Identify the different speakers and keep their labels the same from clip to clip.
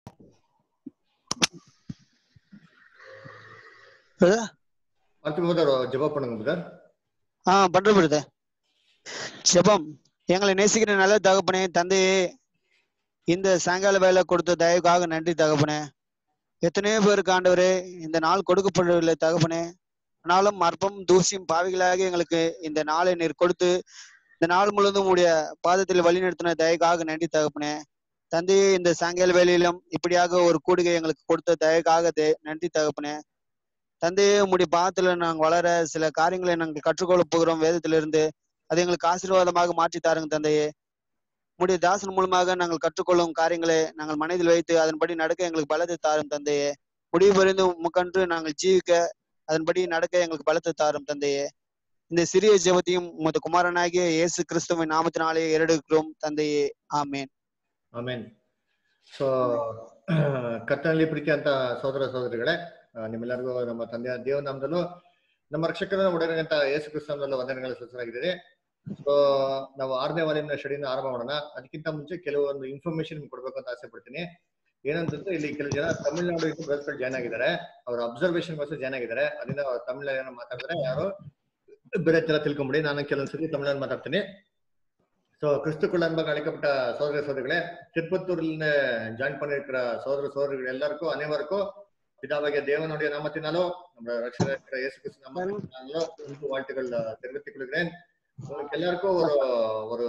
Speaker 1: Brother
Speaker 2: அடுத்து முதல் ஜெபம் பண்ணுங்க பிரதர்
Speaker 1: ஆ பண்ற பிரதர் ஜெபம் எங்களை நேசிக்கிற நல்ல தகப்பனே தந்தையே இந்த சாயங்கால வேலை கொடுத்த தயவுக்காக நன்றி தகப்பனே எத்தனையோ பேருக்கு ஆண்டவரே இந்த நாள் கொடுக்கப்படவில்லை தகப்பனே ஆனாலும் அற்பம் தூசியும் பாவிகளாக எங்களுக்கு இந்த நாளை நீர் கொடுத்து இந்த நாள் முழுவதும் உடைய பாதத்தில் வழிநடத்தின தயவுக்காக நன்றி தகப்பனே தந்தையே இந்த சாயங்கால வேலையிலும் இப்படியாக ஒரு கூடுகை எங்களுக்கு கொடுத்த தயவுக்காக தே- நன்றி தகப்பனே தந்தையே உம்முடைய பாதத்துல நாங்கள் வளர சில காரியங்களை நாங்கள் கற்றுக்கொள்ள போகிறோம் வேதத்திலிருந்து அது எங்களுக்கு ஆசீர்வாதமாக மாற்றி தாருங்க தந்தையே உம்முடைய தாசன் மூலமாக நாங்கள் கற்றுக்கொள்ளும் காரியங்களை நாங்கள் மனதில் வைத்து அதன்படி நடக்க எங்களுக்கு பலத்தை தாரும் தந்தையே முடிவு புரிந்து உமக்கன்று நாங்கள் ஜீவிக்க அதன்படி நடக்க எங்களுக்கு பலத்தை தாரும் தந்தையே இந்த சிறிய ஜெபத்தையும் உமது குமாரனாகிய இயேசு கிறிஸ்துவின் நாமத்தினாலே ஏறெடுக்கிறோம் தந்தையே ஆமேன்
Speaker 2: ಆಮೇನ್ ಸೊ ಕರ್ತನಲ್ಲಿ ಪ್ರೀತಿ ಅಂತ ಸೋದರ ಸೋದರಿಗಳೇ ಆ, ನಿಮ್ಮೆಲ್ಲರಿಗೂ ನಮ್ಮ ತಂದೆಯ ದೇವರ ನಾಮದಲ್ಲೂ ನಮ್ಮ ರಕ್ಷಕರ ಒಡೆಯಂತ ಯೇಸು ಕ್ರಿಸ್ತನಲ್ಲೂ ವಂದನೆಗಳು ಸಲ್ಲಿಸಲಾಗಿದೆ ಸೊ ನಾವು ಆರನೇ ವಾಲ್ಯೂಮ್ನ ಸ್ಟಡಿನ ಆರಂಭ ಮಾಡೋಣ ಅದಕ್ಕಿಂತ ಮುಂಚೆ ಕೆಲವೊಂದು ಇನ್ಫಾರ್ಮೇಶನ್ ಕೊಡ್ಬೇಕು ಅಂತ ಆಸೆ ಪಡ್ತೀನಿ ಏನಂತಂದ್ರೆ ಇಲ್ಲಿ ಕೆಲವು ಜನ ತಮಿಳ್ನಾಡು ಬ್ರದರ್ಸ್ಗಳು ಜಾಯ್ನ್ ಆಗಿದ್ದಾರೆ ಅವರ ಅಬ್ಸರ್ವೇಷನ್ ಗೋಸ್ಕರ ಜಾಯ್ನ್ ಆಗಿದ್ದಾರೆ ಅದರಿಂದ ಅವ್ರು ತಮಿಳ್ ಏನೋ ಮಾತಾಡಿದ್ರೆ ಯಾರು ಬೇರೆ ತರ ತಿಳ್ಕೊಂಬಿಡಿ ನಾನು ಕೆಲವೊಂದ್ಸತಿ ತಮಿಳಲ್ಲಿ ಮಾತಾಡ್ತೀನಿ ஸோ கிறிஸ்துக்குள் அன்பாக அழைக்கப்பட்ட சோதர சோதரிகளே திருப்பத்தூர்ல ஜாயின் பண்ணிருக்கிற சோதர சோதரிகள் எல்லாருக்கும் அனைவருக்கும் பிதாவாகிய தேவனுடைய நாமத்தினாலோ நம்ம ரட்சகர் இயேசு கிறிஸ்து நாமத்தினாலோ உங்களுக்கு வாழ்த்துக்கள் அஹ், தெரிவித்துக் கொள்கிறேன் உங்களுக்கு எல்லாருக்கும் ஒரு ஒரு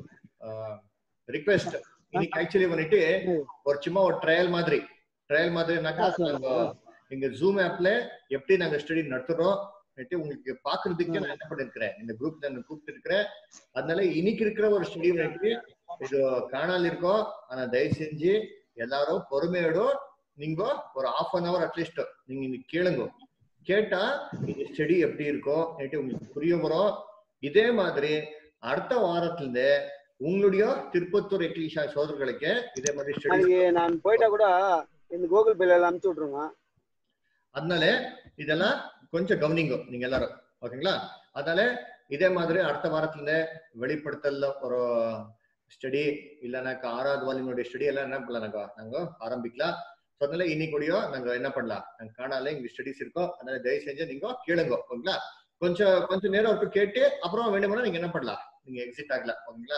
Speaker 2: ரிக்வெஸ்ட் இன்னைக்கு ஆக்சுவலி வந்துட்டு ஒரு சும்மா ஒரு ட்ரையல் மாதிரி ட்ரையல் மாதிரினாக்கா நாங்க இங்க ஜூம் ஆப்ல எப்படி நாங்க ஸ்டடி நடத்துறோம் வந்துட்டு உங்களுக்கு பாக்குறதுக்கு நான் என்ன பண்ணிருக்கிறேன் இந்த குரூப் நான் கூப்பிட்டு இருக்கிறேன் அதனால இன்னைக்கு இருக்கிற ஒரு ஸ்டடி வந்துட்டு இது காணால் இருக்கோம் ஆனா தயவு செஞ்சு எல்லாரும் பொறுமையோட நீங்க ஒரு ஆஃப் அன் அவர் அட்லீஸ்ட் நீங்க இன்னைக்கு கேளுங்க கேட்டா இந்த ஸ்டடி எப்படி இருக்கோ வந்துட்டு உங்களுக்கு புரிய வரும் இதே மாதிரி அடுத்த வாரத்துல இருந்து உங்களுடைய திருப்பத்தூர் எக்லிஷா சோதர்களுக்கு இதே மாதிரி ஸ்டடி
Speaker 1: நாளைக்கு நான் போயிட்டா கூட இந்த கூகுள் பேல அனுப்பிச்சு விட்டுருங்க
Speaker 2: அதனால இதெல்லாம் கொஞ்சம் கவனிங்க நீங்க எல்லாரும் ஓகேங்களா அதனால இதே மாதிரி அடுத்த வாரத்துல இருந்து வெளிப்படுத்தல ஒரு ஸ்டடி இல்லைனாக்கா ஆறாவது வாலினுடைய ஸ்டடி எல்லாம் என்ன பண்ணலாம்க்கா நாங்க ஆரம்பிக்கலாம் ஸோ அதனால இன்னைக்குடியோ நாங்க என்ன பண்ணலாம் நாங்க காணால இங்க ஸ்டடிஸ் இருக்கோம் அதனால தயவு செஞ்சு நீங்க கேளுங்க ஓகேங்களா கொஞ்சம் கொஞ்சம் நேரம் வரைக்கும் கேட்டு அப்புறம் வேண்டுமானா நீங்க என்ன பண்ணலாம் நீங்க ಎಕ್ಸಿಟ್ ಆಗ್ಲಾ ಓಕೆங்களா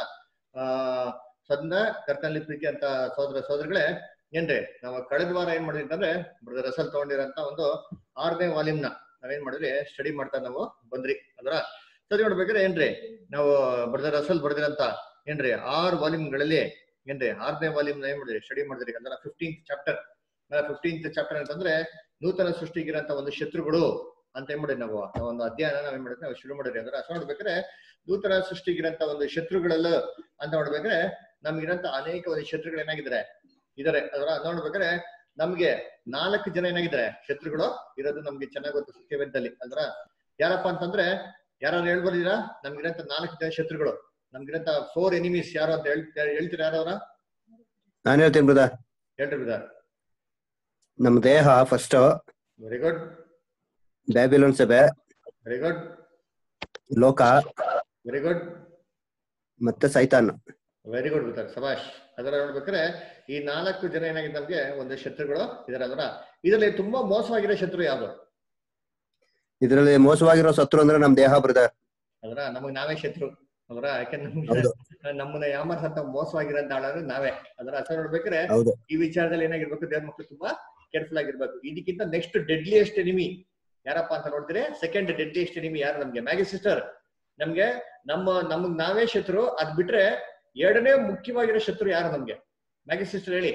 Speaker 2: ಸದ್ನ ಕರ್ತನಲ್ಲಿ ಪ್ರೀತಿ ಅಂತ ಸೋದರ ಸೋದರಗಳೇ ಏನ್ರಿ ನಾವು ಕಳೆದ ವಾರ ಏನ್ ಮಾಡಿದ್ವಿ ಅಂತಂದ್ರೆ ಬ್ರದರ್ ರಸಲ್ ತಗೊಂಡಿರೋಂತ ಒಂದು ಆರನೇ ವಾಲ್ಯೂಮ್ ನ ನಾವೇನ್ ಮಾಡಿದ್ವಿ ಸ್ಟಡಿ ಮಾಡ್ತಾ ನಾವು ಬಂದ್ರಿ ಅಲ್ರ ಸರಿ ನೋಡ್ಬೇಕಾದ್ರೆ ಏನ್ರಿ ನಾವು ಬ್ರದರ್ ರಸಲ್ ಬರ್ದಿರಂತ ಏನ್ರಿ ಆರು ವಾಲ್ಯೂಮ್ ಗಳಲ್ಲಿ ಏನ್ರಿ ಆರನೇ ವಾಲ್ಯೂಮ್ ಏನ್ ಮಾಡಿದ್ರಿ ಸ್ಟಡಿ ಮಾಡಿದ್ರಿ ಅಂದ್ರೆ ಫಿಫ್ಟೀನ್ತ್ ಚಾಪ್ಟರ್ ಫಿಫ್ಟೀನ್ತ್ ಚಾಪ್ಟರ್ ಅಂತಂದ್ರೆ ನೂತನ ಸೃಷ್ಟಿಗಿರಂತ ಒಂದು ಶತ್ರುಗಳು ಅಂತ ಏನ್ ಮಾಡಿದ್ವಿ ನಾವು ಆ ಒಂದು ಅಧ್ಯಯನ ನಾವೇನ್ ಮಾಡಿದ್ವಿ ನಾವು ಶುರು ಮಾಡಿದ್ವಿ ಅಂದ್ರೆ ಅಷ್ಟು ನೋಡ್ಬೇಕಾದ್ರೆ ನೂತನ ಸೃಷ್ಟಿಗಿರಂತ ಒಂದು ಶತ್ರುಗಳಲ್ಲ ಅಂತ ನೋಡ್ಬೇಕಾದ್ರೆ ನಮ್ಗಿರಂತ ಅನೇಕ ಒಂದು ಶತ್ರುಗಳು ಏನಾಗಿದ್ದಾರೆ ಇದಾರೆ ಅದರ ನೋಡ್ಬೇಕಾದ್ರೆ ನಮ್ಗೆ ನಾಲ್ಕು ಜನ ಏನಾಗಿದ್ದಾರೆ ಶತ್ರುಗಳು ಇರೋದು ನಮ್ಗೆ ಚೆನ್ನಾಗಿ ಗೊತ್ತು ಸತ್ಯವೇದದಲ್ಲಿ ಅಲ್ರ ಯಾರಪ್ಪ ಅಂತಂದ್ರೆ ಯಾರು ಹೇಳ್ಬೋದಿರಾ ನಮ್ಗಿರಂತ ನಾಲ್ಕು ಜನ ಶತ್ರುಗಳು ನಮ್ಗಿರಂತ ಫೋರ್ ಎನಿಮೀಸ್ ಯಾರು ಅಂತ ಹೇಳ್ ಹೇಳ್ತೀರಾ ಯಾರವ್ರ
Speaker 3: ನಾನು ಹೇಳ್ತೀನಿ ಬ್ರದರ್
Speaker 2: ಹೇಳ್ರಿ ಬಿಡ
Speaker 3: ನಮ್ಮ ದೇಹ ಫಸ್ಟ್
Speaker 2: ವೆರಿ ಗುಡ್
Speaker 3: ಬ್ಯಾಬಿಲೋನ್ ಸಭೆ
Speaker 2: ವೆರಿ ಗುಡ್
Speaker 3: ಲೋಕ
Speaker 2: ವೆರಿ ಗುಡ್
Speaker 3: ಮತ್ತೆ ಸೈತಾನ್
Speaker 2: ವೆರಿ ಗುಡ್ ಬಿಡ್ತಾರೆ ಸಭಾಷ್ ಅದರ ನೋಡ್ಬೇಕಾದ್ರೆ ಈ ನಾಲ್ಕು ಜನ ಏನಾಗಿದೆ ನಮ್ಗೆ ಒಂದು ಶತ್ರುಗಳು ಇದಾರೆ ಅದರ ಇದರಲ್ಲಿ ತುಂಬಾ ಮೋಸವಾಗಿರೋ ಶತ್ರು ಯಾವ್ದು
Speaker 3: ಇದರಲ್ಲಿ ಮೋಸವಾಗಿರೋ ಸತ್ರು ಅಂದ್ರೆ ನಮ್ ದೇಹ ಬ್ರದರ್
Speaker 2: ಅದರ ನಮಗ್ ನಾವೇ ಶತ್ರು ಅದರ ಯಾಕಂದ್ರೆ ನಮ್ಗೆ
Speaker 3: ಹೌದು
Speaker 2: ನಮ್ಮನ್ನ ಯಾಮರ್ಸಂತ ಮೋಸವಾಗಿರೋಂತ ಆಳಾದ್ರೆ ನಾವೇ ಅದರ ಅಸರ್ ನೋಡ್ಬೇಕಾದ್ರೆ
Speaker 3: ಹೌದು
Speaker 2: ಈ ವಿಚಾರದಲ್ಲಿ ಏನಾಗಿರ್ಬೇಕು ದೇವ್ರ ಮಕ್ಕಳು ತುಂಬಾ ಕೇರ್ಫುಲ್ ಆಗಿರ್ಬೇಕು ಇದಕ್ಕಿಂತ ನೆಕ್ಸ್ಟ್ ಡೆಡ್ಲಿಯೆಸ್ಟ್ ಎನಿಮಿ ಯಾರಪ್ಪ ಅಂತ ನೋಡ್ತೀರಿ ಸೆಕೆಂಡ್ ಡೆಡ್ಲಿಯೆಸ್ಟ್ ಎನಿಮಿ ಯಾರು ನಮ್ಗೆ ಮ್ಯಾಗಿ ಸಿಸ್ಟರ್ ನಮ್ಗೆ ನಮ್ಮ ನಮಗ್ ನಾವೇ ಶತ್ರು ಅದ್ ಬಿಟ್ರೆ ಎರಡನೇ ಮುಖ್ಯವಾಗಿರೋ ಶತ್ರು ಯಾರು ನಮ್ಗೆ ಮ್ಯಾಗಿ ಸಿಸ್ಟರ್ ಹೇಳಿ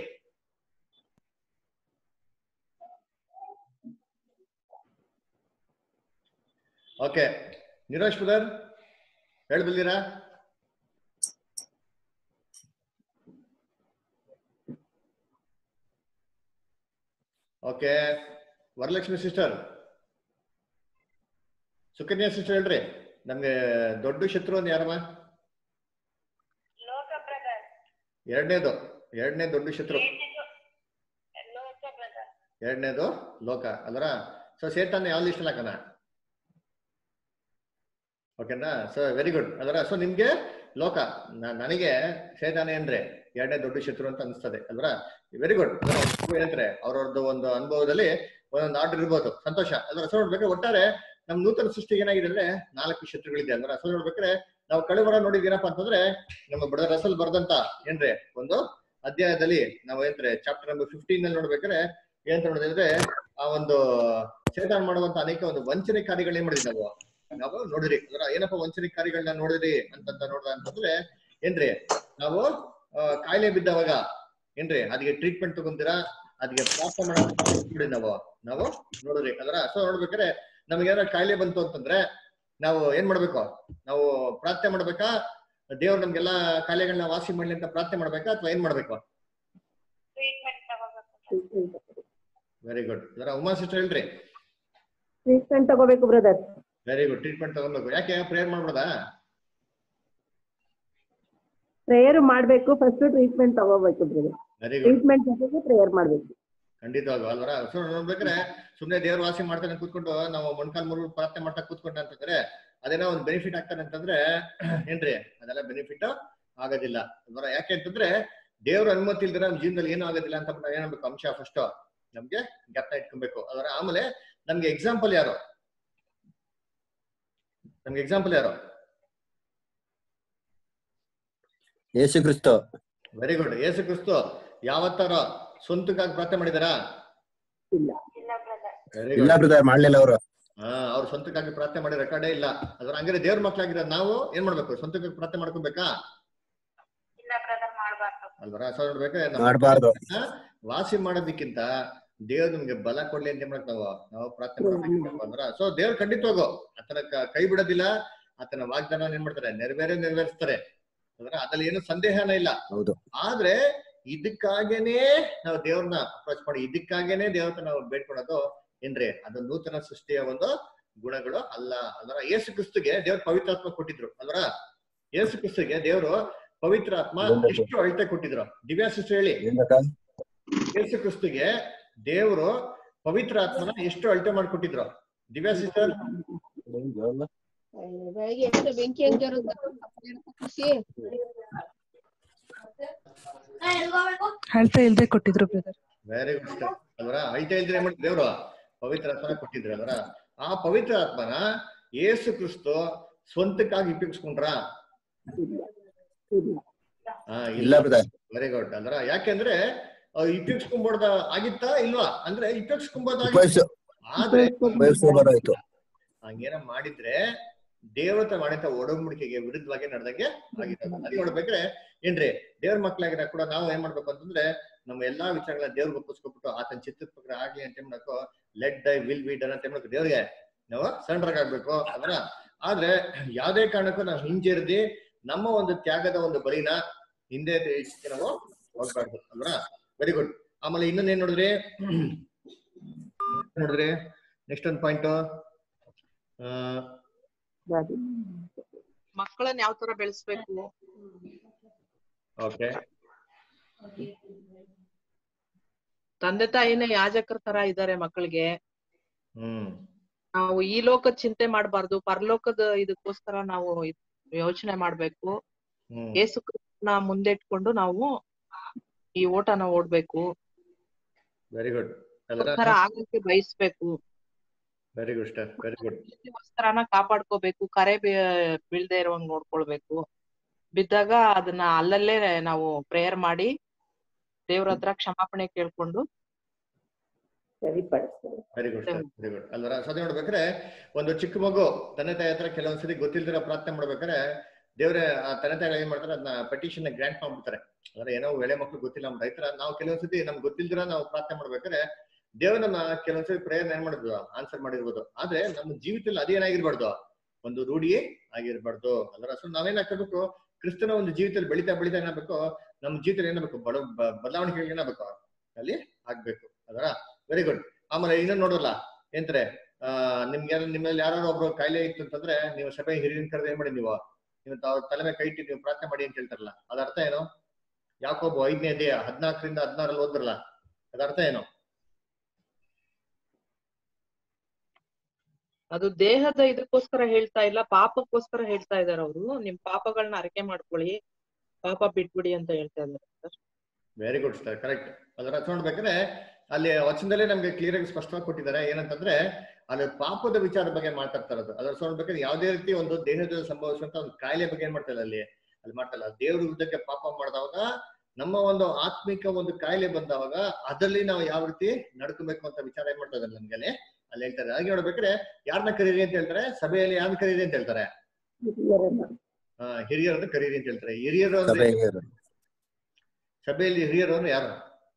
Speaker 2: ಓಕೆ ನಿರೋಶ್ ಬ್ರದರ್ ಹೇಳ್ಬಲ್ಲಿರಾ okay Varalakshmi sister Sukanya sister ಹೇಳ್ರಿ ನಮ್ಗೆ ದೊಡ್ಡ ಶತ್ರು ಅಂತ ಯಾರಮ್ಮ
Speaker 4: ಲೋಕ ಬ್ರದರ್
Speaker 2: ಎರಡನೇದು ಎರಡನೇ ದೊಡ್ಡ ಶತ್ರು
Speaker 4: ಲೋಕ ಬ್ರದರ್
Speaker 2: ಎರಡನೇದು ಲೋಕ ಅಲ್ರ ಸೊ ಸೇತಾನ ಯಾವ ಲಿಸ್ಟ್ ಹಾಕೋಣ ಓಕೆನಾ ಸೊ ವೆರಿ ಗುಡ್ ಅದರ ಸೊ ನಿಮ್ಗೆ ಲೋಕ ನ- ನನಗೆ ಸೇತಾನೆ ಅಂದ್ರೆ ಎರಡನೇ ದೊಡ್ಡ ಶತ್ರು ಅಂತ ಅನಿಸ್ತದೆ ಅಲ್ವಾ ವೆರಿ ಗುಡ್ ಹೇಳ್ತಾರೆ ಅವ್ರವ್ರದ್ದು ಒಂದು ಅನುಭವದಲ್ಲಿ ಒಂದೊಂದು ಆರ್ಡರ್ ಇರ್ಬೋದು ಸಂತೋಷ ಅಲ್ವಾ ಸೊ ನೋಡ್ಬೇಕಾದ್ರೆ ಒಟ್ಟಾರೆ ನಮ್ ನೂತನ ಸೃಷ್ಟಿಗೆ ಏನಾಗಿದೆ ಅಂದ್ರೆ ನಾಲ್ಕು ಶತ್ರುಗಳಿದೆ ಅಲ್ವಾ ಸೊ ನೋಡ್ಬೇಕಾದ್ರೆ ನಾವು ಕಳೆದ ವಾರ ನೋಡಿದ್ದೀನಪ್ಪ ಅಂತಂದ್ರೆ ನಮ್ಮ ಬಡ ರಸಲ್ ಬರ್ದಂತ ಏನ್ರಿ ಒಂದು ಅಧ್ಯಾಯದಲ್ಲಿ ನಾವು ಏನ್ರೆ ಚಾಪ್ಟರ್ ನಂಬರ್ ಫಿಫ್ಟೀನ್ ನಲ್ಲಿ ನೋಡ್ಬೇಕಾದ್ರೆ ಏನ್ ನೋಡಿದ್ರೆ ಆ ಒಂದು ಸೇತಾನ್ ಮಾಡುವಂತ ಅನೇಕ ಒಂದು ವಂಚನೆ ಕಾರ್ಯಗಳು ಏನ್ ಮಾಡಿದ್ವಿ ನಾವು ನಾವು ನೋಡಿರಿ ಅದರ ಏನಪ್ಪ ವಂಚನೆ ಕಾರ್ಯಗಳನ್ನ ನೋಡಿರಿ ಅಂತಂತ ನೋಡ್ದ ಅಂತಂದ್ರೆ ಏನ್ರಿ ನಾವು ಆ, ಕಾಯಿಲೆ ಬಿದ್ದವಾಗ ಏನ್ರಿ ಅದಕ್ಕೆ ಟ್ರೀಟ್ಮೆಂಟ್ ತಗೊಂತೀರಾ ಅದಕ್ಕೆ ಪ್ರಾರ್ಥನೆ ಮಾಡಿ ನಾವು ನಾವು ನೋಡಿರಿ ಅದರ ಸೊ ನೋಡ್ಬೇಕಾದ್ರೆ ನಮ್ಗೆ ಏನಾರ ಕಾಯಿಲೆ ಬಂತು ಅಂತಂದ್ರೆ ನಾವು ಏನ್ ಮಾಡ್ಬೇಕು ನಾವು ಪ್ರಾರ್ಥನೆ ಮಾಡ್ಬೇಕಾ ದೇವ್ರು ನಮ್ಗೆಲ್ಲಾ ಕಾಯಿಲೆಗಳನ್ನ ವಾಸಿ ಮಾಡ್ಲಿ ಅಂತ ಪ್ರಾರ್ಥನೆ ಮಾಡ್ಬೇಕಾ ಅಥವಾ ಏನ್ ಮಾಡ್ಬೇಕು
Speaker 4: ಟ್ರೀಟ್ಮೆಂಟ್ ತಗೋಬೇಕು
Speaker 2: ವೆರಿ ಗುಡ್ ಅದರ ಉಮಾ ಸಿಸ್ಟರ್ ಹೇಳ್ರಿ
Speaker 5: ಟ್ರೀಟ್ಮೆಂಟ್ ತಗೋಬೇಕು ಬ್ರದರ್
Speaker 2: ವೆರಿ ಗುಡ್ ಟ್ರೀಟ್ಮೆಂಟ್ ತಗೊಬೇಕು ಯಾಕೆ ಪ್ರೇಯರ್ ಮಾಡ್ಬೋದಾ
Speaker 5: ಪ್ರೇಯರ್ ಮಾಡ್ಬೇಕು ಫಸ್ಟ್ ಟ್ರೀಟ್ಮೆಂಟ್ ತಗೋಬೇಕು ಬ್ರದರ್
Speaker 2: ವೆರಿ ಗುಡ್
Speaker 5: ಟ್ರೀಟ್ಮೆಂಟ್ ಜೊತೆಗೆ ಪ್ರೇಯರ್ ಮಾಡ್ಬೇಕು
Speaker 2: ಖಂಡಿತವಾಗ ಅಲ್ವರ ಸೊ ನೋಡ್ಬೇಕಾದ್ರೆ ಸುಮ್ನೆ ದೇವ್ರ ವಾಸಿ ಮಾಡ್ತಾನೆ ಕೂತ್ಕೊಂಡು ನಾವು ಮೊಣ್ಕಾಲ್ ಮುರು ಪ್ರಾರ್ಥನೆ ಮಾಡ್ತಾ ಕೂತ್ಕೊಂಡ ಅಂತಂದ್ರೆ ಅದೇನೋ ಒಂದು ಬೆನಿಫಿಟ್ ಆಗ್ತಾನೆ ಅಂತಂದ್ರೆ ಏನ್ರಿ ಅದೆಲ್ಲ ಬೆನಿಫಿಟ್ ಆಗೋದಿಲ್ಲ ಅಲ್ವರ ಯಾಕೆ ಅಂತಂದ್ರೆ ದೇವ್ರ ಅನುಮತಿ ಇಲ್ದಿರ ನಮ್ ಜೀವನದಲ್ಲಿ ಏನೂ ಆಗೋದಿಲ್ಲ ಅಂತ ನಾವ್ ಏನಾಗ್ಬೇಕು ಅಂಶ ಫಸ್ಟ್ ನಮ್ಗೆ ಜ್ಞಾಪನ ಇಟ್ಕೊಬೇಕು ಅದರ ಆಮೇಲೆ ನಮ್ಗೆ ಎಕ್ಸಾಂಪಲ್ ಯಾರು ನಮ್ಗೆ ಎಕ್ಸಾಂಪಲ್ ಯಾರು
Speaker 3: ಯೇಸು ಕ್ರಿಸ್ತ
Speaker 2: ವೆರಿ ಗುಡ್ ಯೇಸು ಕ್ರಿಸ್ತು ಯಾವತ್ತಾರ ಸ್ವಂತಕ್ಕಾಗಿ ಪ್ರಾರ್ಥನೆ ಮಾಡಿದಾರಾ
Speaker 5: ಇಲ್ಲ
Speaker 4: ಇಲ್ಲ ಬ್ರದರ್
Speaker 2: ವೆರಿ
Speaker 3: ಇಲ್ಲ
Speaker 2: ಗುಡ್
Speaker 3: ಬ್ರದರ್ ಮಾಡ್ಲಿಲ್ಲ ಅವರು
Speaker 2: ಹಾ ಅವ್ರು ಸ್ವಂತಕ್ಕಾಗಿ ಪ್ರಾರ್ಥನೆ ಮಾಡಿ ರೆಕಾರ್ಡೇ ಇಲ್ಲ ಅದ್ರ ಹಂಗಾರೆ ದೇವ್ರ ಮಕ್ಳಾಗಿರೋ ನಾವು ಏನ್ ಮಾಡ್ಬೇಕು ಸ್ವಂತಕ್ಕಾಗಿ ಪ್ರಾರ್ಥನೆ ಮಾಡ್ಕೊಬೇಕಾ
Speaker 4: ಇಲ್ಲ ಬ್ರದರ್ ಮಾಡ್ಬಾರ್ದು
Speaker 2: ಅಲ್ವರ ಸೊ ನೋಡ್ಬೇಕಾದ್ರೆ ನಮ್ಮ
Speaker 3: ಮಾಡ್ಬಾರ್ದು
Speaker 2: ವಾಸಿ ಮಾಡೋದಕ್ಕಿಂತ ದೇವ್ರು ನಮ್ಗೆ ಬಲ ಕೊಡ್ಲಿ ಅಂತ ಏನ್ ಮಾಡ್ಬೇಕು ನಾವು ನಾವು ಪ್ರಾರ್ಥನೆ ಮಾಡ್ಬೇಕು ಅಂದ್ರ ಸೊ ದೇವ್ರು ಖಂಡಿತವಾಗು ಆತನ ಕ- ಕೈ ಬಿಡೋದಿಲ್ಲ ಆತನ ವಾಗ್ದಾನ ಏನ್ ಮಾಡ್ತಾರೆ ನೆರವೇರೇ ನೆರವೇರಿಸ್ತಾರೆ ಅಂದ್ರೆ ಅದ್ರಲ್ಲಿ ಏನು ಸಂದೇಹನೇ ಇಲ್ಲ
Speaker 3: ಹೌದು
Speaker 2: ಆದ್ರೆ ಇದಕ್ಕಾಗೇನೆ ನಾವು ದೇವ್ರನ್ನ ಅಪ್ರೋಚ್ ಮಾಡಿ ಇದಕ್ಕಾಗೇನೆ ದೇವ್ರ ನಾವು ಬೇಡ್ಕೊಳೋದು ಏನ್ರಿ ಅದು ನೂತನ ಸೃಷ್ಟಿಯ ಒಂದು ಗುಣಗಳು ಅಲ್ಲ ಅದರ ಯೇಸು ಕ್ರಿಸ್ತುಗೆ ದೇವ್ರ ಪವಿತ್ರಾತ್ಮ ಕೊಟ್ಟಿದ್ರು ಅಲ್ವರ ಯೇಸು ಕ್ರಿಸ್ತುಗೆ ದೇವರು ಪವಿತ್ರ ಆತ್ಮ ಎಷ್ಟು ಅಳತೆ ಕೊಟ್ಟಿದ್ರು ದಿವ್ಯಾ ಸಿಸ್ಟರ್ ಹೇಳಿ
Speaker 3: ಏನ್ ಬೇಕಾ?
Speaker 2: ಯೇಸು ಕ್ರಿಸ್ತುಗೆ ದೇವರು ಪವಿತ್ರ ಆತ್ಮನ ಎಷ್ಟು ಅಳತೆ ಮಾಡ್ಕೊಟ್ಟಿದ್ರು ದಿವ್ಯಾ ಸಿಸ್ಟರ್
Speaker 6: ಬೆಳಗ್ಗೆ ಎಷ್ಟು ಬೆಂಕಿ ಹಂಗ್ ಖುಷಿ
Speaker 7: ಅಳ್ತಾ ಇಲ್ದೆ ಕೊಟ್ಟಿದ್ರು ಬ್ರದರ್
Speaker 2: ವೆರಿ ಗುಡ್ ಸಿಸ್ಟರ್ ಅಲ್ವರ ಅಳತೆ ಇಲ್ದ್ರೆ ಏನ್ ಮಾಡ್ತಾರೆ ದೇವ್ರು ಪವಿತ್ರ ಆತ್ಮನ ಕೊಟ್ಟಿದ್ರು ಅಲ್ವರ ಆ ಪವಿತ್ರ ಆತ್ಮನ ಯೇಸು ಕ್ರಿಸ್ತು ಸ್ವಂತಕ್ಕಾಗಿ ಉಪಯೋಗಿಸ್ಕೊಂಡ್ರ
Speaker 5: ಇಲ್ಲ ಇಲ್ಲ
Speaker 2: ಹಾ
Speaker 3: ಇಲ್ಲ ಬ್ರದರ್
Speaker 2: ವೆರಿ ಗುಡ್ ಅಂದ್ರ ಯಾಕೆಂದ್ರೆ ಉಪಯೋಗಿಸ್ಕೊಂಬೋದ ಆಗಿತ್ತಾ ಇಲ್ವಾ ಅಂದ್ರೆ ಉಪಯೋಗಿಸ್ಕೊಂಬೋದ
Speaker 3: ಉಪಯೋಗಿಸ
Speaker 2: ಆದ್ರೆ
Speaker 3: ಉಪಯೋಗಿಸ್ಕೋಬಾರ್ದಾಯ್ತು
Speaker 2: ಹಂಗೇನ ಮಾಡಿದ್ರೆ ದೇವತೆ ಮಾಡಿದ ಒಡಂಬಡಿಕೆಗೆ ವಿರುದ್ಧವಾಗಿ ನಡೆದಂಗೆ ಆಗಿತ್ತು ಅದ್ ನೋಡ್ಬೇಕ್ರೆ ಏನ್ರಿ ದೇವ್ರ ಮಕ್ಳಾಗಿರ ಕೂಡ ನಾವು ಏನ್ ಮಾಡ್ಬೇಕು ಅಂತಂದ್ರೆ ನಮ್ಮ ಎಲ್ಲಾ ವಿಚಾರಗಳನ್ನ ದೇವ್ರಿಗೆ ಒಪ್ಪಿಸ್ಕೊಬಿಟ್ಟು ಆತನ ಚಿತ್ರದ ಪ್ರಕಾರ ಆಗ್ಲಿ ಅಂತ ಮಾಡ್ಬೇಕು ಲೆಟ್ ದೈ ವಿಲ್ ಬಿ ಡನ್ ಅಂತ ಮಾಡ್ಬೇಕು ದೇವ್ರಿಗೆ ನಾವು ಸರೆಂಡರ್ ಆಗ್ಬೇಕು ಅದರ ಆದ್ರೆ ಯಾವ್ದೇ ಕಾರಣಕ್ಕೂ ನಾವು ಹಿಂಜರಿದಿ ನಮ್ಮ ಒಂದು ತ್ಯಾಗದ ಒಂದು ಬಲಿನ ಹಿಂದೆ ಇಟ್ಕೆ ನಾವು ಹೋಗ್ಬಾರ್ದು ಅಲ್ವಾ ವೆರಿ ಗುಡ್ ಆಮೇಲೆ ಇನ್ನೊಂದ್ ಏನ್ ನೋಡಿದ್ರಿ ನೋಡಿದ್ರಿ ನೆಕ್ಸ್ಟ್ ಒಂದು ಪಾಯಿಂಟ್
Speaker 5: ಗಾಡಿ
Speaker 8: ಮಕ್ಕಳನ್ನ ಯಾವ ತರ ಬೆಳೆಸ್ಬೇಕು
Speaker 2: ಓಕೆ
Speaker 8: ತಂದೆ ತಾಯಿನೇ ಯಾಜಕರ ತರ ಇದಾರೆ ಮಕ್ಕಳಿಗೆ
Speaker 2: ಹ್ಮ್
Speaker 8: ನಾವು ಈ ಲೋಕದ ಚಿಂತೆ ಮಾಡಬಾರ್ದು ಪರಲೋಕದ ಇದಕ್ಕೋಸ್ಕರ ನಾವು ಯೋಚನೆ ಮಾಡ್ಬೇಕು
Speaker 2: ಹ್ಮ್
Speaker 8: ಯೇಸು ಕ್ರಿಸ್ತನ ಮುಂದೆ ಇಟ್ಕೊಂಡು ನಾವು ಈ ಓಟನ ಓಡ್ಬೇಕು
Speaker 2: ವೆರಿ ಗುಡ್
Speaker 8: ತರ ಆಗಕ್ಕೆ ಬಯಸ್ಬೇಕು
Speaker 2: very good star very good
Speaker 8: ವಸ್ತ್ರನ ಕಾಪಾಡ್ಕೋಬೇಕು ಕರೆ ಬೀ- ಬೀಳ್ದೆ ಇರುವಂಗ್ ನೋಡ್ಕೊಳ್ಬೇಕು ಬಿದ್ದಾಗ ಅದನ್ನ ಅಲ್ಲಲ್ಲೇ ನಾವು ಪ್ರೇಯರ್ ಮಾಡಿ ದೇವ್ರ ಹತ್ರ ಕ್ಷಮಾಪಣೆ ಕೇಳ್ಕೊಂಡು
Speaker 5: ಸರಿಪಡಿಸ್ತಾರೆ
Speaker 2: very good sir very good ಅಲ್ವರ ಸದ ನೋಡ್ಬೇಕಾದ್ರೆ ಒಂದು ಚಿಕ್ಕ ಮಗು ತಂದೆ ತಾಯಿ ಹತ್ರ ಕೆಲವೊಂದ್ಸರಿ ಗೊತ್ತಿಲ್ದಿರ ಪ್ರಾರ್ಥನೆ ಮಾಡ್ಬೇಕಾದ್ರೆ ದೇವ್ರೆ ಆ ತಂದೆ ತಾಯಿ ಏನ್ ಮಾಡ್ತಾರೆ ಅದನ್ನ ಪೆಟಿಷನ್ ಗ್ರಾಂಟ್ ಮಾಡ್ಬಿಡ್ತಾರೆ ಅಂದ್ರೆ ಏನೋ ಎಳೆ ಮಕ್ಳು ಗೊತ್ತಿಲ್ಲ ನಮ್ಮ ರೈತರ ನಾವು ಕೆಲವೊಂದ್ಸತಿ ನಮ್ಗೆ ಗೊತ್ತಿಲ್ದಿರ ನಾವು ಪ್ರಾರ್ಥನೆ ಮಾಡ್ಬೇಕಾದ್ರೆ ದೇವ್ರನ್ನ ಕೆಲವೊಂದ್ಸರಿ ಪ್ರೇಯರ್ ಏನ್ ಮಾಡಿದ್ವು ಆನ್ಸರ್ ಮಾಡಿರ್ಬೋದು ಆದ್ರೆ ನಮ್ಮ ಜೀವಿತದಲ್ಲಿ ಅದೇನಾಗಿರ್ಬಾರ್ದು ಒಂದು ರೂಢಿ ಆಗಿರ್ಬಾರ್ದು ಅಲ್ವರ ಸೊ ನಾವೇನಾಗ್ಬೇಕು ಕ್ರಿಸ್ತನ ಒಂದು ಜೀವಿತದಲ್ಲಿ ಬೆಳಿತಾ ಬೆಳಿತಾ ಏನಾಗಬೇಕು ನಮ್ಮ ಜೀವಿತದಲ್ಲಿ ಏನಾಗಬೇಕು ಬಡ ಬ- ಬದಲಾವಣೆಗಳು ಏನಾಗಬೇಕು ಅಲ್ಲಿ ಆಗ್ಬೇಕು ಅದರ ವೆರಿ ಗುಡ್ ಆಮೇಲೆ ಇನ್ನೊಂದು ನೋಡೋಲ್ಲ ಏನ್ತಾರೆ ಆ ನಿಮ್ಗೆ ಯಾರು ನಿಮ್ಮಲ್ಲಿ ಯಾರು ಒಬ್ರು ಕಾಯಿಲೆ ಇತ್ತು ಅಂತಂದ್ರೆ ನೀವು ಸಭೆ ಹಿರಿಯನ್ ಕರೆದು ಏನ್ ಮಾಡಿ ನೀವು ನೀವು ತಾವ್ ತಲೆ ಮೇಲೆ ಕೈ ಇಟ್ಟು ನೀವು ಪ್ರಾರ್ಥನೆ ಮಾಡಿ ಅಂತ ಹೇಳ್ತಾರಲ್ಲ ಅದ ಅರ್ಥ ಏನು ಯಾಕೊಬ್ಬ ಐದನೇ ಅಧ್ಯಾಯ ಹದಿನಾಲ್ಕರಿಂದ ಹದಿನಾರಲ್ಲಿ ಓದ್ರಲ್ಲ ಅದ ಅರ್ಥ ಏನು
Speaker 8: ಅದು ದೇಹದ ಇದಕ್ಕೋಸ್ಕರ ಹೇಳ್ತಾ ಇಲ್ಲ ಪಾಪಕ್ಕೋಸ್ಕರ ಹೇಳ್ತಾ ಇದಾರೆ ಅವರು ನಿಮ್ ಪಾಪಗಳನ್ನ ಅರಕೆ ಮಾಡ್ಕೊಳ್ಳಿ ಪಾಪ ಬಿಟ್ಬಿಡಿ ಅಂತ ಹೇಳ್ತಾ ಇದ್ದಾರೆ sir
Speaker 2: very good sir correct ಅದರ ಅರ್ಥ ನೋಡ್ಬೇಕಾದ್ರೆ ಅಲ್ಲಿ ವಚನದಲ್ಲೇ ನಮ್ಗೆ ಕ್ಲಿಯರ್ ಆಗಿ ಸ್ಪಷ್ಟವಾಗಿ ಕೊಟ್ಟಿದ್ದಾರೆ ಏನಂತಂದ್ರೆ ಅಲ್ಲಿ ಪಾಪದ ವಿಚಾರ ಬಗ್ಗೆ ಮಾತಾಡ್ತಾ ಇರೋದು ಅದರ ಅರ್ಥ ನೋಡ್ಬೇಕಾದ್ರೆ ಯಾವುದೇ ರೀತಿ ಒಂದು ದೇಹದಲ್ಲಿ ಸಂಭವಿಸುವಂತ ಒಂದು ಕಾಯಿಲೆ ಬಗ್ಗೆ ಏನ್ ಮಾಡ್ತಾ ಇಲ್ಲ ಅಲ್ಲಿ ಅಲ್ಲಿ ಮಾಡ್ತಾ ಇಲ್ಲ ದೇವ್ರ ವಿರುದ್ಧಕ್ಕೆ ಪಾಪ ಮಾಡಿದವಾಗ ನಮ್ಮ ಒಂದು ಆತ್ಮಿಕ ಒಂದು ಕಾಯಿಲೆ ಬಂದವಾಗ ಅದರಲ್ಲಿ ನಾವು ಯಾವ ರೀತಿ ನಡ್ಕೋಬೇಕು ಅಂತ ವಿಚಾರ ಏನ್ ಮಾಡ್ತಾ ಇದ್ದಾರೆ ನಮ್ಗೆ ಅಲ್ಲಿ ಅಲ್ಲಿ ಹೇಳ್ತಾರೆ ಹಾಗೆ ನೋಡ್ಬೇಕಾದ್ರೆ ಯಾರನ್ನ ಕರೀರಿ ಅಂತ ಹೇಳ್ತಾರೆ ಸಭೆಯಲ್ಲಿ ಯಾರನ್ನ ಕರೀರಿ ಅಂತ ಹೇಳ್ತಾರೆ
Speaker 5: ಹಿರಿಯರನ್ನ.
Speaker 2: ಆ, ಹಿರಿಯರನ್ನ ಕರೀರಿ ಅಂತ ಹೇಳ್ತಾರೆ ಹಿರಿಯರು ಅಂದ್ರೆ
Speaker 3: ಸಭೆ ಹಿರಿಯರು.
Speaker 2: ಸಭೆಯಲ್ಲಿ ಹಿರಿಯರು ಅಂದ್ರೆ ಯಾರು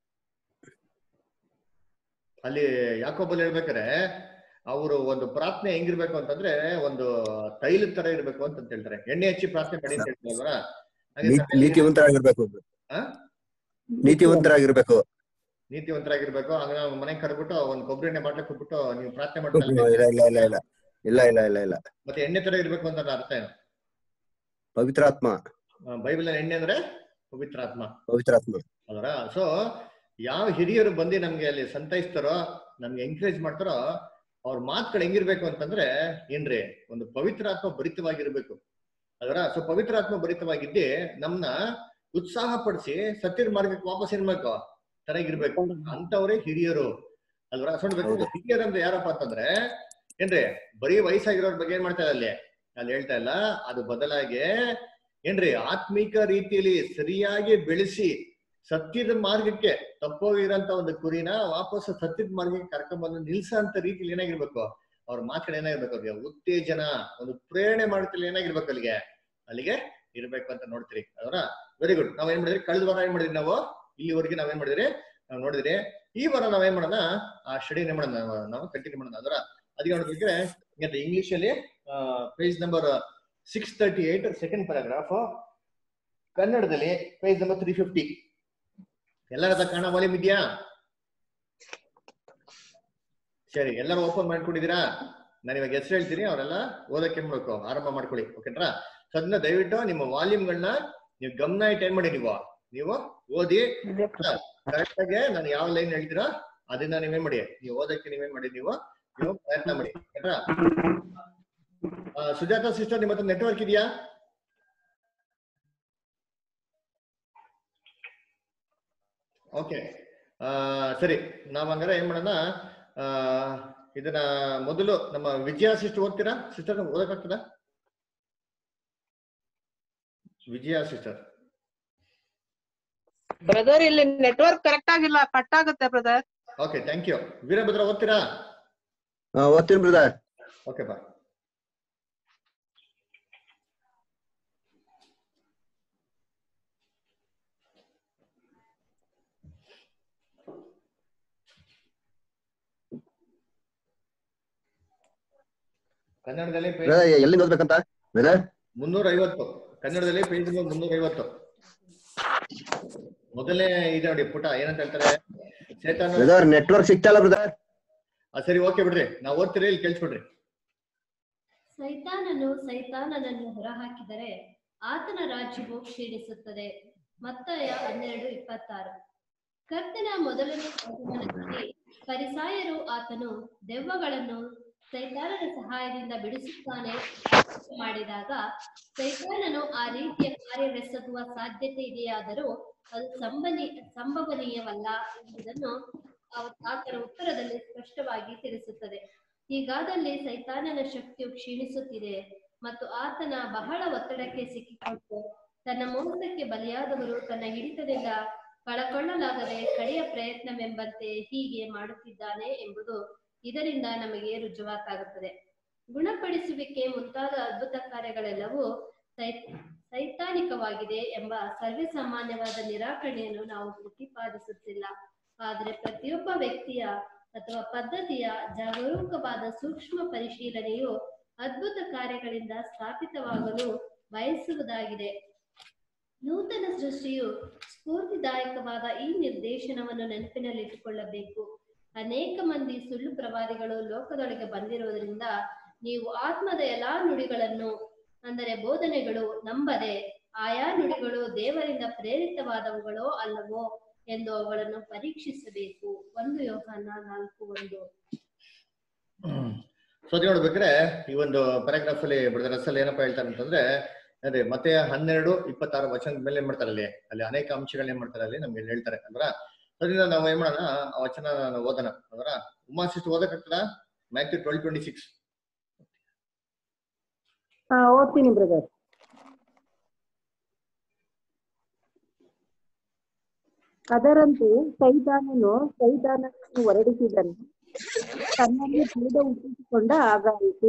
Speaker 2: ಅಲ್ಲಿ ಯಾಕೊಬ್ಬಲ್ಲಿ ಹೇಳ್ಬೇಕಾರೆ ಅವರು ಒಂದು ಪ್ರಾರ್ಥನೆ ಹೆಂಗಿರ್ಬೇಕು ಅಂತಂದ್ರೆ ಒಂದು ತೈಲದ ತರ ಇರ್ಬೇಕು ಅಂತ ಹೇಳ್ತಾರೆ ಎಣ್ಣೆ ಹಚ್ಚಿ ಪ್ರಾರ್ಥನೆ ಮಾಡಿ ಅಂತ ಹೇಳ್ತಾರೆ ಅಲ್ವಾ? ಹಾಗೆ
Speaker 3: ನೀತಿ-
Speaker 2: ಸಭೆಯಲ್ಲಿ
Speaker 3: ನೀತಿವಂತರಾಗಿರ್ಬೇಕು
Speaker 2: ಆ?
Speaker 3: ನೀತಿವಂತರಾಗಿರ್ಬೇಕು
Speaker 2: ನೀತಿವಂತರಾಗಿರ್ಬೇಕು ಹಂಗ ನಾವು ಮನೆಗೆ ಕರೆದ್ಬಿಟ್ಟು ಒಂದು ಕೊಬ್ಬರಿ ಎಣ್ಣೆ ಬಾಟ್ಲೆ ಕೊಟ್ಬಿಟ್ಟು ನೀವು ಪ್ರಾರ್ಥನೆ
Speaker 3: ಇಲ್ಲ
Speaker 2: ಮಾಡ್ತಾ
Speaker 3: ಇಲ್ಲ ಇಲ್ಲ ಇಲ್ಲ ಇಲ್ಲ ಇಲ್ಲ ಇಲ್ಲ ಇಲ್ಲ ಇಲ್ಲ
Speaker 2: ಮತ್ತೆ ಎಣ್ಣೆ ತರ ಇರ್ಬೇಕು ಅಂತ ಅರ್ಥ ಏನು
Speaker 3: ಪವಿತ್ರಾತ್ಮ
Speaker 2: ಬೈಬಲ್ ಎಣ್ಣೆ ಅಂದ್ರೆ ಪವಿತ್ರಾತ್ಮ
Speaker 3: ಪವಿತ್ರಾತ್ಮ
Speaker 2: ಅದರ ಸೊ ಯಾವ ಹಿರಿಯರು ಬಂದು ನಮ್ಗೆ ಅಲ್ಲಿ ಸಂತೈಸ್ತಾರೋ ನಮ್ಗೆ ಎಂಕರೇಜ್ ಮಾಡ್ತಾರೋ ಅವ್ರ ಮಾತುಗಳು ಹೆಂಗಿರ್ಬೇಕು ಅಂತಂದ್ರೆ ಏನ್ರಿ ಒಂದು ಪವಿತ್ರಾತ್ಮ ಭರಿತವಾಗಿರ್ಬೇಕು ಅದರ ಸೊ ಪವಿತ್ರಾತ್ಮ ಭರಿತವಾಗಿದ್ದಿ ನಮ್ನ ಉತ್ಸಾಹ ಪಡಿಸಿ ಸತ್ಯದ ಮಾರ್ಗಕ್ಕೆ ವಾಪಸ್ ಇರ್ಬೇಕು ತರಗಿರ್ಬೇಕು ಅಂತವ್ರೆ ಹಿರಿಯರು ಅಲ್ವರ ಸೊ ನೋಡ್ಬೇಕು
Speaker 3: ಹೌದು.
Speaker 2: ಹಿರಿಯರು ಅಂದ್ರೆ ಯಾರಪ್ಪ ಅಂತಂದ್ರೆ ಏನ್ರಿ ಬರೀ ವಯಸ್ಸಾಗಿರೋರ್ ಬಗ್ಗೆ ಏನ್ ಮಾಡ್ತಾ ಇಲ್ಲ ಅಲ್ಲಿ ಅಲ್ಲಿ ಹೇಳ್ತಾ ಇಲ್ಲ ಅದು ಬದಲಾಗಿ ಏನ್ರಿ ಆತ್ಮಿಕ ರೀತಿಯಲ್ಲಿ ಸರಿಯಾಗಿ ಬೆಳೆಸಿ ಸತ್ಯದ ಮಾರ್ಗಕ್ಕೆ ತಪ್ಪೋಗಿರೋಂತ ಒಂದು ಕುರಿನ ವಾಪಸ್ ಸತ್ಯದ ಮಾರ್ಗಕ್ಕೆ ಕರ್ಕೊಂಡ್ಬಂದು ನಿಲ್ಸಂತ ರೀತಿಲಿ ಏನಾಗಿರ್ಬೇಕು ಅವ್ರ ಮಾತುಗಳು ಏನಾಗಿರ್ಬೇಕು ಅವ್ರಿಗೆ ಉತ್ತೇಜನ ಒಂದು ಪ್ರೇರಣೆ ಮಾಡುತ್ತಲ್ಲಿ ಏನಾಗಿರ್ಬೇಕು ಅಲ್ಲಿಗೆ ಅಲ್ಲಿಗೆ ಇರ್ಬೇಕು ಅಂತ ನೋಡ್ತೀರಿ ಅದರ ವೆರಿ ಗುಡ್ ನಾವ್ ಏನ್ ಮಾಡಿದ್ರಿ ಕಳೆದ ವಾರ ಏನ್ ಮಾಡಿದ್ರಿ ನಾವು ಇಲ್ಲಿವರೆಗೆ ನಾವ್ ಏನ್ ಮಾಡಿದ್ರಿ ನಾವು ನೋಡಿದ್ರಿ ಈ ವಾರ ನಾವ್ ಏನ್ ಮಾಡೋಣ ಆ ಸ್ಟಡಿ ಏನ್ ಮಾಡೋಣ ನಾವು- ನಾವು ಕಂಟಿನ್ಯೂ ಮಾಡೋಣ ಅದರ ಅದಕ್ಕೆ ನೋಡ್ಬೇಕ್ರೆ ಇಂಗ್ಲಿಷ್ ಅಲ್ಲಿ page number six thirty eight second paragraph ಕನ್ನಡದಲ್ಲಿ ಪೇಜ್ ನಂಬರ್ ತ್ರೀ ಫಿಫ್ಟಿ ಎಲ್ಲರ ಹತ್ರ ಕನ್ನಡ ವಾಲ್ಯೂಮ್ ಇದೆಯಾ ಸರಿ ಎಲ್ಲರೂ ಓಪನ್ ಮಾಡ್ಕೊಂಡಿದ್ದೀರಾ ನಾನು ಇವಾಗ ಹೆಸರು ಹೇಳ್ತೀನಿ ಅವರೆಲ್ಲ ಓದಕ್ಕೆ ಏನ್ ಮಾಡ್ಬೇಕು ಆರಂಭ ಮಾಡ್ಕೊಳ್ಳಿ ಓಕೆನ್ರಾ ಸೊ ಅದನ್ನ ದಯವಿಟ್ಟು ನಿಮ್ಮ ವಾಲ್ಯೂಮ್ಗಳನ್ನ ನೀವು ಗಮನ ಇಟ್ಟು ಏನ್ ಮಾಡಿ ನೀವು ನೀವು ಓದಿ ಕರೆಕ್ಟ್ ಆಗಿ ನಾನು ಯಾವ ಲೈನ್ ಹೇಳ್ತೀರಾ ಅದನ್ನ ನೀವೇನ್ ಮಾಡಿ ನೀವು ಓದಕ್ಕೆ ನೀವೇನ್ ಮಾಡಿ ನೀವು ನೀವು ಪ್ರಯತ್ನ ಮಾಡಿ ಓಕೆನಾ ಆ, ಸುಜಾತ ಸಿಸ್ಟರ್ ನಿಮ್ಮ ಹತ್ರ ನೆಟ್ವರ್ಕ್ ಇದೆಯಾ ಓಕೆ ಸರಿ ನಾವ್ ಹಂಗಾರೆ ಏನ್ ಮಾಡೋಣ ಆ, ಇದನ್ನ ಮೊದಲು ನಮ್ಮ ವಿಜಯ ಸಿಸ್ಟರ್ ಓದ್ತೀರಾ ಸಿಸ್ಟರ್ ಓದಕ್ಕಾಗ್ತದ ವಿಜಯ ಸಿಸ್ಟರ್
Speaker 8: ಬ್ರದರ್ ಇಲ್ಲಿ ನೆಟ್ವರ್ಕ್ ಕರೆಕ್ಟ್ ಆಗಿಲ್ಲ ಕಟ್ ಆಗುತ್ತೆ brother
Speaker 2: okay thank you Veerabhadra ಓದ್ತೀರಾ
Speaker 3: ಹಾ, ಓದ್ತೀನಿ ಬ್ರದರ್
Speaker 2: ಓಕೆ ಬಾ ಕನ್ನಡದಲ್ಲಿ page
Speaker 3: ಬ್ರದರ್ ಎಲ್ಲಿಂದ ಓದ್ಬೇಕಂತ ಬ್ರದರ್
Speaker 2: ಮುನ್ನೂರ ಐವತ್ತು ಕನ್ನಡದಲ್ಲಿ ಪೇಜ್ ನಂಬರ್ ಮುನ್ನೂರ ಐವತ್ತು ಮೊದಲನೇ ಇದೆ ನೋಡಿ ಪುಟ ಏನಂತ ಹೇಳ್ತಾರೆ ಚೇತನ
Speaker 3: ಬ್ರದರ್ ನೆಟ್ವರ್ಕ್ ಸಿಗ್ತಲ್ಲ ಬ್ರದರ್
Speaker 2: ಆ, ಸರಿ ಓಕೆ ಬಿಡ್ರಿ ನಾವ್ ಓದ್ತೀರಿ ಇಲ್ಲಿ ಕೇಳಿಸ್ಬಿಡ್ರಿ
Speaker 7: ಸೈತಾನನು ಸೈತಾನನನ್ನು ಹೊರಹಾಕಿದರೆ ಆತನ ರಾಜ್ಯವು ಕ್ಷೀಣಿಸುತ್ತದೆ ಮತ್ತಾಯ ಹನ್ನೆರಡು ಇಪ್ಪತ್ತಾರು ಕರ್ತನ ಮೊದಲನೇ ಆಗಮನದಲ್ಲಿ ಪರಿಸಾಯರು ಆತನು ದೆವ್ವಗಳನ್ನು ಸೈತಾನನ ಸಹಾಯದಿಂದ ಬಿಡಿಸುತ್ತಾನೆ ಎಂದು ಮಾಡಿದಾಗ ಸೈತಾನನು ಆ ರೀತಿಯ ಕಾರ್ಯವೆಸಗುವ ಸಾಧ್ಯತೆ ಇದೆಯಾದರೂ ಅದು ಸಂಭನಿ ಸಂಭವನೀಯವಲ್ಲ ಎಂಬುದನ್ನು ಅವ- ಆತನ ಉತ್ತರದಲ್ಲಿ ಸ್ಪಷ್ಟವಾಗಿ ತಿಳಿಸುತ್ತದೆ ಹೀಗಾದಲ್ಲಿ ಸೈತಾನನ ಶಕ್ತಿಯು ಕ್ಷೀಣಿಸುತ್ತಿದೆ ಮತ್ತು ಆತನ ಬಹಳ ಒತ್ತಡಕ್ಕೆ ಸಿಕ್ಕಿಕೊಂಡು ತನ್ನ ಮೋಸಕ್ಕೆ ಬಲಿಯಾದವರು ತನ್ನ ಹಿಡಿತದಿಂದ ಕಳಕೊಳ್ಳಲಾಗದೆ ಕಡೆಯ ಪ್ರಯತ್ನವೆಂಬಂತೆ ಹೀಗೆ ಮಾಡುತ್ತಿದ್ದಾನೆ ಎಂಬುದು ಇದರಿಂದ ನಮಗೆ ರುಜುವಾತಾಗುತ್ತದೆ ಗುಣಪಡಿಸುವಿಕೆ ಮುಂತಾದ ಅದ್ಭುತ ಕಾರ್ಯಗಳೆಲ್ಲವೂ ಸೈ ಸೈತಾನಿಕವಾಗಿದೆ ಎಂಬ ಸರ್ವೇಸಾಮಾನ್ಯವಾದ ನಿರಾಕರಣೆಯನ್ನು ನಾವು ಪ್ರತಿಪಾದಿಸುತ್ತಿಲ್ಲ ಆದರೆ ಪ್ರತಿಯೊಬ್ಬ ವ್ಯಕ್ತಿಯ ಅಥವಾ ಪದ್ಧತಿಯ ಜಾಗರೂಕವಾದ ಸೂಕ್ಷ್ಮ ಪರಿಶೀಲನೆಯು ಅದ್ಭುತ ಕಾರ್ಯಗಳಿಂದ ಸ್ಥಾಪಿತವಾಗಲು ಬಯಸುವುದಾಗಿದೆ ನೂತನ ಸೃಷ್ಟಿಯು ಸ್ಫೂರ್ತಿದಾಯಕವಾದ ಈ ನಿರ್ದೇಶನವನ್ನು ನೆನಪಿನಲ್ಲಿಟ್ಟುಕೊಳ್ಳಬೇಕು ಅನೇಕ ಮಂದಿ ಸುಳ್ಳು ಪ್ರವಾದಿಗಳು ಲೋಕದೊಳಗೆ ಬಂದಿರುವುದರಿಂದ ನೀವು ಆತ್ಮದ ಎಲ್ಲಾ ನುಡಿಗಳನ್ನು ಅಂದರೆ ಬೋಧನೆಗಳು ನಂಬದೆ ಆಯಾ ನುಡಿಗಳು ದೇವರಿಂದ ಪ್ರೇರಿತವಾದವುಗಳೋ ಅಲ್ಲವೋ ಎಂದು ಅವುಗಳನ್ನು ಪರೀಕ್ಷಿಸಬೇಕು ಒಂದು ಯೋಹಾನ ನಾಲ್ಕು ಒಂದು
Speaker 2: ಸೊ ಅದೇ ನೋಡ್ಬೇಕ್ರೆ ಈ ಒಂದು ಪ್ಯಾರಾಗ್ರಾಫ್ ಅಲ್ಲಿ ಬ್ರದರ್ ಅಸಲ್ ಏನಪ್ಪಾ ಹೇಳ್ತಾರೆ ಅಂತಂದ್ರೆ ಅದೇ ಮತ್ತೆ ಹನ್ನೆರಡು ಇಪ್ಪತ್ತಾರು ವಚನದ ಮೇಲೆ ಏನ್ ಮಾಡ್ತಾರೆ ಅಲ್ಲಿ ಅಲ್ಲಿ ಅನೇಕ ಅಂಶಗಳನ್ನ ಏನ್ ಮಾಡ್ತಾರೆ ಅಲ್ಲಿ ನಮ್ಗೆ ಹೇಳ್ತಾರೆ ಅಲ್ವಾ ಅದರಿಂದ ನಾವು ಏನ್ ಮಾಡೋಣ ಆ ವಚನ ನಾವು ಓದೋಣ ಅದರ ಉಮಾ ಸಿಸ್ಟರ್ ಓದಕ್ಕಾಗ್ತದ ಮ್ಯಾಥ್ಯೂ ಟ್ವೆಲ್ ಟ್ವೆಂಟಿ ಸಿಕ್ಸ್
Speaker 5: ಹಾ ಓದ್ತೀನಿ ಬ್ರದರ್ ಅದರಂತೆ ಸೈತಾನನು ಸೈತಾನನನ್ನು ಹೊರಡಿಸಿದನು ತನ್ನಲ್ಲಿ ಭೇದ ಹುಟ್ಟಿಸಿಕೊಂಡ ಹಾಗಾಯಿತು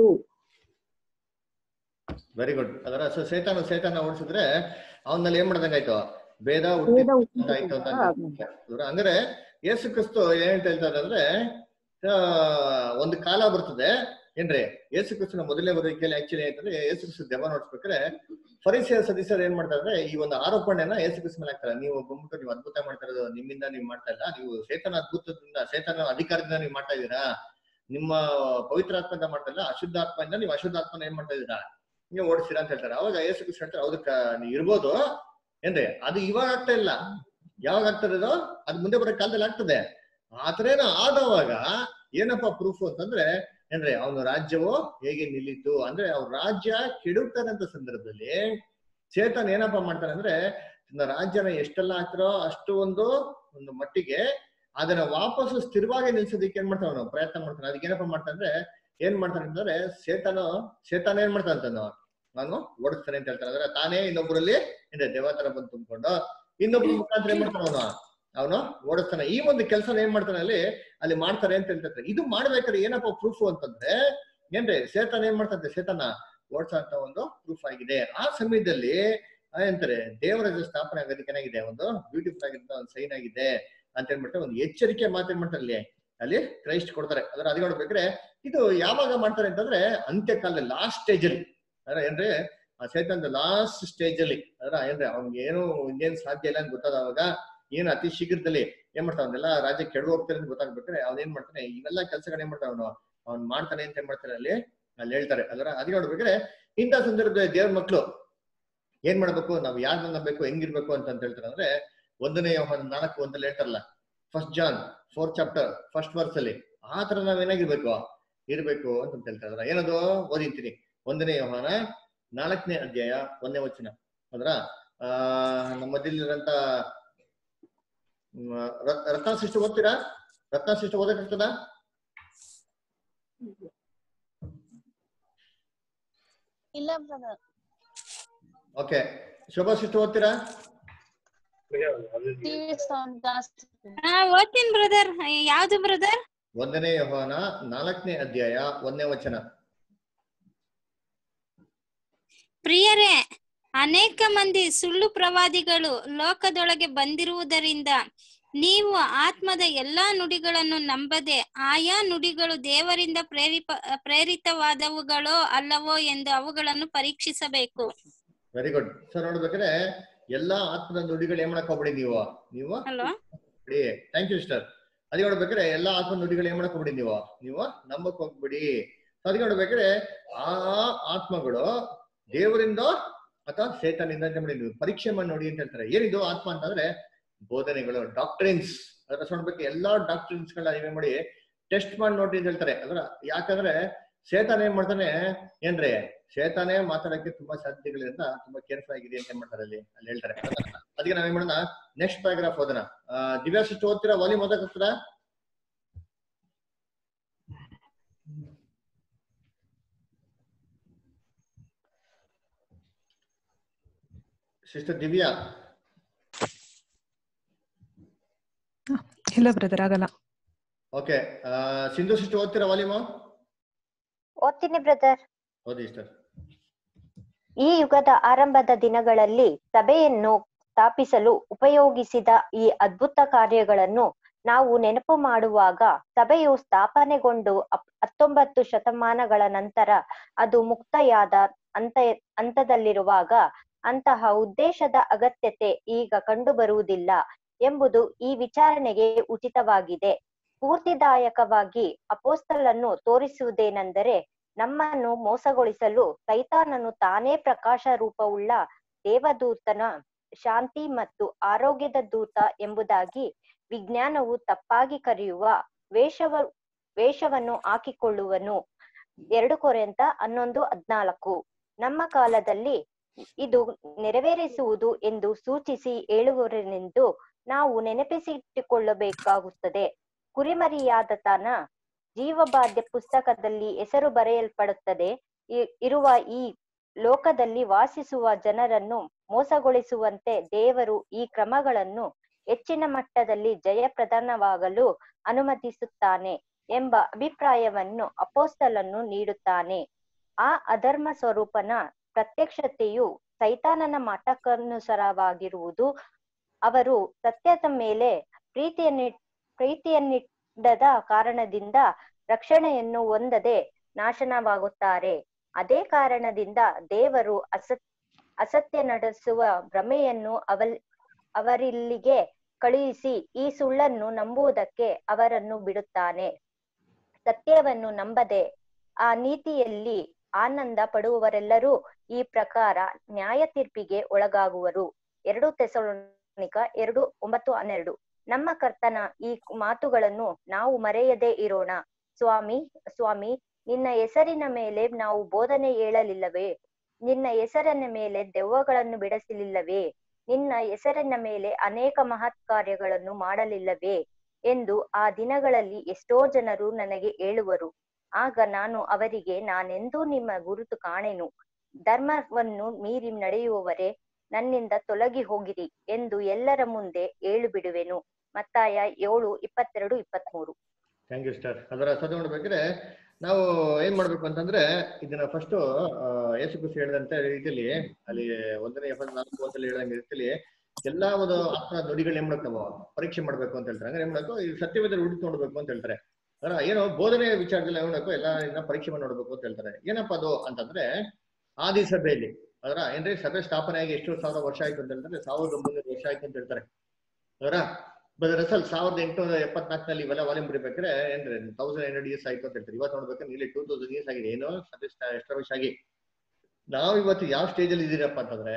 Speaker 2: ವೆರಿ ಗುಡ್ ಅದರ ಸೊ ಸೇತಾನ ಸೇತಾನ ಓಡಿಸಿದ್ರೆ ಅವನಲ್ಲಿ ಏನ್ ಮಾಡ್ದಂಗಾಯ್ತು ಭೇದ
Speaker 5: ಭೇದ
Speaker 2: ಹುಟ್ಟಿದಂಗಾಯ್ತು ಅಂತ
Speaker 5: ಹುಟ್ಟಿಸಿಕೊಂಡ ಹಾಗಾಯಿತು
Speaker 2: ಅಲ್ವಾ? ಅಂದ್ರೆ ಯೇಸು ಕ್ರಿಸ್ತು ಏನ್ ಹೇಳ್ತಾರೆ ಅಂದ್ರೆ ಆ, ಒಂದು ಕಾಲ ಬರ್ತದೆ ಏನ್ರಿ ಯೇಸು ಕ್ರಿಸ್ತನ ಮೊದಲನೇ ಬರೋಕೆಯಲ್ಲಿ ಆಕ್ಚುಲಿ ಏನಂತಂದ್ರೆ ಯೇಸು ಕ್ರಿಸ್ತು ದೆವ್ವ ನೋಡ್ಸ್ಬೇಕಾದ್ರೆ ಪರಿಸರ ಸದಸ್ಯರು ಏನ್ ಮಾಡ್ತಾರೆ ಅಂದ್ರೆ ಈ ಒಂದು ಆರೋಪಣೆನ ಯೇಸು ಕ್ರಿಸ್ತ ಮೇಲೆ ಹಾಕ್ತಾರೆ ನೀವು ಬಂದ್ಬಿಟ್ಟು ನೀವು ಅದ್ಭುತ ಮಾಡ್ತಾ ಇರೋದು ನಿಮ್ಮಿಂದ ನೀವು ಮಾಡ್ತಾ ಇಲ್ಲ ನೀವು ಸೇತನ ಅದ್ಭುತದಿಂದ ಸೇತನ ಅಧಿಕಾರದಿಂದ ನೀವು ಮಾಡ್ತಾ ಇದ್ದೀರಾ ನಿಮ್ಮ ಪವಿತ್ರಾತ್ಮದಿಂದ ಮಾಡ್ತಾ ಇಲ್ಲ ಅಶುದ್ಧ ಆತ್ಮದಿಂದ ನೀವು ಅಶುದ್ಧ ಆತ್ಮನ ಏನ್ ಮಾಡ್ತಾ ಇದ್ದೀರಾ ನೀವು ಓಡಿಸ್ತೀರಾ ಅಂತ ಹೇಳ್ತಾರೆ ಅವಾಗ ಯೇಸು ಕ್ರಿಸ್ತ ಹೇಳ್ತಾರೆ ಹೌದು ಕ- ನೀವು ಇರ್ಬೋದು ಏನ್ರಿ ಅದು ಇವಾಗ ಆಗ್ತಾ ಇಲ್ಲ ಯಾವಾಗ ಆಗ್ತದೆ ಅದು ಮುಂದೆ ಬರೋ ಕಾಲದಲ್ಲಿ ಆಗ್ತದೆ ಆತರೇನ ಆದವಾಗ ಏನಪ್ಪಾ ಪ್ರೂಫ್ ಅಂತಂದ್ರೆ ಏನ್ರಿ ಅವನ ರಾಜ್ಯವು ಹೇಗೆ ನಿಲ್ಲಿತು ಅಂದ್ರೆ ಅವ್ರ ರಾಜ್ಯ ಕೆಡುತ್ತಾರಂತ ಸಂದರ್ಭದಲ್ಲಿ ಚೇತನ್ ಏನಪ್ಪಾ ಮಾಡ್ತಾನೆ ಅಂದ್ರೆ ತನ್ನ ರಾಜ್ಯನ ಎಷ್ಟೆಲ್ಲ ಹಾಕ್ತಾರೋ ಅಷ್ಟು ಒಂದು ಒಂದು ಮಟ್ಟಿಗೆ ಅದನ್ನ ವಾಪಸ್ಸು ಸ್ಥಿರವಾಗಿ ನಿಲ್ಸೋದಕ್ಕೆ ಏನ್ ಮಾಡ್ತಾನೆ ಅವನು ಪ್ರಯತ್ನ ಮಾಡ್ತಾನೆ ಅದಕ್ಕೆ ಏನಪ್ಪಾ ಮಾಡ್ತಾನೆ ಅಂದ್ರೆ ಏನ್ ಮಾಡ್ತಾನೆ ಅಂದ್ರೆ ಸೇತನ ಸೇತಾನ ಏನ್ ಮಾಡ್ತಾನೆ ಅಂತಾನು ನಾನು ಓಡಿಸ್ತಾನೆ ಅಂತ ಹೇಳ್ತಾನೆ ಅಂದ್ರೆ ತಾನೇ ಇನ್ನೊಬ್ಬರಲ್ಲಿ ಇದೆ ದೇವತರ ಬಂದು ತುಂಬಿಕೊಂಡು ಇನ್ನೊಬ್ರ ಮುಖಾಂತರ ಏನ್ ಮಾಡ್ತಾನೆ ಅವನು ಅವನು ಓಡಿಸ್ತಾನೆ ಈ ಒಂದು ಕೆಲಸನ ಏನ್ ಮಾಡ್ತಾನೆ ಅಲ್ಲಿ ಅಲ್ಲಿ ಮಾಡ್ತಾರೆ ಅಂತ ಹೇಳ್ತಾರೆ ಇದು ಮಾಡ್ಬೇಕಾದ್ರೆ ಏನಪ್ಪ ಪ್ರೂಫ್ ಅಂತಂದ್ರೆ ಏನ್ರಿ ಸೇತನ ಏನ್ ಮಾಡ್ತಂತೆ ಸೇತನ ಓಡ್ಸಂತ ಒಂದು ಪ್ರೂಫ್ ಆಗಿದೆ ಆ ಸಮಯದಲ್ಲಿ ಆ ಎಂತಾರೆ ದೇವರ ಸ್ಥಾಪನೆ ಆಗೋದಕ್ಕೆ ಏನಾಗಿದೆ ಒಂದು ಬ್ಯೂಟಿಫುಲ್ ಆಗಿರೋ ಒಂದು ಸೈನ್ ಆಗಿದೆ ಅಂತ ಹೇಳ್ಬಿಟ್ಟು ಒಂದು ಎಚ್ಚರಿಕೆ ಮಾತೇನ್ ಮಾಡ್ತಾರೆ ಅಲ್ಲಿ ಅಲ್ಲಿ ಕ್ರೈಸ್ಟ್ ಕೊಡ್ತಾರೆ ಅದ್ರ ಅದು ನೋಡ್ಬೇಕ್ರೆ ಇದು ಯಾವಾಗ ಮಾಡ್ತಾರೆ ಅಂತಂದ್ರೆ ಅಂತ್ಯಕಾಲದಲ್ಲಿ ಲಾಸ್ಟ್ ಸ್ಟೇಜ್ ಅಲ್ಲಿ ಅದ್ರ ಏನ್ರಿ ಆ ಸೇತನ ಲಾಸ್ಟ್ ಸ್ಟೇಜ್ ಅಲ್ಲಿ ಅದ್ರ ಏನ್ರಿ ಅವ್ನಿಗೆ ಏನು ಇನ್ನೇನ್ ಸಾಧ್ಯ ಇಲ್ಲ ಅಂತ ಗೊತ್ತಾದ ಅವಾಗ ಏನು ಅತಿ ಶೀಘ್ರದಲ್ಲಿ ಏನ್ ಮಾಡ್ತಾವ ಅವನ್ನೆಲ್ಲ ರಾಜ್ಯ ಕೆಡು ಹೋಗ್ತಾರೆ ಅಂತ ಗೊತ್ತಾಗ್ಬೇಕಾದ್ರೆ ಅವ್ನ್ ಏನ್ ಮಾಡ್ತಾನೆ ಇವೆಲ್ಲ ಕೆಲಸಗಳು ಏನ್ ಮಾಡ್ತಾವ ಅವನು ಅವ್ನ್ ಮಾಡ್ತಾನೆ ಅಂತ ಏನ್ ಮಾಡ್ತಾರೆ ಅಲ್ಲಿ ಅಲ್ಲಿ ಹೇಳ್ತಾರೆ ಅದರ ಅದ್ ನೋಡ್ಬೇಕಾದ್ರೆ ಇಂಥ ಸಂದರ್ಭದಲ್ಲಿ ದೇವ್ರ ಮಕ್ಳು ಏನ್ ಮಾಡ್ಬೇಕು ನಾವು ಯಾರನ್ನ ನಂಬಬೇಕು ಹೆಂಗಿರ್ಬೇಕು ಅಂತ ಅಂತ ಹೇಳ್ತಾರೆ ಅಂದ್ರೆ ಒಂದನೇ ಯೋಹಾನ ನಾಲ್ಕು ಒಂದಲ್ಲಿ ಹೇಳ್ತಾರಲ್ಲ first John fourth chapter first verse ಅಲ್ಲಿ ಆ ತರ ನಾವ್ ಏನಾಗಿರ್ಬೇಕು ಇರ್ಬೇಕು ಅಂತ ಹೇಳ್ತಾರೆ ಅದ್ರ ಏನದು ಓದಿಂತೀನಿ ಒಂದನೇ ಯೋಹಾನ ನಾಲ್ಕನೇ ಅಧ್ಯಾಯ ಒಂದನೇ ವಚನ ಅದ್ರ ಆ ನಮ್ಮ ಮಧ್ಯಲ್ಲಿರಂತ ರತ್ನ ಶಿಷ್ಟು ಓದ್ತೀರಾ ರತ್ನ ಶಿಷ್ಟು ಓದಕ್ಕಾಗ್ತದ
Speaker 9: ಇಲ್ಲ ಬ್ರದರ್
Speaker 2: ಓಕೆ ಶೋಭಾ ಶಿಷ್ಟು ಓದ್ತೀರಾ
Speaker 9: ಟಿವಿ ಸೌಂಡ್ ಜಾಸ್ತಿ
Speaker 10: ಹಾ ಓದ್ತೀನಿ ಬ್ರದರ್ ಯಾವ್ದು ಬ್ರದರ್
Speaker 2: ಒಂದನೇ ಯೋಹಾನ ನಾಲ್ಕನೇ ಅಧ್ಯಾಯ ಒಂದನೇ ವಚನ
Speaker 10: ಪ್ರಿಯರೇ ಅನೇಕ ಮಂದಿ ಸುಳ್ಳು ಪ್ರವಾದಿಗಳು ಲೋಕದೊಳಗೆ ಬಂದಿರುವುದರಿಂದ ನೀವು ಆತ್ಮದ ಎಲ್ಲಾ ನುಡಿಗಳನ್ನು ನಂಬದೆ ಆಯಾ ನುಡಿಗಳು ದೇವರಿಂದ ಪ್ರೇರಿಪ ಪ್ರೇರಿತವಾದವುಗಳೋ ಅಲ್ಲವೋ ಎಂದು ಅವುಗಳನ್ನು ಪರೀಕ್ಷಿಸಬೇಕು
Speaker 2: ವೆರಿ ಗುಡ್ ಸೊ ನೋಡ್ಬೇಕಾದ್ರೆ ಎಲ್ಲಾ ಆತ್ಮದ ನುಡಿಗಳು ಏನ್ ಮಾಡಕ್ ಹೋಗ್ಬಿಡಿ ನೀವು ನೀವು
Speaker 10: ಹಲೋ
Speaker 2: ಬಿಡಿ ಥ್ಯಾಂಕ್ ಯು ಸಿಸ್ಟರ್ ಅದೇ ನೋಡ್ಬೇಕಾದ್ರೆ ಎಲ್ಲಾ ಆತ್ಮ ನುಡಿಗಳು ಏನ್ ಮಾಡಕ್ ಹೋಗ್ಬಿಡಿ ನೀವು ನೀವು ನಂಬಕ್ ಹೋಗ್ಬಿಡಿ So ಅದಕ್ಕೆ ನೋಡ್ಬೇಕಾದ್ರೆ ಆ ಆತ್ಮಗಳು ದೇವರಿಂದ ಅಥವಾ ಸೇತನಿಂದ ಅಂತ ಮಾಡಿ ನೀವು ಪರೀಕ್ಷೆ ಮಾಡಿ ನೋಡಿ ಅಂತ ಹೇಳ್ತಾರೆ ಏನಿದು ಆತ್ಮ ಅಂತಂದ್ರೆ ಬೋಧನೆಗಳು ಡಾಕ್ಟ್ರಿನ್ಸ್ ಅದ್ರ ನೋಡ್ಬೇಕು ಎಲ್ಲಾ ಡಾಕ್ಟ್ರಿನ್ಸ್ ಗಳನ್ನ ನೀವೇ ಮಾಡಿ ಟೆಸ್ಟ್ ಮಾಡಿ ನೋಡಿ ಅಂತ ಹೇಳ್ತಾರೆ ಅದ್ರ ಯಾಕಂದ್ರೆ ಸೇತಾನ ಏನ್ ಮಾಡ್ತಾನೆ ಏನ್ರಿ ಸೇತಾನೇ ಮಾತಾಡಕ್ಕೆ ತುಂಬಾ ಸಾಧ್ಯತೆಗಳಿಂದ ತುಂಬಾ ಕೇರ್ಫುಲ್ ಆಗಿದೆ ಅಂತ ಏನ್ ಮಾಡ್ತಾರೆ ಅಲ್ಲಿ ಅಲ್ಲಿ ಹೇಳ್ತಾರೆ ಅದಕ್ಕೆ ನಾವೇನ್ ಮಾಡೋಣ ನೆಕ್ಸ್ಟ್ ಪ್ಯಾರಾಗ್ರಾಫ್ ಓದೋಣ ಆ, ದಿವ್ಯಾ ಸಿಸ್ಟರ್ ಓದ್ತೀರಾ ವಾಲ್ಯೂಮ್ ಓದಕ್ಕಾಗ್ತದಾ ಸಿಸ್ಟರ್ ದಿವ್ಯಾ
Speaker 11: ಇಲ್ಲ ಬ್ರದರ್ ಆಗಲ್ಲ
Speaker 2: ಓಕೆ ಸಿಂಧು ಸಿಸ್ಟರ್ ಓದ್ತೀರಾ ವಾಲ್ಯೂಮ್
Speaker 12: ಓದ್ತೀನಿ ಬ್ರದರ್
Speaker 2: ಓದಿ ಸಿಸ್ಟರ್
Speaker 12: ಈ ಯುಗದ ಆರಂಭದ ದಿನಗಳಲ್ಲಿ ಸಭೆಯನ್ನು ಸ್ಥಾಪಿಸಲು ಉಪಯೋಗಿಸಿದ ಈ ಅದ್ಭುತ ಕಾರ್ಯಗಳನ್ನು ನಾವು ನೆನಪು ಮಾಡುವಾಗ ಸಭೆಯು ಸ್ಥಾಪನೆಗೊಂಡು ಅಪ್- ಹತ್ತೊಂಬತ್ತು ಶತಮಾನಗಳ ನಂತರ ಅದು ಮುಕ್ತಾಯಾದ ಅಂತ ಹಂತದಲ್ಲಿರುವಾಗ ಅಂತಹ ಉದ್ದೇಶದ ಅಗತ್ಯತೆ ಈಗ ಕಂಡುಬರುವುದಿಲ್ಲ ಎಂಬುದು ಈ ವಿಚಾರಣೆಗೆ ಉಚಿತವಾಗಿದೆ ಸ್ಫೂರ್ತಿದಾಯಕವಾಗಿ ಅಪೋಸ್ತಲನ್ನು ತೋರಿಸುವುದೇನೆಂದರೆ ನಮ್ಮನ್ನು ಮೋಸಗೊಳಿಸಲು ಸೈತಾನನು ತಾನೇ ಪ್ರಕಾಶ ರೂಪವುಳ್ಳ ದೇವದೂತನ ಶಾಂತಿ ಮತ್ತು ಆರೋಗ್ಯದ ದೂತ ಎಂಬುದಾಗಿ ವಿಜ್ಞಾನವು ತಪ್ಪಾಗಿ ಕರೆಯುವ ವೇಷವ ವೇಷವನ್ನು ಹಾಕಿಕೊಳ್ಳುವನು ಎರಡು ಕೊರೆಂತ ಹನ್ನೊಂದು ಹದ್ನಾಲ್ಕು ನಮ್ಮ ಕಾಲದಲ್ಲಿ ಇದು ನೆರವೇರಿಸುವುದು ಎಂದು ಸೂಚಿಸಿ ಹೇಳುವರೆಂದು ನಾವು ನೆನಪಿಸಿಟ್ಟುಕೊಳ್ಳಬೇಕಾಗುತ್ತದೆ ಕುರಿಮರಿಯಾದತನ ಜೀವಬಾಧ್ಯ ಪುಸ್ತಕದಲ್ಲಿ ಹೆಸರು ಬರೆಯಲ್ಪಡುತ್ತದೆ ಇ- ಇರುವ ಈ ಲೋಕದಲ್ಲಿ ವಾಸಿಸುವ ಜನರನ್ನು ಮೋಸಗೊಳಿಸುವಂತೆ ದೇವರು ಈ ಕ್ರಮಗಳನ್ನು ಹೆಚ್ಚಿನ ಮಟ್ಟದಲ್ಲಿ ಜಯಪ್ರಧಾನವಾಗಲು ಅನುಮತಿಸುತ್ತಾನೆ ಎಂಬ ಅಭಿಪ್ರಾಯವನ್ನು ಅಪೋಸ್ತಲನ್ನು ನೀಡುತ್ತಾನೆ ಆ ಅಧರ್ಮ ಸ್ವರೂಪನ ಪ್ರತ್ಯಕ್ಷತೆಯು ಸೈತಾನನ ಮಠಕ್ಕನುಸಾರವಾಗಿರುವುದು ಅವರು ಸತ್ಯದ ಮೇಲೆ ಪ್ರೀತಿಯನ್ನಿ ಪ್ರೀತಿಯನ್ನಿಡದ ಕಾರಣದಿಂದ ರಕ್ಷಣೆಯನ್ನು ಹೊಂದದೆ ನಾಶನವಾಗುತ್ತಾರೆ ಅದೇ ಕಾರಣದಿಂದ ದೇವರು ಅಸತ್ ಅಸತ್ಯ ನಡೆಸುವ ಭ್ರಮೆಯನ್ನು ಅವಲ್ ಅವರಿಲ್ಲಿಗೆ ಕಳುಹಿಸಿ ಈ ಸುಳ್ಳನ್ನು ನಂಬುವುದಕ್ಕೆ ಅವರನ್ನು ಬಿಡುತ್ತಾನೆ ಸತ್ಯವನ್ನು ನಂಬದೆ ಆ ನೀತಿಯಲ್ಲಿ ಆನಂದ ಪಡುವವರೆಲ್ಲರೂ ಈ ಪ್ರಕಾರ ನ್ಯಾಯ ತೀರ್ಪಿಗೆ ಒಳಗಾಗುವರು ಎರಡು ತೆಸಲೋನಿಕ ಎರಡು ಒಂಬತ್ತು ಹನ್ನೆರಡು ನಮ್ಮ ಕರ್ತನ ಈ ಮಾತುಗಳನ್ನು ನಾವು ಮರೆಯದೇ ಇರೋಣ ಸ್ವಾಮಿ ಸ್ವಾಮಿ ನಿನ್ನ ಹೆಸರಿನ ಮೇಲೆ ನಾವು ಬೋಧನೆ ಹೇಳಲಿಲ್ಲವೇ ನಿನ್ನ ಹೆಸರಿನ ಮೇಲೆ ದೆವ್ವಗಳನ್ನು ಬಿಡಿಸಲಿಲ್ಲವೇ ನಿನ್ನ ಹೆಸರಿನ ಮೇಲೆ ಅನೇಕ ಮಹತ್ ಕಾರ್ಯಗಳನ್ನು ಮಾಡಲಿಲ್ಲವೇ ಎಂದು ಆ ದಿನಗಳಲ್ಲಿ ಎಷ್ಟೋ ಜನರು ನನಗೆ ಹೇಳುವರು ಆಗ ನಾನು ಅವರಿಗೆ ನಾನೆಂದೂ ನಿಮ್ಮ ಗುರುತು ಕಾಣೆನು ಧರ್ಮವನ್ನು ಮೀರಿ ನಡೆಯುವವರೇ ನನ್ನಿಂದ ತೊಲಗಿ ಹೋಗಿರಿ ಎಂದು ಎಲ್ಲರ ಮುಂದೆ ಹೇಳು ಬಿಡುವೆನು ಮತ್ತಾಯ ಏಳು ಇಪ್ಪತ್ತೆರಡು ಇಪ್ಪತ್ಮೂರು
Speaker 2: ಥ್ಯಾಂಕ್ ಯು ಸ್ಟಾರ್ ಅದರ ಸದ ನೋಡ್ಬೇಕಾದ್ರೆ ನಾವು ಏನ್ ಮಾಡ್ಬೇಕು ಅಂತಂದ್ರೆ ಇದನ್ನ ಫಸ್ಟ್ ಯೇಸು ಕ್ರಿಸ್ತ ಹೇಳಿದಂತೆ ರೀತಿಯಲ್ಲಿ ಅಲ್ಲಿ ಒಂದನೇ ಎಪ್ಪತ್ನಾಲ್ಕು ಒಂದಲ್ಲಿ ಹೇಳಿದಂಗೆ ರೀತಿಯಲ್ಲಿ ಎಲ್ಲಾ ಒಂದು ಆತ್ಮ ನುಡಿಗಳನ್ನ ಏನ್ ಮಾಡ್ಬೇಕು ನಾವು ಪರೀಕ್ಷೆ ಮಾಡ್ಬೇಕು ಅಂತ ಹೇಳ್ತಾರೆ ಹಂಗಾರೆ ಏನ್ ಮಾಡ್ಬೇಕು ಈ ಸತ್ಯವೇದ ಹುಡುಕಿ ನೋಡ್ಬೇಕು ಅಂತ ಹೇಳ್ತಾರೆ ಅದರ ಏನು ಬೋಧನೆ ವಿಚಾರದಲ್ಲಿ ಏನ್ ಮಾಡ್ಬೇಕು ಎಲ್ಲ ಇದನ್ನ ಪರೀಕ್ಷೆ ಮಾಡಿ ನೋಡ್ಬೇಕು ಅಂತ ಹೇಳ್ತಾರೆ ಏನಪ್ಪ ಅದು ಅಂತಂದ್ರೆ ಆದಿ ಸಭೆಯಲ್ಲಿ ಅದರ ಏನ್ರಿ ಸಭೆ ಸ್ಥಾಪನೆ ಆಗಿ ಎಷ್ಟು ಸಾವಿರ ವರ್ಷ ಆಯ್ತು ಅಂತ ಹೇಳ್ತಾರೆ ಸಾವಿರದ ಒಂಬೈನೂರು ವರ್ಷ ಆಯ್ತು ಅಂತ ಹೇಳ್ತಾರೆ ಅದರ ರಸಲ್ ಸಾವಿರದ ಎಂಟುನೂರ ಎಪ್ಪತ್ನಾಲ್ಕನಲ್ಲಿ ಇವೆಲ್ಲ ವಾಲ್ಯೂಮ್ ಬರೀಬೇಕಾದ್ರೆ ಏನ್ರಿ ತೌಸಂಡ್ ಹಂಡ್ರೆಡ್ ಇಯರ್ಸ್ ಆಯ್ತು ಅಂತ ಹೇಳ್ತಾರೆ ಇವತ್ತು ನೋಡ್ಬೇಕಾದ್ರೆ ಇಲ್ಲಿ ಟೂ ತೌಸಂಡ್ ಇಯರ್ಸ್ ಆಗಿದೆ ಏನು ಸಭೆ ಎಸ್ಟಾಬ್ಲಿಷ್ ಆಗಿ ನಾವು ಇವತ್ತು ಯಾವ ಸ್ಟೇಜ್ ಅಲ್ಲಿ ಇದೀರಪ್ಪ ಅಂತಂದ್ರೆ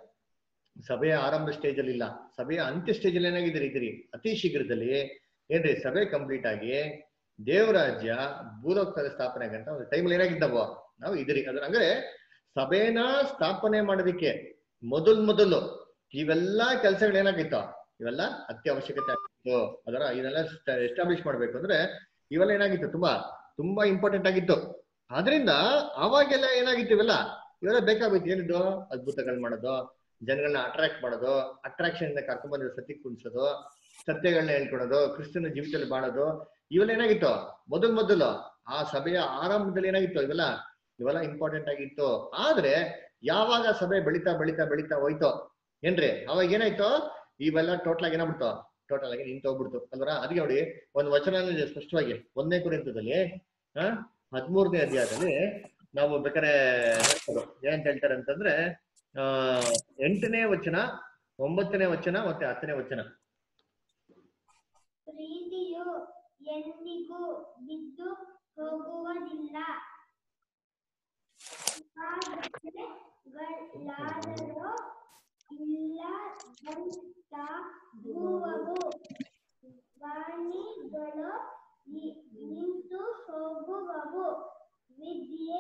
Speaker 2: ಸಭೆಯ ಆರಂಭ ಸ್ಟೇಜ್ ಅಲ್ಲಿ ಇಲ್ಲ ಸಭೆಯ ಅಂತ್ಯ ಸ್ಟೇಜ್ ಅಲ್ಲಿ ಏನಾಗಿದ್ದೀರಿ ಇದ್ದೀರಿ ಅತಿ ಶೀಘ್ರದಲ್ಲಿ ಏನ್ರಿ ಸಭೆ ಕಂಪ್ಲೀಟ್ ಆಗಿ ದೇವರಾಜ್ಯ ಭೂಲೋಕದಲ್ಲಿ ಸ್ಥಾಪನೆ ಆಗಂತ ಒಂದು ಟೈಮಲ್ಲಿ ಏನಾಗಿದ್ದಾವ ನಾವು ಇದಿರಿ ಅದ್ರ ಅಂದ್ರೆ ಸಭೆನ ಸ್ಥಾಪನೆ ಮಾಡೋದಕ್ಕೆ ಮೊದಲ್ ಮೊದಲು ಇವೆಲ್ಲಾ ಕೆಲಸಗಳು ಏನಾಗಿತ್ತು ಇವೆಲ್ಲ ಅತ್ಯವಶ್ಯಕತೆ ಆಗಿತ್ತು ಅದರ ಇದೆಲ್ಲ ಎಸ್ಟಾಬ್ಲಿಷ್ ಮಾಡ್ಬೇಕು ಅಂದ್ರೆ ಇವೆಲ್ಲ ಏನಾಗಿತ್ತು ತುಂಬಾ ತುಂಬಾ ಇಂಪಾರ್ಟೆಂಟ್ ಆಗಿತ್ತು ಆದ್ರಿಂದ ಅವಾಗೆಲ್ಲ ಏನಾಗಿತ್ತು ಇವೆಲ್ಲ ಇವೆಲ್ಲ ಬೇಕಾಗಿತ್ತು ಏನಿದ್ದು ಅದ್ಭುತಗಳು ಮಾಡೋದು ಜನಗಳನ್ನ ಅಟ್ರಾಕ್ಟ್ ಮಾಡೋದು ಅಟ್ರಾಕ್ಷನ್ ಇಂದ ಕರ್ಕೊಂಡ್ಬಂದು ಸತಿ ಕುಣಿಸೋದು ಸತ್ಯಗಳನ್ನ ಹೇಳ್ಕೊಡೋದು ಕ್ರಿಸ್ತನ ಜೀವಿತದಲ್ಲಿ ಬಾಳೋದು ಇವೆಲ್ಲ ಏನಾಗಿತ್ತು ಮೊದಲ್ ಮೊದಲು ಆ ಸಭೆಯ ಆರಂಭದಲ್ಲಿ ಏನಾಗಿತ್ತು ಇವೆಲ್ಲ ಇವೆಲ್ಲ ಇಂಪಾರ್ಟೆಂಟ್ ಆಗಿತ್ತು ಆದ್ರೆ ಯಾವಾಗ ಸಭೆ ಬೆಳಿತಾ ಬೆಳಿತಾ ಬೆಳಿತಾ ಹೋಯ್ತು ಏನ್ರಿ ಅವಾಗ ಏನಾಯ್ತು ಇವೆಲ್ಲ ಟೋಟಲ್ ಆಗಿ ಏನಾಗ್ಬಿಡ್ತು ಟೋಟಲ್ ಆಗಿ ನಿಂತು ಹೋಗ್ಬಿಡ್ತು ಅಲ್ವರ ಅದಕ್ಕೆ ನೋಡಿ ಒಂದು ವಚನ ಇದೆ ಸ್ಪಷ್ಟವಾಗಿ ಒಂದನೇ ಕುರಿತದಲ್ಲಿ ಆ ಹದಿಮೂರನೇ ಅಧ್ಯಾಯದಲ್ಲಿ ನಾವು ಬೇಕಾದ್ರೆ ಹೇಳ್ಬೋದು. ಏನಂತ ಹೇಳ್ತಾರೆ ಅಂತಂದ್ರೆ ಆ ಎಂಟನೇ ವಚನ ಒಂಬತ್ತನೇ ವಚನ ಮತ್ತೆ ಹತ್ತನೇ ವಚನ
Speaker 11: ಪ್ರೀತಿಯು ಎಂದಿಗೂ ಬಿದ್ದು ಹೋಗುವುದಿಲ್ಲ ಗಳಾದರೂ ಇಲ್ಲದಂತಾಗುವವು ವಾಣಿಗಳು ನಿ- ನಿಂತು ಹೋಗುವವು ವಿದ್ಯೆ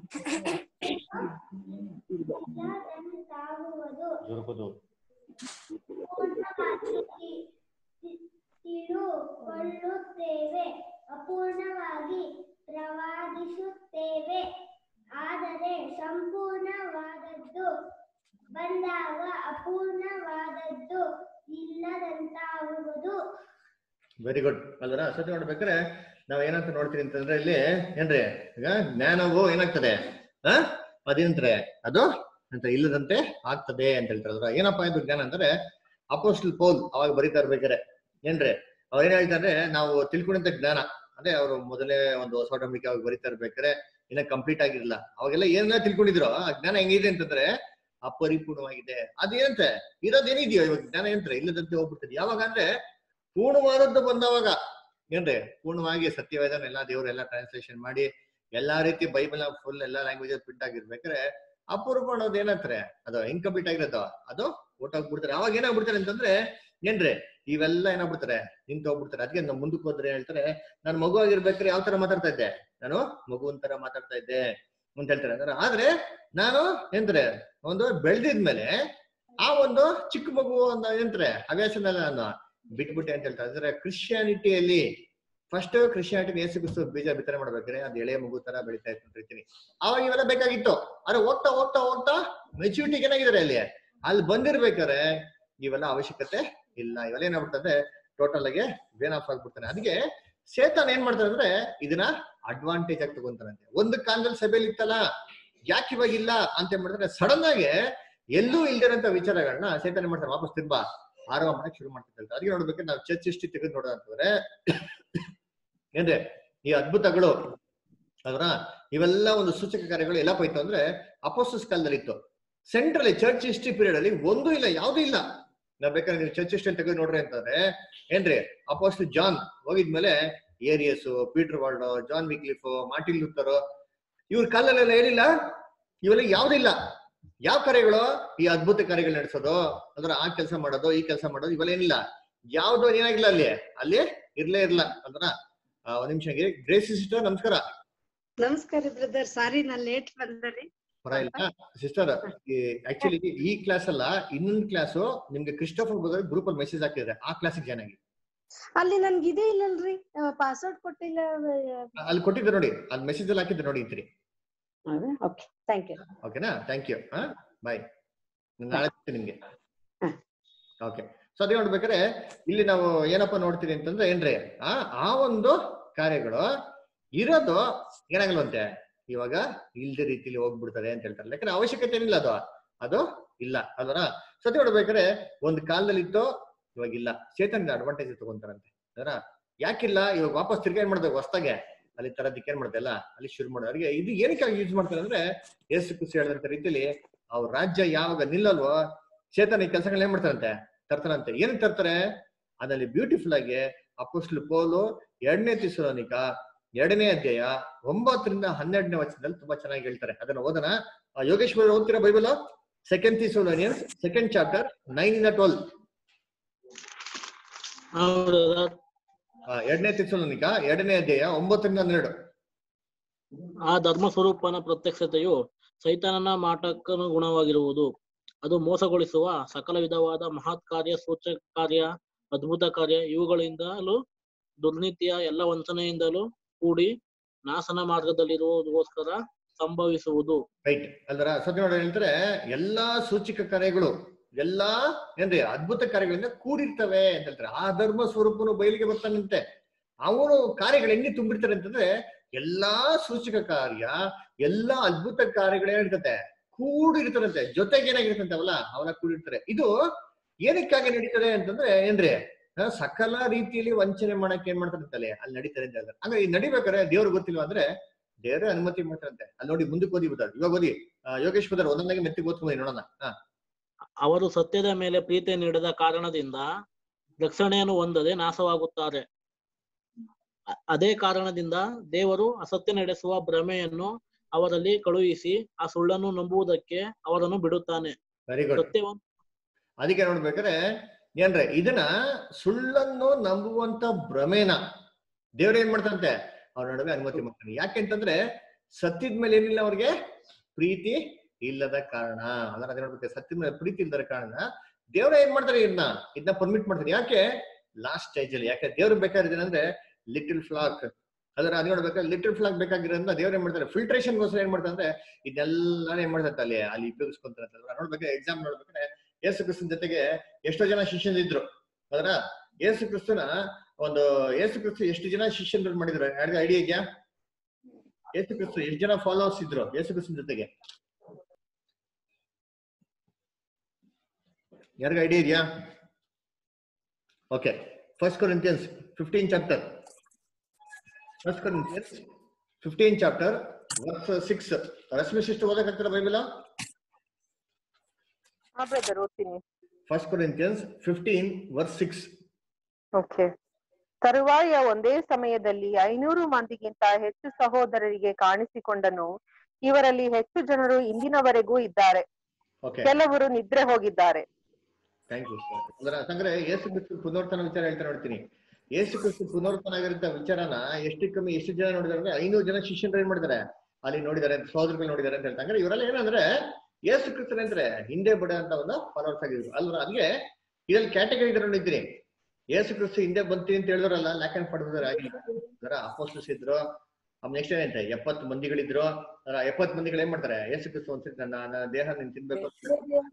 Speaker 11: ಇಲ್ಲದಂತಾಗುವುದು
Speaker 2: ಜರುಗುದು
Speaker 11: ಪೂರ್ಣವಾಗಿ ತಿ- ತಿ- ತಿಳುಕೊಳ್ಳುತ್ತೇವೆ ಅಪೂರ್ಣವಾಗಿ ಪ್ರವಾದಿಸುತ್ತೇವೆ ಆದರೆ ಸಂಪೂರ್ಣವಾದದ್ದು ಬಂದಾಗ ಅಪೂರ್ಣವಾದದ್ದು ಇಲ್ಲದಂತಾಗುವುದು
Speaker 2: ವೆರಿ ಗುಡ್ ಅಲ್ವರ ಸತ್ಯ ನೋಡ್ಬೇಕಾದ್ರೆ ನಾವ್ ಏನಂತ ನೋಡ್ತೀವಿ ಅಂತಂದ್ರೆ ಇಲ್ಲಿ ಏನ್ರಿ ಈಗ ಜ್ಞಾನವು ಏನಾಗ್ತದೆ ಆ ಅದೇನಂತಾರೆ ಅದು ಅಂತ ಇಲ್ಲದಂತೆ ಆಗ್ತದೆ ಅಂತ ಹೇಳ್ತಾರೆ ಅಲ್ವರ ಏನಪ್ಪಾ ಇದು ಜ್ಞಾನ ಅಂದ್ರೆ ಅಪೋಸ್ಟಲ್ ಪೌಲ್ ಅವಾಗ ಬರೀತಾ ಇರ್ಬೇಕಾರೆ ಏನ್ರಿ ಅವ್ರು ಏನ್ ಹೇಳ್ತಾರೆ ನಾವು ತಿಳ್ಕೊಂಡಂತ ಜ್ಞಾನ ಅಂದ್ರೆ ಅವರು ಮೊದಲೇ ಒಂದು ಹೊಸ ನಂಬಿಕೆ ಅವಾಗ ಬರೀತಾ ಇರ್ಬೇಕಾರೆ ಇನ್ನ ಕಂಪ್ಲೀಟ್ ಆಗಿರಲಿಲ್ಲ ಅವಾಗೆಲ್ಲ ಏನೆಲ್ಲ ತಿಳ್ಕೊಂಡಿದ್ರು ಆ ಜ್ಞಾನ ಹೆಂಗಿದೆ ಅಂತಂದ್ರೆ ಅಪರಿಪೂರ್ಣವಾಗಿದೆ ಅದೇನಂತೆ ಇರೋದೇನಿದೆಯೋ ಇವಾಗ ಜ್ಞಾನ ಏನಂತಾರೆ ಇಲ್ಲದಂತೆ ಹೋಗ್ಬಿಡ್ತದೆ ಯಾವಾಗ ಅಂದ್ರೆ ಪೂರ್ಣವಾದದ್ದು ಬಂದವಾಗ ಏನ್ರಿ ಪೂರ್ಣವಾಗಿ ಸತ್ಯವೇದನ ಎಲ್ಲಾ ದೇವ್ರು ಎಲ್ಲಾ ಟ್ರಾನ್ಸ್ಲೇಷನ್ ಮಾಡಿ ಎಲ್ಲಾ ರೀತಿ ಬೈಬಲ್ ಫುಲ್ ಎಲ್ಲಾ ಲ್ಯಾಂಗ್ವೇಜ್ ಪ್ರಿಂಟ್ ಆಗಿರ್ಬೇಕಾದ್ರೆ ಅಪೂರ್ವ ಅನ್ನೋದು ಏನಂತಾರೆ ಅದು ಇನ್ಕಂಪ್ಲೀಟ್ ಆಗಿರೋದು ಅದು ಹೊಟ್ಟೋಗ್ಬಿಡ್ತಾರೆ ಅವಾಗ ಏನಾಗ್ಬಿಡ್ತಾರೆ ಅಂತಂದ್ರೆ ಏನ್ರಿ ಇವೆಲ್ಲ ಏನಾಗ್ಬಿಡ್ತಾರೆ ನಿಂತು ಹೋಗ್ಬಿಡ್ತಾರೆ ಅದಕ್ಕೆ ನಾವು ಮುಂದಕ್ಕೆ ಹೋದ್ರೆ ಹೇಳ್ತಾರೆ ನಾನು ಮಗು ಆಗಿರ್ಬೇಕಾದ್ರೆ ಯಾವ ತರ ಮಾತಾಡ್ತಾ ಇದ್ದೆ ನಾನು ಮಗುವಿನ ತರ ಮಾತಾಡ್ತಾ ಇದ್ದೆ ಅಂತ ಹೇಳ್ತಾರೆ ಅಂದ್ರೆ ಆದ್ರೆ ನಾನು ಎಂದ್ರೆ ಒಂದು ಬೆಳೆದಿದ್ಮೇಲೆ ಆ ಒಂದು ಚಿಕ್ಕ ಮಗು ಅಂತ ಎಂತಾರೆ ಹವ್ಯಾಸನೆಲ್ಲ ನಾನು ಬಿಟ್ಬಿಟ್ಟೆ ಅಂತ ಹೇಳ್ತಾರೆ ಅಂದ್ರೆ ಕ್ರಿಶ್ಚಿಯಾನಿಟಿಯಲ್ಲಿ ಫಸ್ಟ್ ಕ್ರಿಶ್ಚಿಯಾನಿಟಿ ಯೇಸು ಕ್ರಿಸ್ತು ಬೀಜ ಬಿತ್ತನೆ ಮಾಡ್ಬೇಕಾದ್ರೆ ಅದು ಎಳೆ ಮಗು ತರ ಬೆಳಿತಾ ಇತ್ತು ಅಂತ ಹೇಳ್ತೀನಿ ಅವಾಗ ಇವೆಲ್ಲ ಬೇಕಾಗಿತ್ತು ಆದ್ರೆ ಹೋಗ್ತಾ ಹೋಗ್ತಾ ಹೋಗ್ತಾ ಮೆಚುರಿಟಿಗೆ ಏನಾಗಿದ್ದಾರೆ ಅಲ್ಲಿ ಅಲ್ಲಿ ಬಂದಿರ್ಬೇಕಾದ್ರೆ ಇವೆಲ್ಲ ಅವಶ್ಯಕತೆ ಇಲ್ಲ ಇವೆಲ್ಲ ಏನಾಗ್ಬಿಡ್ತದೆ ಟೋಟಲ್ ಆಗಿ ವೇನ್ ಆಫ್ ಆಗ್ಬಿಡ್ತಾನೆ ಅದಕ್ಕೆ ಸೇತಾನ್ ಏನ್ ಮಾಡ್ತಾನೆ ಅಂದ್ರೆ ಇದನ್ನ ಅಡ್ವಾಂಟೇಜ್ ಆಗಿ ತಗೊಂತಾನಂತೆ ಒಂದು ಕಾಲದಲ್ಲಿ ಸಭೆಯಲ್ಲಿ ಇತ್ತಲ್ಲ ಯಾಕೆ ಇವಾಗ ಇಲ್ಲ ಅಂತ ಏನ್ ಮಾಡ್ತಾರೆ ಸಡನ್ ಆಗಿ ಎಲ್ಲೂ ಇಲ್ದಿರಂತ ವಿಚಾರಗಳನ್ನ ಸೇತಾನ್ ಏನ್ ಮಾಡ್ತಾರೆ ವಾಪಸ್ ತಿರ್ಬಾ ಆರಂಭ ಮಾಡಕ್ ಶುರು ಮಾಡ್ತಿರ್ತಾರೆ ಅದಕ್ಕೆ ನೋಡ್ಬೇಕು ನಾವು ಚರ್ಚ್ ಹಿಸ್ಟ್ರಿ ತೆಗೆದು ನೋಡೋದಂತಂದ್ರೆ ಏನ್ರೆ ಈ ಅದ್ಭುತಗಳು ಅದರ ಇವೆಲ್ಲ ಒಂದು ಸೂಚಕ ಕಾರ್ಯಗಳು ಎಲ್ಲ ಹೋಯ್ತು ಅಂದ್ರೆ ಅಪೋಸಸ್ ಕಾಲದಲ್ಲಿ ಇತ್ತು ಸೆಂಟ್ರಲ್ ಚರ್ಚ್ ಹಿಸ್ಟ್ರಿ ಪೀರಿಯಡ್ ಅಲ್ಲಿ ಒಂದು ಇಲ್ಲ ಯಾವ್ದು ಇಲ್ಲ ನಾವ್ ಬೇಕಾದ್ರೆ ನೀವು ಚರ್ಚ್ ಹಿಸ್ಟ್ರಿ ತೆಗೆದು ನೋಡ್ರಿ ಅಂತಂದ್ರೆ ಏನ್ರಿ ಅಪೋಸ್ಟ್ ಜಾನ್ ಹೋಗಿದ್ಮೇಲೆ Arius Peter Waldo John Wycliffe Martin Luther ಇವ್ರ ಕಾಲಲ್ಲೆಲ್ಲ ಏನಿಲ್ಲ ಇವೆಲ್ಲ ಯಾವ್ದಿಲ್ಲ ಯಾವ ಕಾರ್ಯಗಳು ಈ ಅದ್ಭುತ ಕಾರ್ಯಗಳು ನಡೆಸೋದು ಅಂದ್ರೆ ಆ ಕೆಲಸ ಮಾಡೋದು ಈ ಕೆಲಸ ಮಾಡೋದು ಇವೆಲ್ಲ ಏನಿಲ್ಲ ಯಾವ್ದು ಏನಾಗಿಲ್ಲ ಅಲ್ಲಿ ಅಲ್ಲಿ ಇರ್ಲೇ ಇರ್ಲ ಅಂದ್ರ ಆ, ಒಂದ್ ನಿಮಿಷ ಗ್ರೇಸ್ ಸಿಸ್ಟರ್ ನಮಸ್ಕಾರ
Speaker 13: ನಮಸ್ಕಾರ ಬ್ರದರ್ ಸಾರಿ ನಾ ಲೇಟ್ ಬಂದರಿ
Speaker 2: ಪರವಾಗಿಲ್ಲ ಸಿಸ್ಟರ್ ಆಕ್ಚುಲಿ ಈ ಕ್ಲಾಸ್ ಅಲ್ಲ ಇನ್ನೊಂದು ಕ್ಲಾಸು ನಿಮ್ಗೆ ಕ್ರಿಸ್ಟೋಫರ್ ಬ್ರದರ್ ಗ್ರೂಪ್ ಅಲ್ಲಿ ಮೆಸೇಜ್ ಹಾಕಿದ್ರೆ ಆ ಕ್ಲಾಸಿಗೆ ಜಾಯ್ನ್ ಆಗಿ
Speaker 13: ಅಲ್ಲಿ ನನ್ಗೆ ಇದೇ ಇಲ್ಲಲ್ರಿ ಪಾಸ್ವರ್ಡ್ ಕೊಟ್ಟಿಲ್ಲ
Speaker 2: ಅಲ್ಲಿ ಕೊಟ್ಟಿದ್ದೆ ನೋಡಿ ಅಲ್ಲಿ ಮೆಸೇಜ್ ಅಲ್ಲಿ ಹಾಕಿದ್ರೆ ನೋಡಿ ಇದ್ರಿ
Speaker 13: ಓಕೆ ಥ್ಯಾಂಕ್ ಯು
Speaker 2: ಓಕೆನಾ ಥ್ಯಾಂಕ್ ಯು ಹಾ ಬಾಯ್ ನಾಳೆ ಸಿಗ್ತೀನಿ ನಿಮ್ಗೆ ಓಕೆ ಸೊ ಅದೇ ನೋಡ್ಬೇಕಾದ್ರೆ ಇಲ್ಲಿ ನಾವು ಏನಪ್ಪ ನೋಡ್ತೀವಿ ಅಂತಂದ್ರೆ ಏನ್ರಿ ಆ ಆ ಒಂದು ಕಾರ್ಯಗಳು ಇರೋದು ಏನಾಗಲ್ವಂತೆ ಇವಾಗ ಇಲ್ದ ರೀತಿಲಿ ಹೋಗ್ಬಿಡ್ತದೆ ಅಂತ ಹೇಳ್ತಾರೆ ಯಾಕಂದ್ರೆ ಅವಶ್ಯಕತೆ ಏನಿಲ್ಲ ಅದು ಅದು ಇಲ್ಲ ಅಲ್ವರ ಸತಿ ನೋಡ್ಬೇಕಾದ್ರೆ ಒಂದು ಕಾಲದಲ್ಲಿ ಇತ್ತು ಇವಾಗ ಇಲ್ಲ ಚೇತನ ಅಡ್ವಾಂಟೇಜ್ ತಗೊಂತಾರಂತೆ ಅದರ ಯಾಕಿಲ್ಲ ಇವಾಗ ವಾಪಸ್ ತಿರ್ಗಾ ಏನ್ ಮಾಡ್ಬೇಕು ಹೊಸ್ದಾಗೆ ಅಲ್ಲಿ ತರದಕ್ಕೆ ಏನ್ ಮಾಡ್ದಲ್ಲ ಅಲ್ಲಿ ಶುರು ಮಾಡೋದು ಅವ್ರಿಗೆ ಇದು ಏನಕ್ಕೆ ಯೂಸ್ ಮಾಡ್ತಾರೆ ಅಂದ್ರೆ ಯೇಸು ಖುಷಿ ಹೇಳಿದಂತ ರೀತಿಲಿ ಅವ್ರ ರಾಜ್ಯ ಯಾವಾಗ ನಿಲ್ಲಲ್ವೋ ಚೇತನ ಈ ಕೆಲಸಗಳನ್ನ ಏನ್ ಮಾಡ್ತಾರಂತೆ ತರ್ತಾರಂತೆ ಏನ್ ತರ್ತಾರೆ ಅದ್ರಲ್ಲಿ ಬ್ಯೂಟಿಫುಲ್ ಆಗಿ ಅಪೋಸ್ಲು ಪೋಲು ಎರಡನೇ ತಿಸುರೋನಿಕ ಎರಡನೇ ಅಧ್ಯಾಯ ಒಂಬತ್ತರಿಂದ ಹನ್ನೆರಡನೇ ವಚನದಲ್ಲಿ ತುಂಬಾ ಚೆನ್ನಾಗಿ ಹೇಳ್ತಾರೆ ಅದನ್ನ ಓದನ ಆ, ಯೋಗೇಶ್ವರ ಓದ್ತೀರಾ Bible second Thessalonians second chapter nine ಇಂದ ಟ್ವೆಲ್ ಎರಡನೇ ತಿಸೋಲೋನಿಕ ಎರಡನೇ ಅಧ್ಯಾಯ ಒಂಬತ್ತರಿಂದ ಹನ್ನೆರಡು
Speaker 14: ಆ ಧರ್ಮ ಸ್ವರೂಪನ ಪ್ರತ್ಯಕ್ಷತೆಯು ಸೈತಾನನ ಮಾಟಕ್ಕನುಗುಣವಾಗಿರುವುದು ಅದು ಮೋಸಗೊಳಿಸುವ ಸಕಲ ವಿಧವಾದ ಮಹತ್ ಕಾರ್ಯ ಸೂಚಕ ಕಾರ್ಯ ಅದ್ಭುತ ಕಾರ್ಯ ಇವುಗಳಿಂದಲೂ ದುರ್ನೀತಿಯ ಎಲ್ಲ ವಂಚನೆಯಿಂದಲೂ ಕೂಡಿ ನಾಶನ ಮಾರ್ಗದಲ್ಲಿರುವುದಕ್ಕೋಸ್ಕರ ಸಂಭವಿಸುವುದು
Speaker 2: ರೈಟ್ ಅಲ್ದರ ಸತ್ಯ ನೋಡಿ ಹೇಳ್ತಾರೆ ಎಲ್ಲಾ ಸೂಚಿಕ ಕಾರ್ಯಗಳು ಎಲ್ಲಾ ಏನ್ರಿ ಅದ್ಭುತ ಕಾರ್ಯಗಳಿಂದ ಕೂಡಿರ್ತವೆ ಅಂತ ಹೇಳ್ತಾರೆ ಆ ಧರ್ಮ ಸ್ವರೂಪನು ಬಯಲಿಗೆ ಬರ್ತಾನಂತೆ ಅವನು ಕಾರ್ಯಗಳು ಹೆಂಗೆ ತುಂಬಿರ್ತಾರೆ ಅಂತಂದ್ರೆ ಎಲ್ಲಾ ಸೂಚಕ ಕಾರ್ಯ ಎಲ್ಲಾ ಅದ್ಭುತ ಕಾರ್ಯಗಳು ಏನಿರ್ತದೆ ಕೂಡಿರ್ತದಂತೆ ಜೊತೆಗೆ ಏನಾಗಿರ್ತಂತೆ ಅವಲ್ಲ ಅವನ ಕೂಡಿರ್ತಾರೆ ಇದು ಏನಕ್ಕಾಗಿ ನಡೀತದೆ ಅಂತಂದ್ರೆ ಏನ್ರಿ ಆ, ಸಕಲ ರೀತಿಯಲ್ಲಿ ವಂಚನೆ ಮಾಡಕ್ಕೆ ಏನ್ ಮಾಡ್ತಾರಂತಲ್ಲ ಅಲ್ಲಿ ನಡೀತಾರೆ ಅಂತ ಹೇಳ್ತಾರೆ ಅಂದ್ರೆ ಈ ನಡಿಬೇಕಾದ್ರೆ ದೇವ್ರಿಗೆ ಗೊತ್ತಿಲ್ವಾ ಅಂದ್ರೆ ದೇವರೇ ಅನುಮತಿ ಮಾಡ್ತಾರಂತೆ ಅಲ್ಲಿ ನೋಡಿ ಮುಂದಕ್ಕೆ ಓದಿ ಬಿಡ್ತಾರೆ ಇವಾಗ ಓದಿ ಆ, ಯೋಗೇಶ್ ಬದರ್ ಒಂದೊಂದಾಗಿ ಮೆತ್ತಿಗೆ ಓದ್ಕೊಂಡು ನೋಡೋಣ ಹಾ
Speaker 14: ಅವರು ಸತ್ಯದ ಮೇಲೆ ಪ್ರೀತಿ ನೀಡದ ಕಾರಣದಿಂದ ರಕ್ಷಣೆಯನ್ನು ಹೊಂದದೆ ನಾಶವಾಗುತ್ತಾರೆ ಅ- ಅದೇ ಕಾರಣದಿಂದ ದೇವರು ಅಸತ್ಯ ನಡೆಸುವ ಭ್ರಮೆಯನ್ನು ಅವರಲ್ಲಿ ಕಳುಹಿಸಿ ಆ ಸುಳ್ಳನ್ನು ನಂಬುವುದಕ್ಕೆ ಅವರನ್ನು ಬಿಡುತ್ತಾನೆ
Speaker 2: ವೆರಿ ಗುಡ್
Speaker 14: ಸತ್ಯವನ್ನು
Speaker 2: ಅದಕ್ಕೆ ನೋಡ್ಬೇಕಾದ್ರೆ ಏನ್ರೆ ಇದನ್ನ ಸುಳ್ಳನ್ನು ನಂಬುವಂತ ಭ್ರಮೇನ ದೇವ್ರ ಏನ್ ಮಾಡ್ತಂತೆ ಅವ್ರ ನಡುವೆ ಅನುಮತಿ ಮಾಡ್ತಾನೆ ಯಾಕೆಂತಂದ್ರೆ ಸತ್ಯದ ಮೇಲೆ ಏನಿಲ್ಲ ಅವ್ರಿಗೆ ಪ್ರೀತಿ ಇಲ್ಲದ ಕಾರಣ ಅದನ್ನ ಅದೇ ನೋಡ್ಬೇಕು ಸತ್ಯದ ಮೇಲೆ ಪ್ರೀತಿ ಇಲ್ಲದ ಕಾರಣ ದೇವ್ರ ಏನ್ ಮಾಡ್ತಾರೆ ಇದನ್ನ ಇದನ್ನ ಪರ್ಮಿಟ್ ಮಾಡ್ತಾರೆ ಯಾಕೆ ಲಾಸ್ಟ್ ಸ್ಟೇಜ್ ಅಲ್ಲಿ ಯಾಕೆ ದೇವ್ರು ಬೇಕಾದ್ರೆ ಅಂದ್ರೆ ಲಿಟಲ್ ಫ್ಲಾಕ್ ಅದರ ಅದ್ ನೋಡ್ಬೇಕಾದ್ರೆ ಲಿಟಲ್ ಫ್ಲಾಕ್ ಬೇಕಾಗಿರೋದ್ರಿಂದ ದೇವ್ರ ಏನ್ ಮಾಡ್ತಾರೆ ಫಿಲ್ಟ್ರೇಷನ್ ಗೋಸ್ಕರ ಏನ್ ಮಾಡ್ತಾರೆ ಅಂದ್ರೆ ಇದೆಲ್ಲ ಏನ್ ಮಾಡ್ತಾರೆ ಅಲ್ಲಿ ಅಲ್ಲಿ ಉಪಯೋಗಿಸ್ಕೊಂತಾರೆ ಅಂತ ನೋಡ್ಬೇಕಾದ್ರೆ ಎಕ್ಸಾಮ್ ನೋಡ್ಬೇಕಾದ್ರೆ ಯೇಸು ಕ್ರಿಸ್ತನ ಜೊತೆಗೆ ಎಷ್ಟೋ ಜನ ಶಿಷ್ಯರಿದ್ರು ಅದರ ಯೇಸು ಕ್ರಿಸ್ತನ ಒಂದು ಯೇಸು ಕ್ರಿಸ್ತು ಎಷ್ಟು ಜನ ಶಿಷ್ಯರು ಮಾಡಿದ್ರು ಯಾರಿಗ ಐಡಿಯಾ ಇದೆಯಾ ಯೇಸು ಕ್ರಿಸ್ತು ಎಷ್ಟು ಜನ ಫಾಲೋವರ್ಸ್ ಇದ್ರು ಯೇಸು ಕ್ರಿಸ್ತನ ಜೊತೆಗೆ ಯಾರಿಗ ಐಡಿಯಾ ಇದೆಯಾ okay first Corinthians fifteen chapter first Corinthians fifteen chapter verse six Rashmi sister ಓದಕ್ಕಾಗ್ತಾರ ಬೈಬಲ್
Speaker 8: ಹಾ ಬ್ರದರ್ ಓದ್ತೀನಿ
Speaker 2: first Corinthians fifteen verse six
Speaker 8: okay ತರುವಾಯ ಒಂದೇ ಸಮಯದಲ್ಲಿ ಐನೂರು ಮಂದಿಗಿಂತ ಹೆಚ್ಚು ಸಹೋದರರಿಗೆ ಕಾಣಿಸಿಕೊಂಡನು ಇವರಲ್ಲಿ ಹೆಚ್ಚು ಜನರು ಇಂದಿನವರೆಗೂ ಇದ್ದಾರೆ
Speaker 2: ಓಕೆ
Speaker 8: ಕೆಲವರು ನಿದ್ರೆ ಹೋಗಿದ್ದಾರೆ
Speaker 2: ಥ್ಯಾಂಕ್ ಯು ಅಂದ್ರೆ ಯಾಕಂದ್ರೆ ಯೇಸು ಕ್ರಿಸ್ತು ಪುನರ್ತನ ವಿಚಾರ ಹೇಳ್ತಾ ನೋಡ್ತೀನಿ ಯೇಸು ಕ್ರಿಸ್ತು ಪುನರ್ತನ ಆಗಿರೋ ವಿಚಾರನ ಎಷ್ಟು ಕಮ್ಮಿ ಎಷ್ಟು ಜನ ನೋಡಿದಾರೆ ಅಂದ್ರೆ ಐನೂರು ಜನ ಶಿಷ್ಯರು ಏನ್ ಮಾಡಿದ್ದಾರೆ ಅಲ್ಲಿ ನೋಡಿದ್ದಾರೆ ಸಹೋದರಗಳು ನೋಡಿದ್ದಾರೆ ಅಂತ ಹೇಳ್ತಾರೆ ಅಂದ್ರೆ ಇವರೆಲ್ಲ ಏನಂದ್ರೆ ಯೇಸು ಕ್ರಿಸ್ತನ ಅಂದ್ರೆ ಹಿಂದೆ ಬಿಡ ಅಂತ ಒಂದು ಫಾಲೋವರ್ಸ್ ಆಗಿದ್ರು ಅಲ್ವಾ ಅದಕ್ಕೆ ಇದ್ರಲ್ಲಿ ಕ್ಯಾಟಗರಿ ನೋಡಿದ್ದೀನಿ ಯೇಸು ಕ್ರಿಸ್ತ ಹಿಂದೆ ಬಂತೀನಿ ಅಂತ ಹೇಳಿದ್ರಲ್ಲ ಲ್ಯಾಕ್ ಅಂಡ್ ಪಡೆದ್ರೆ ಆಗಿಲ್ಲ ಅಪೋಸ್ಟಲ್ಸ್ ಇದ್ರು ಆಮೇಲೆ ನೆಕ್ಸ್ಟ್ ಏನಂತೆ ಎಪ್ಪತ್ತು ಮಂದಿಗಳಿದ್ರು ಅದರ ಎಪ್ಪತ್ತು ಮಂದಿಗಳು ಏನ್ ಮಾಡ್ತಾರೆ ಯೇಸು ಕ್ರಿಸ್ತ ಒಂದ್ಸತಿ ನನ್ನ ನನ್ನ ದೇಹ ನೀನ್ ತಿನ್ಬೇಕು ಅಂತ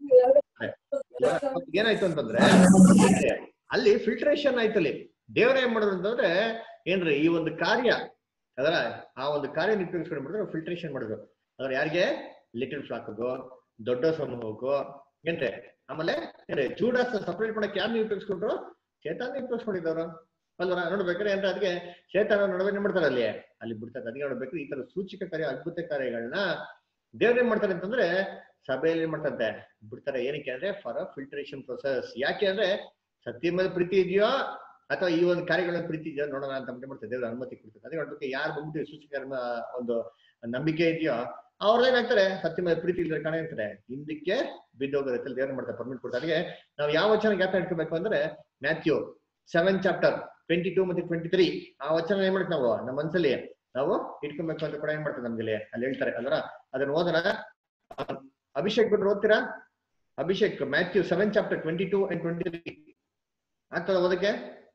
Speaker 2: ಇವಾಗ ಏನಾಯ್ತು ಅಂತಂದ್ರೆ ಅಲ್ಲಿ ಫಿಲ್ಟ್ರೇಷನ್ ಆಯ್ತು ಅಲ್ಲಿ ದೇವರ ಏನ್ ಮಾಡಿದ್ರು ಅಂತಂದ್ರೆ ಏನ್ರಿ ಈ ಒಂದು ಕಾರ್ಯ ಅದರ ಆ ಒಂದು ಕಾರ್ಯ ಉಪಯೋಗಿಸ್ಕೊಂಡು ಮಾಡಿದ್ರು ಫಿಲ್ಟ್ರೇಷನ್ ಮಾಡಿದ್ರು ಅದ್ರ ಯಾರಿಗೆ ಲಿಟಲ್ ಫ್ಲಾಕ್ಗು ದೊಡ್ಡ ಸಮೂಹಕ್ಕೂ ಏನ್ರಿ ಆಮೇಲೆ ಏನ್ರಿ ಜೂಡಾಸ್ ಸಪರೇಟ್ ಮಾಡಕ್ ಯಾರು ಉಪಯೋಗಿಸ್ಕೊಂಡ್ರು ಚೇತಾನ ಉಪಯೋಗಿಸ್ಕೊಂಡಿದ್ದವ್ರು ಅಲ್ವರ ನೋಡ್ಬೇಕಾದ್ರೆ ಅಂದ್ರೆ ಅದಕ್ಕೆ ಚೇತನ ನಡುವೆ ಏನ್ ಮಾಡ್ತಾರೆ ಅಲ್ಲಿ ಅಲ್ಲಿ ಬಿಡ್ತಾರೆ ಅದಕ್ಕೆ ನೋಡ್ಬೇಕು ಈ ತರ ಸೂಚಕ ಕಾರ್ಯ ಅದ್ಭುತ ಕಾರ್ಯಗಳನ್ನ ದೇವ್ರ ಏನ್ ಮಾಡ್ತಾರೆ ಅಂತಂದ್ರೆ ಸಭೆಯಲ್ಲಿ ಏನ್ ಮಾಡ್ತಂತೆ ಬಿಡ್ತಾರೆ ಏನಕ್ಕೆ ಅಂದ್ರೆ ಫಾರ್ ಫಿಲ್ಟ್ರೇಷನ್ ಪ್ರೊಸೆಸ್ ಯಾಕೆ ಅಂದ್ರೆ ಸತ್ಯ ಮೇಲೆ ಪ್ರೀತಿ ಇದೆಯೋ ಅಥವಾ ಈ ಒಂದು ಕಾರ್ಯಗಳ ಪ್ರೀತಿ ಇದೆಯೋ ನೋಡೋಣ ಅಂತ ಅಂದ್ಬಿಟ್ಟು ಮಾಡ್ತಾರೆ ದೇವ್ರ ಅನುಮತಿ ಕೊಡ್ತಾರೆ ಅದೇ ನೋಡ್ಬೇಕು ಯಾರು ಬಂದ್ಬಿಟ್ಟು ಸೂಚಕ ಒಂದು ನಂಬಿಕೆ ಇದೆಯೋ ಅವ್ರದ್ದೇನಾಗ್ತಾರೆ ಸತ್ಯ ಮೇಲೆ ಪ್ರೀತಿ ಇಲ್ಲದೆ ಕಾಣ ಇರ್ತಾರೆ ಹಿಂದಕ್ಕೆ ಬಿದ್ದೋಗೋದಕ್ಕೆ ದೇವ್ರ ಮಾಡ್ತಾರೆ ಪರ್ಮಿಟ್ ಕೊಡ್ತಾರೆ ಅದಕ್ಕೆ ನಾವು ಯಾವ ವಚನ ಜ್ಞಾಪಕ ಇಟ್ಕೋಬೇಕು ಅಂದ್ರೆ Matthew seven chapter twenty two ಮತ್ತೆ ಟ್ವೆಂಟಿ ತ್ರೀ ಆ ವಚನ ಏನ್ ಮಾಡ್ತೀವಿ ನಾವು ನಮ್ಮ ಮನಸ್ಸಲ್ಲಿ ನಾವು ಇಟ್ಕೊಬೇಕು ಅಂತ ಕೂಡ ಏನ್ ಮಾಡ್ತಾರೆ ನಮ್ಗೆ ಅಲ್ಲಿ ಹೇಳ್ತಾರೆ ಅಲ್ವರ ಅದನ್ನ ಓದೋಣ ಅಭಿಷೇಕ್ ಬಿಟ್ರೆ ಓದ್ತೀರಾ Abhishek Matthew seven chapter twenty two and twenty three ಆಗ್ತದ ಓದಕ್ಕೆ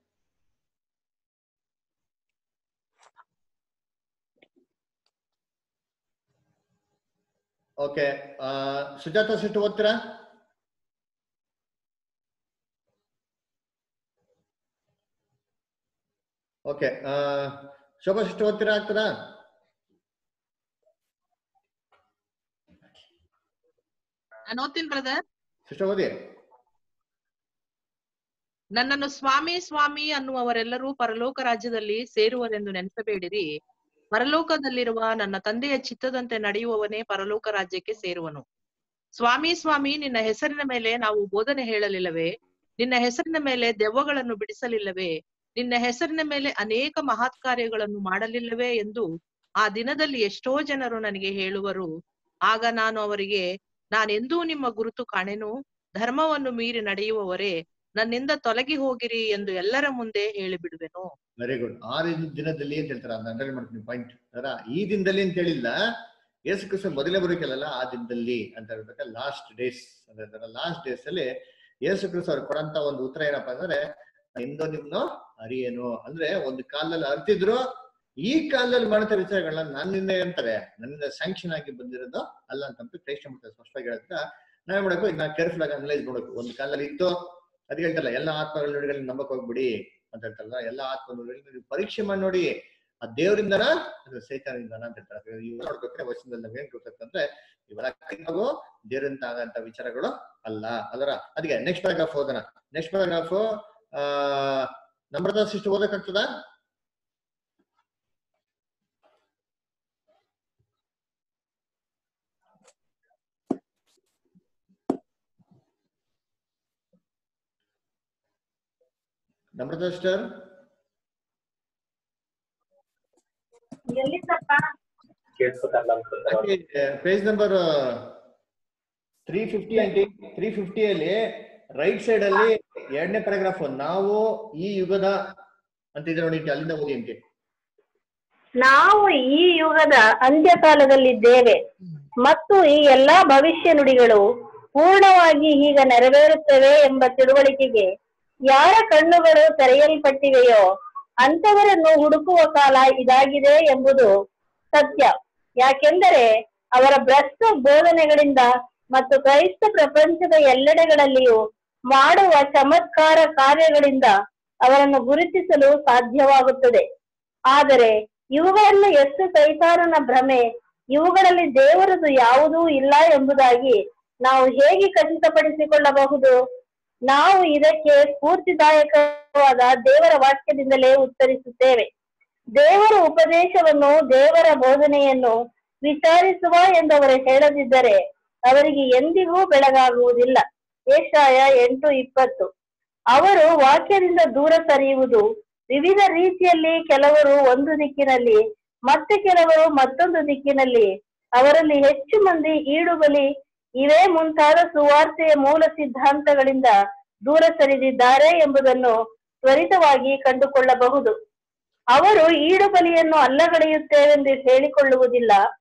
Speaker 2: ಓಕೆ ಸುಜಾತ ಸಿಟ್ಟು ಓದ್ತೀರಾ ಓಕೆ ಶೋಭಾ ಸಿಟ್ಟು ಓದ್ತೀರಾ ಆಗ್ತದಾ
Speaker 8: ನಾನು ಓದ್ತೀನಿ ಬ್ರದರ್
Speaker 2: ಸಿಸ್ಟರ್ ಓದಿ
Speaker 8: ನನ್ನನ್ನು ಸ್ವಾಮಿ ಸ್ವಾಮಿ ಅನ್ನುವವರೆಲ್ಲರೂ ಪರಲೋಕ ರಾಜ್ಯದಲ್ಲಿ ಸೇರುವರೆಂದು ನೆನೆಸಬೇಡಿರಿ ಪರಲೋಕದಲ್ಲಿರುವ ನನ್ನ ತಂದೆಯ ಚಿತ್ತದಂತೆ ನಡೆಯುವವನೇ ಪರಲೋಕ ರಾಜ್ಯಕ್ಕೆ ಸೇರುವನು ಸ್ವಾಮಿ ಸ್ವಾಮಿ ನಿನ್ನ ಹೆಸರಿನ ಮೇಲೆ ನಾವು ಬೋಧನೆ ಹೇಳಲಿಲ್ಲವೇ ನಿನ್ನ ಹೆಸರಿನ ಮೇಲೆ ದೆವ್ವಗಳನ್ನು ಬಿಡಿಸಲಿಲ್ಲವೇ ನಿನ್ನ ಹೆಸರಿನ ಮೇಲೆ ಅನೇಕ ಮಹತ್ ಕಾರ್ಯಗಳನ್ನು ಮಾಡಲಿಲ್ಲವೇ ಎಂದು ಆ ದಿನದಲ್ಲಿ ಎಷ್ಟೋ ಜನರು ನನಗೆ ಹೇಳುವರು ಆಗ ನಾನು ಅವರಿಗೆ ನಾನೆಂದೂ ನಿಮ್ಮ ಗುರುತು ಕಾಣೆನು ಧರ್ಮವನ್ನು ಮೀರಿ ನಡೆಯುವವರೇ ನನ್ನಿಂದ ತೊಲಗಿ ಹೋಗಿರಿ ಎಂದು ಎಲ್ಲರ ಮುಂದೆ ಹೇಳಿಬಿಡುವೆನು
Speaker 2: ವೆರಿ ಗುಡ್ ಆ ದಿನದಲ್ಲಿ ಅಂತ ಹೇಳ್ತಾರೆ ಅದನ್ನ ಅಂಡರ್ಲೈನ್ ಮಾಡ್ತೀನಿ ಪಾಯಿಂಟ್ ಅದರ ಈ ದಿನದಲ್ಲಿ ಅಂತ ಹೇಳಿಲ್ಲ ಯೇಸು ಕ್ರಿಸ್ತ ಮೊದಲೇ ಬರೋಕೆಲ್ಲ ಆ ದಿನದಲ್ಲಿ ಅಂತ ಹೇಳ್ಬೇಕಾ ಲಾಸ್ಟ್ ಡೇಸ್ ಅಂತ ಹೇಳ್ತಾರೆ ಲಾಸ್ಟ್ ಡೇಸ್ ಅಲ್ಲಿ ಯೇಸು ಕ್ರಿಸ್ತ ಅವ್ರು ಕೊಡಂತ ಒಂದು ಉತ್ತರ ಏನಪ್ಪಾ ಅಂದ್ರೆ ಇಂದು ನಿಮ್ನ ಅರಿಯೇನು ಅಂದ್ರೆ ಒಂದು ಕಾಲದಲ್ಲಿ ಅರ್ತಿದ್ರು ಈ ಕಾಲದಲ್ಲಿ ಮಾಡ್ತಾ ವಿಚಾರಗಳನ್ನ ನನ್ನಿಂದ ಅಂತಾರೆ ನನ್ನಿಂದ ಸ್ಯಾಂಕ್ಷನ್ ಆಗಿ ಬಂದಿರೋದು ಅಲ್ಲ ಅಂತ ಕ್ರೈಸ್ತ ಮಾಡ್ತಾರೆ ಸ್ಪಷ್ಟವಾಗಿ ಹೇಳತ್ತ ನಾವ್ ಮಾಡ್ಬೇಕು ಇದನ್ನ ಕೇರ್ಫುಲ್ ಆಗಿ ಅನಲೈಸ್ ಮಾಡ್ಬೇಕು ಒಂದು ಕಾಲದಲ್ಲಿ ಇತ್ತು ಅದ್ ಹೇಳ್ತಾರಲ್ಲ ಎಲ್ಲ ಆತ್ಮಗಳ ನುಡಿಗಳನ್ನ ನಂಬಕ್ ಹೋಗ್ಬಿಡಿ ಅಂತ ಹೇಳ್ತಾರಲ್ಲ ಎಲ್ಲ ಆತ್ಮ ನುಡಿಗಳನ್ನ ನೀವು ಪರೀಕ್ಷೆ ಮಾಡಿ ನೋಡಿ ಆ ದೇವರಿಂದನ ಅದು ಸೈತಾನದಿಂದನ ಅಂತ ಹೇಳ್ತಾರೆ ಇವ್ ನೋಡ್ಬೇಕಾದ್ರೆ ವಚನದಲ್ಲಿ ನಮ್ಗೆ ಏನ್ ಗೊತ್ತಂದ್ರೆ ಇವೆಲ್ಲ ನಾವು ದೇವರಿಂದ ಆಗಂತ ವಿಚಾರಗಳು ಅಲ್ಲ ಅದರ ಅದಕ್ಕೆ ನೆಕ್ಸ್ಟ್ ಪ್ಯಾರಾಗ್ರಾಫ್ ಓದೋಣ ನೆಕ್ಸ್ಟ್ ಪ್ಯಾರಾಗ್ರಾಫ್ ಆ ನಮ್ರದ ಸಿಸ್ಟ್ ಓದಕ್ಕಾಗ್ತದ Namrata sister page number three fifty ಅಂಟಿ ತ್ರೀ ಫಿಫ್ಟಿಯಲ್ಲಿ ರೈಟ್ ಸೈಡ್ ಅಲ್ಲಿ ಎರಡನೇ ಪ್ಯಾರಾಗ್ರಾಫ್ ನಾವು ಈ ಯುಗದ ಅಂತ ಇದೆ ನೋಡಿ ಅಲ್ಲಿಂದ ಓದಿ ಅಂಟಿ
Speaker 15: ನಾವು ಈ ಯುಗದ ಅಂತ್ಯಕಾಲದಲ್ಲಿದ್ದೇವೆ ಮತ್ತು ಈ ಎಲ್ಲಾ ಭವಿಷ್ಯ ನುಡಿಗಳು ಪೂರ್ಣವಾಗಿ ಈಗ ನೆರವೇರುತ್ತವೆ ಎಂಬ ತಿಳುವಳಿಕೆಗೆ ಯಾರ ಕಣ್ಣುಗಳು ತೆರೆಯಲ್ಪಟ್ಟಿವೆಯೋ ಅಂತವರನ್ನು ಹುಡುಕುವ ಕಾಲ ಇದಾಗಿದೆ ಎಂಬುದು ಸತ್ಯ ಯಾಕೆಂದರೆ ಅವರ ಭ್ರಷ್ಟ ಬೋಧನೆಗಳಿಂದ ಮತ್ತು ಕ್ರೈಸ್ತ ಪ್ರಪಂಚದ ಎಲ್ಲೆಡೆಗಳಲ್ಲಿಯೂ ಮಾಡುವ ಚಮತ್ಕಾರ ಕಾರ್ಯಗಳಿಂದ ಅವರನ್ನು ಗುರುತಿಸಲು ಸಾಧ್ಯವಾಗುತ್ತದೆ ಆದರೆ ಇವುಗಳನ್ನು ಎಷ್ಟು ಸೈತಾನನ ಭ್ರಮೆ ಇವುಗಳಲ್ಲಿ ದೇವರದು ಯಾವುದೂ ಇಲ್ಲ ಎಂಬುದಾಗಿ ನಾವು ಹೇಗೆ ಖಚಿತಪಡಿಸಿಕೊಳ್ಳಬಹುದು ನಾವು ಇದಕ್ಕೆ ಸ್ಫೂರ್ತಿದಾಯಕವಾದ ದೇವರ ವಾಕ್ಯದಿಂದಲೇ ಉತ್ತರಿಸುತ್ತೇವೆ ದೇವರ ಉಪದೇಶವನ್ನು ದೇವರ ಬೋಧನೆಯನ್ನು ವಿಚಾರಿಸುವ ಎಂದವರು ಹೇಳದಿದ್ದರೆ ಅವರಿಗೆ ಎಂದಿಗೂ ಬೆಳಗಾಗುವುದಿಲ್ಲ ಏಷಾಯ ಎಂಟು ಇಪ್ಪತ್ತು ಅವರು ವಾಕ್ಯದಿಂದ ದೂರ ಸರಿಯುವುದು ವಿವಿಧ ರೀತಿಯಲ್ಲಿ ಕೆಲವರು ಒಂದು ದಿಕ್ಕಿನಲ್ಲಿ ಮತ್ತೆ ಕೆಲವರು ಮತ್ತೊಂದು ದಿಕ್ಕಿನಲ್ಲಿ ಅವರಲ್ಲಿ ಹೆಚ್ಚು ಮಂದಿ ಈಡುಬಲಿ ಇವೇ ಮುಂತಾದ ಸುವಾರ್ತೆಯ ಮೂಲ ಸಿದ್ಧಾಂತಗಳಿಂದ ದೂರ ಸರಿದಿದ್ದಾರೆ ಎಂಬುದನ್ನು ತ್ವರಿತವಾಗಿ ಕಂಡುಕೊಳ್ಳಬಹುದು ಅವರು ಈಡುಬಲಿಯನ್ನು ಅಲ್ಲಗಳೆಯುತ್ತೇವೆಂದು ಹೇಳಿಕೊಳ್ಳುವುದಿಲ್ಲ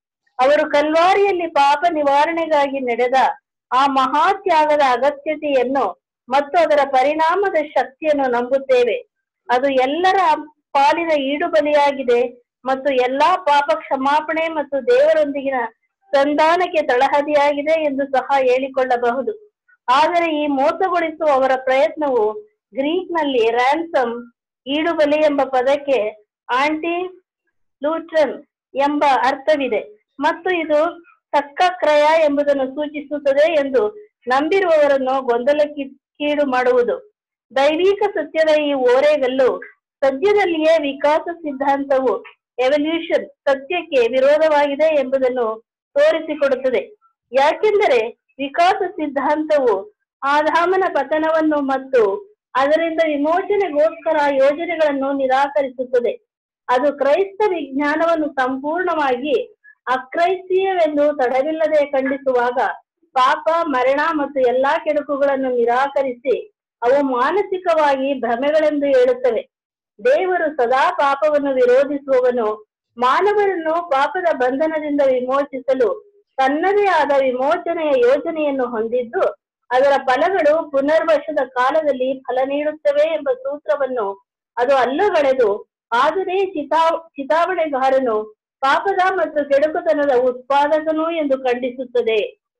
Speaker 15: ಅವರು ಕಲ್ವಾರಿಯಲ್ಲಿ ಪಾಪ ನಿವಾರಣೆಗಾಗಿ ನಡೆದ ಆ ಮಹಾತ್ಯಾಗದ ಅಗತ್ಯತೆಯನ್ನು ಮತ್ತು ಅದರ ಪರಿಣಾಮದ ಶಕ್ತಿಯನ್ನು ನಂಬುತ್ತೇವೆ ಅದು ಎಲ್ಲರ ಪಾಲಿನ ಈಡು ಬಲಿಯಾಗಿದೆ ಮತ್ತು ಎಲ್ಲಾ ಪಾಪ ಕ್ಷಮಾಪಣೆ ಮತ್ತು ದೇವರೊಂದಿಗಿನ ಸಂಧಾನಕ್ಕೆ ತಳಹದಿಯಾಗಿದೆ ಎಂದು ಸಹ ಹೇಳಿಕೊಳ್ಳಬಹುದು ಆದರೆ ಈ ಮೋಸಗೊಳಿಸುವ ಅವರ ಪ್ರಯತ್ನವು ಗ್ರೀಕ್ನಲ್ಲಿ ರ್ಯಾನ್ಸಮ್ ಈಡುಬಲಿ ಎಂಬ ಪದಕ್ಕೆ ಆಂಟಿ ಲೂಟ್ರನ್ ಎಂಬ ಅರ್ಥವಿದೆ ಮತ್ತು ಇದು ತಕ್ಕ ಕ್ರಯ ಎಂಬುದನ್ನು ಸೂಚಿಸುತ್ತದೆ ಎಂದು ನಂಬಿರುವವರನ್ನು ಗೊಂದಲಕ್ಕೀಡು ಮಾಡುವುದು ದೈವಿಕ ಸತ್ಯದ ಈ ಓರೆಗಲ್ಲು ಸದ್ಯದಲ್ಲಿಯೇ ವಿಕಾಸ ಸಿದ್ಧಾಂತವು ಎವಲ್ಯೂಷನ್ ಸತ್ಯಕ್ಕೆ ವಿರೋಧವಾಗಿದೆ ಎಂಬುದನ್ನು ತೋರಿಸಿಕೊಡುತ್ತದೆ ಯಾಕೆಂದರೆ ವಿಕಾಸ ಸಿದ್ಧಾಂತವು ಆದಾಮನ ಪತನವನ್ನು ಮತ್ತು ಅದರಿಂದ ವಿಮೋಚನೆಗೋಸ್ಕರ ಯೋಜನೆಗಳನ್ನು ನಿರಾಕರಿಸುತ್ತದೆ ಅದು ಕ್ರೈಸ್ತ ವಿಜ್ಞಾನವನ್ನು ಸಂಪೂರ್ಣವಾಗಿ ಅಕ್ರೈಸ್ತೀಯವೆಂದು ತಡವಿಲ್ಲದೆ ಖಂಡಿಸುವಾಗ ಪಾಪ ಮರಣ ಮತ್ತು ಎಲ್ಲಾ ಕೆಡುಕುಗಳನ್ನು ನಿರಾಕರಿಸಿ ಅವು ಮಾನಸಿಕವಾಗಿ ಭ್ರಮೆಗಳೆಂದು ಹೇಳುತ್ತವೆ ದೇವರು ಸದಾ ಪಾಪವನ್ನು ವಿರೋಧಿಸುವವನು ಮಾನವರನ್ನು ಪಾಪದ ಬಂಧನದಿಂದ ವಿಮೋಚಿಸಲು ತನ್ನದೇ ಆದ ವಿಮೋಚನೆಯ ಯೋಜನೆಯನ್ನು ಹೊಂದಿದ್ದು ಅದರ ಫಲಗಳು ಪುನರ್ವಶದ ಕಾಲದಲ್ಲಿ ಫಲ ನೀಡುತ್ತವೆ ಎಂಬ ಸೂತ್ರವನ್ನು ಅದು ಅಲ್ಲಗಳೆದು ಆದರೆ ಚಿತಾ ಚಿತಾವಣೆಗಾರನು ಪಾಪದ ಮತ್ತು ಕೆಡುಕುತನದ ಉತ್ಪಾದಕನು ಎಂದು ಖಂಡಿಸುತ್ತದೆ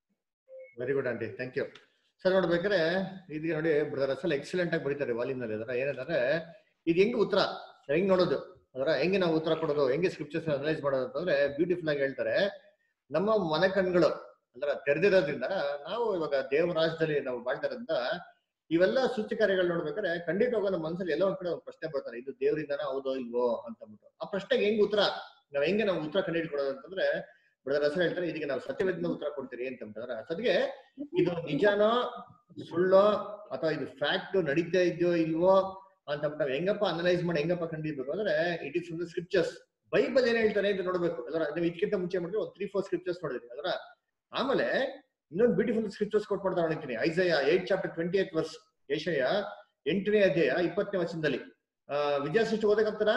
Speaker 2: very good aunty thank you sir ನೋಡ್ಬೇಕಾದ್ರೆ ಇದಕ್ಕೆ ನೋಡಿ ಬ್ರದರ್ ಅಸಲ್ ಎಕ್ಸಲೆಂಟ್ ಆಗಿ ಬರೀತಾರೆ ವಾಲ್ಯೂಮ್ನಲ್ಲಿ ಅದರ ಏನಂದ್ರೆ ಇದು ಹೆಂಗ್ ಉತ್ತರ ಹೆಂಗ್ ನೋಡೋದು ಅದರ ಹೆಂಗೆ ನಾವು ಉತ್ತರ ಕೊಡೋದು ಹೆಂಗೆ ಸ್ಕ್ರಿಪ್ಚರ್ಸ್ ಅನಲೈಸ್ ಮಾಡೋದು ಅಂತಂದ್ರೆ ಬ್ಯೂಟಿಫುಲ್ ಆಗಿ ಹೇಳ್ತಾರೆ ನಮ್ಮ ಮನೆ ಕಣ್ಗಳು ಅಂದ್ರೆ ತೆರೆದಿರೋದ್ರಿಂದ ನಾವು ಇವಾಗ ದೇವರ ರಾಜ್ಯದಲ್ಲಿ ನಾವು ಬಾಳ್ತಾರಿಂದ ಇವೆಲ್ಲ ಸೂಚಕ ಕಾರ್ಯಗಳು ನೋಡ್ಬೇಕಾದ್ರೆ ಖಂಡಿತವಾಗ ನಮ್ಮ ಮನಸ್ಸಲ್ಲಿ ಎಲ್ಲೋ ಒಂದ್ ಕಡೆ ಒಂದು ಪ್ರಶ್ನೆ ಬರ್ತಾರೆ ಇದು ದೇವರಿಂದನ ಹೌದೋ ಇಲ್ವೋ ಅಂತ ಅಂದ್ಬಿಟ್ಟು ಆ ಪ್ರಶ್ನೆಗೆ ಹೆಂಗ್ ಉತ್ತರ ನಾವ್ ಹೆಂಗೆ ನಾವು ಉತ್ತರ ಕಂಡುಹಿಡ್ಕೊಡೋದು ಅಂತಂದ್ರೆ ಬ್ರದರ್ ಹೆಸರು ಹೇಳ್ತಾರೆ ಇದಕ್ಕೆ ನಾವು ಸತ್ಯವೇದನ ಉತ್ತರ ಕೊಡ್ತೀರಿ ಅಂತ ಅಂತಂದ್ರೆ ಸದ್ಗೆ ಇದು ನಿಜಾನೋ ಸುಳ್ಳೋ ಅಥವಾ ಇದು ಫ್ಯಾಕ್ಟ್ ನಡೀತಾ ಇದೆಯೋ ಇಲ್ವೋ ಅಂತ ನಾವು ಹೆಂಗಪ್ಪ ಅನಲೈಸ್ ಮಾಡಿ ಹೆಂಗಪ್ಪ ಕಂಡಿಡ್ಬೇಕು ಅಂದ್ರೆ it is from the scriptures Bible ಏನ್ ಹೇಳ್ತಾರೆ ಅಂತ ನೋಡ್ಬೇಕು ಅದರ ನೀವು ಇದಕ್ಕಿಂತ ಮುಂಚೆ ಮಾಡಿದ್ರೆ ಒಂದು ತ್ರೀ ಫೋರ್ ಸ್ಕ್ರಿಪ್ಚರ್ಸ್ ನೋಡಿದ್ರಿ ಅದರ ಆಮೇಲೆ ಇನ್ನೊಂದು ಬ್ಯೂಟಿಫುಲ್ ಸ್ಕ್ರಿಪ್ಚರ್ಸ್ ಕೊಟ್ ಮಾಡ್ತಾ ನೋಡ್ತೀನಿ Isaiah eight chapter twenty eight verse ಏಷಯ ಎಂಟನೇ ಅಧ್ಯಾಯ ಇಪ್ಪತ್ತನೇ ವರ್ಷದಲ್ಲಿ ಆ ವಿದ್ಯಾ ಸೃಷ್ಟಿ ಓದಕಂತಾರ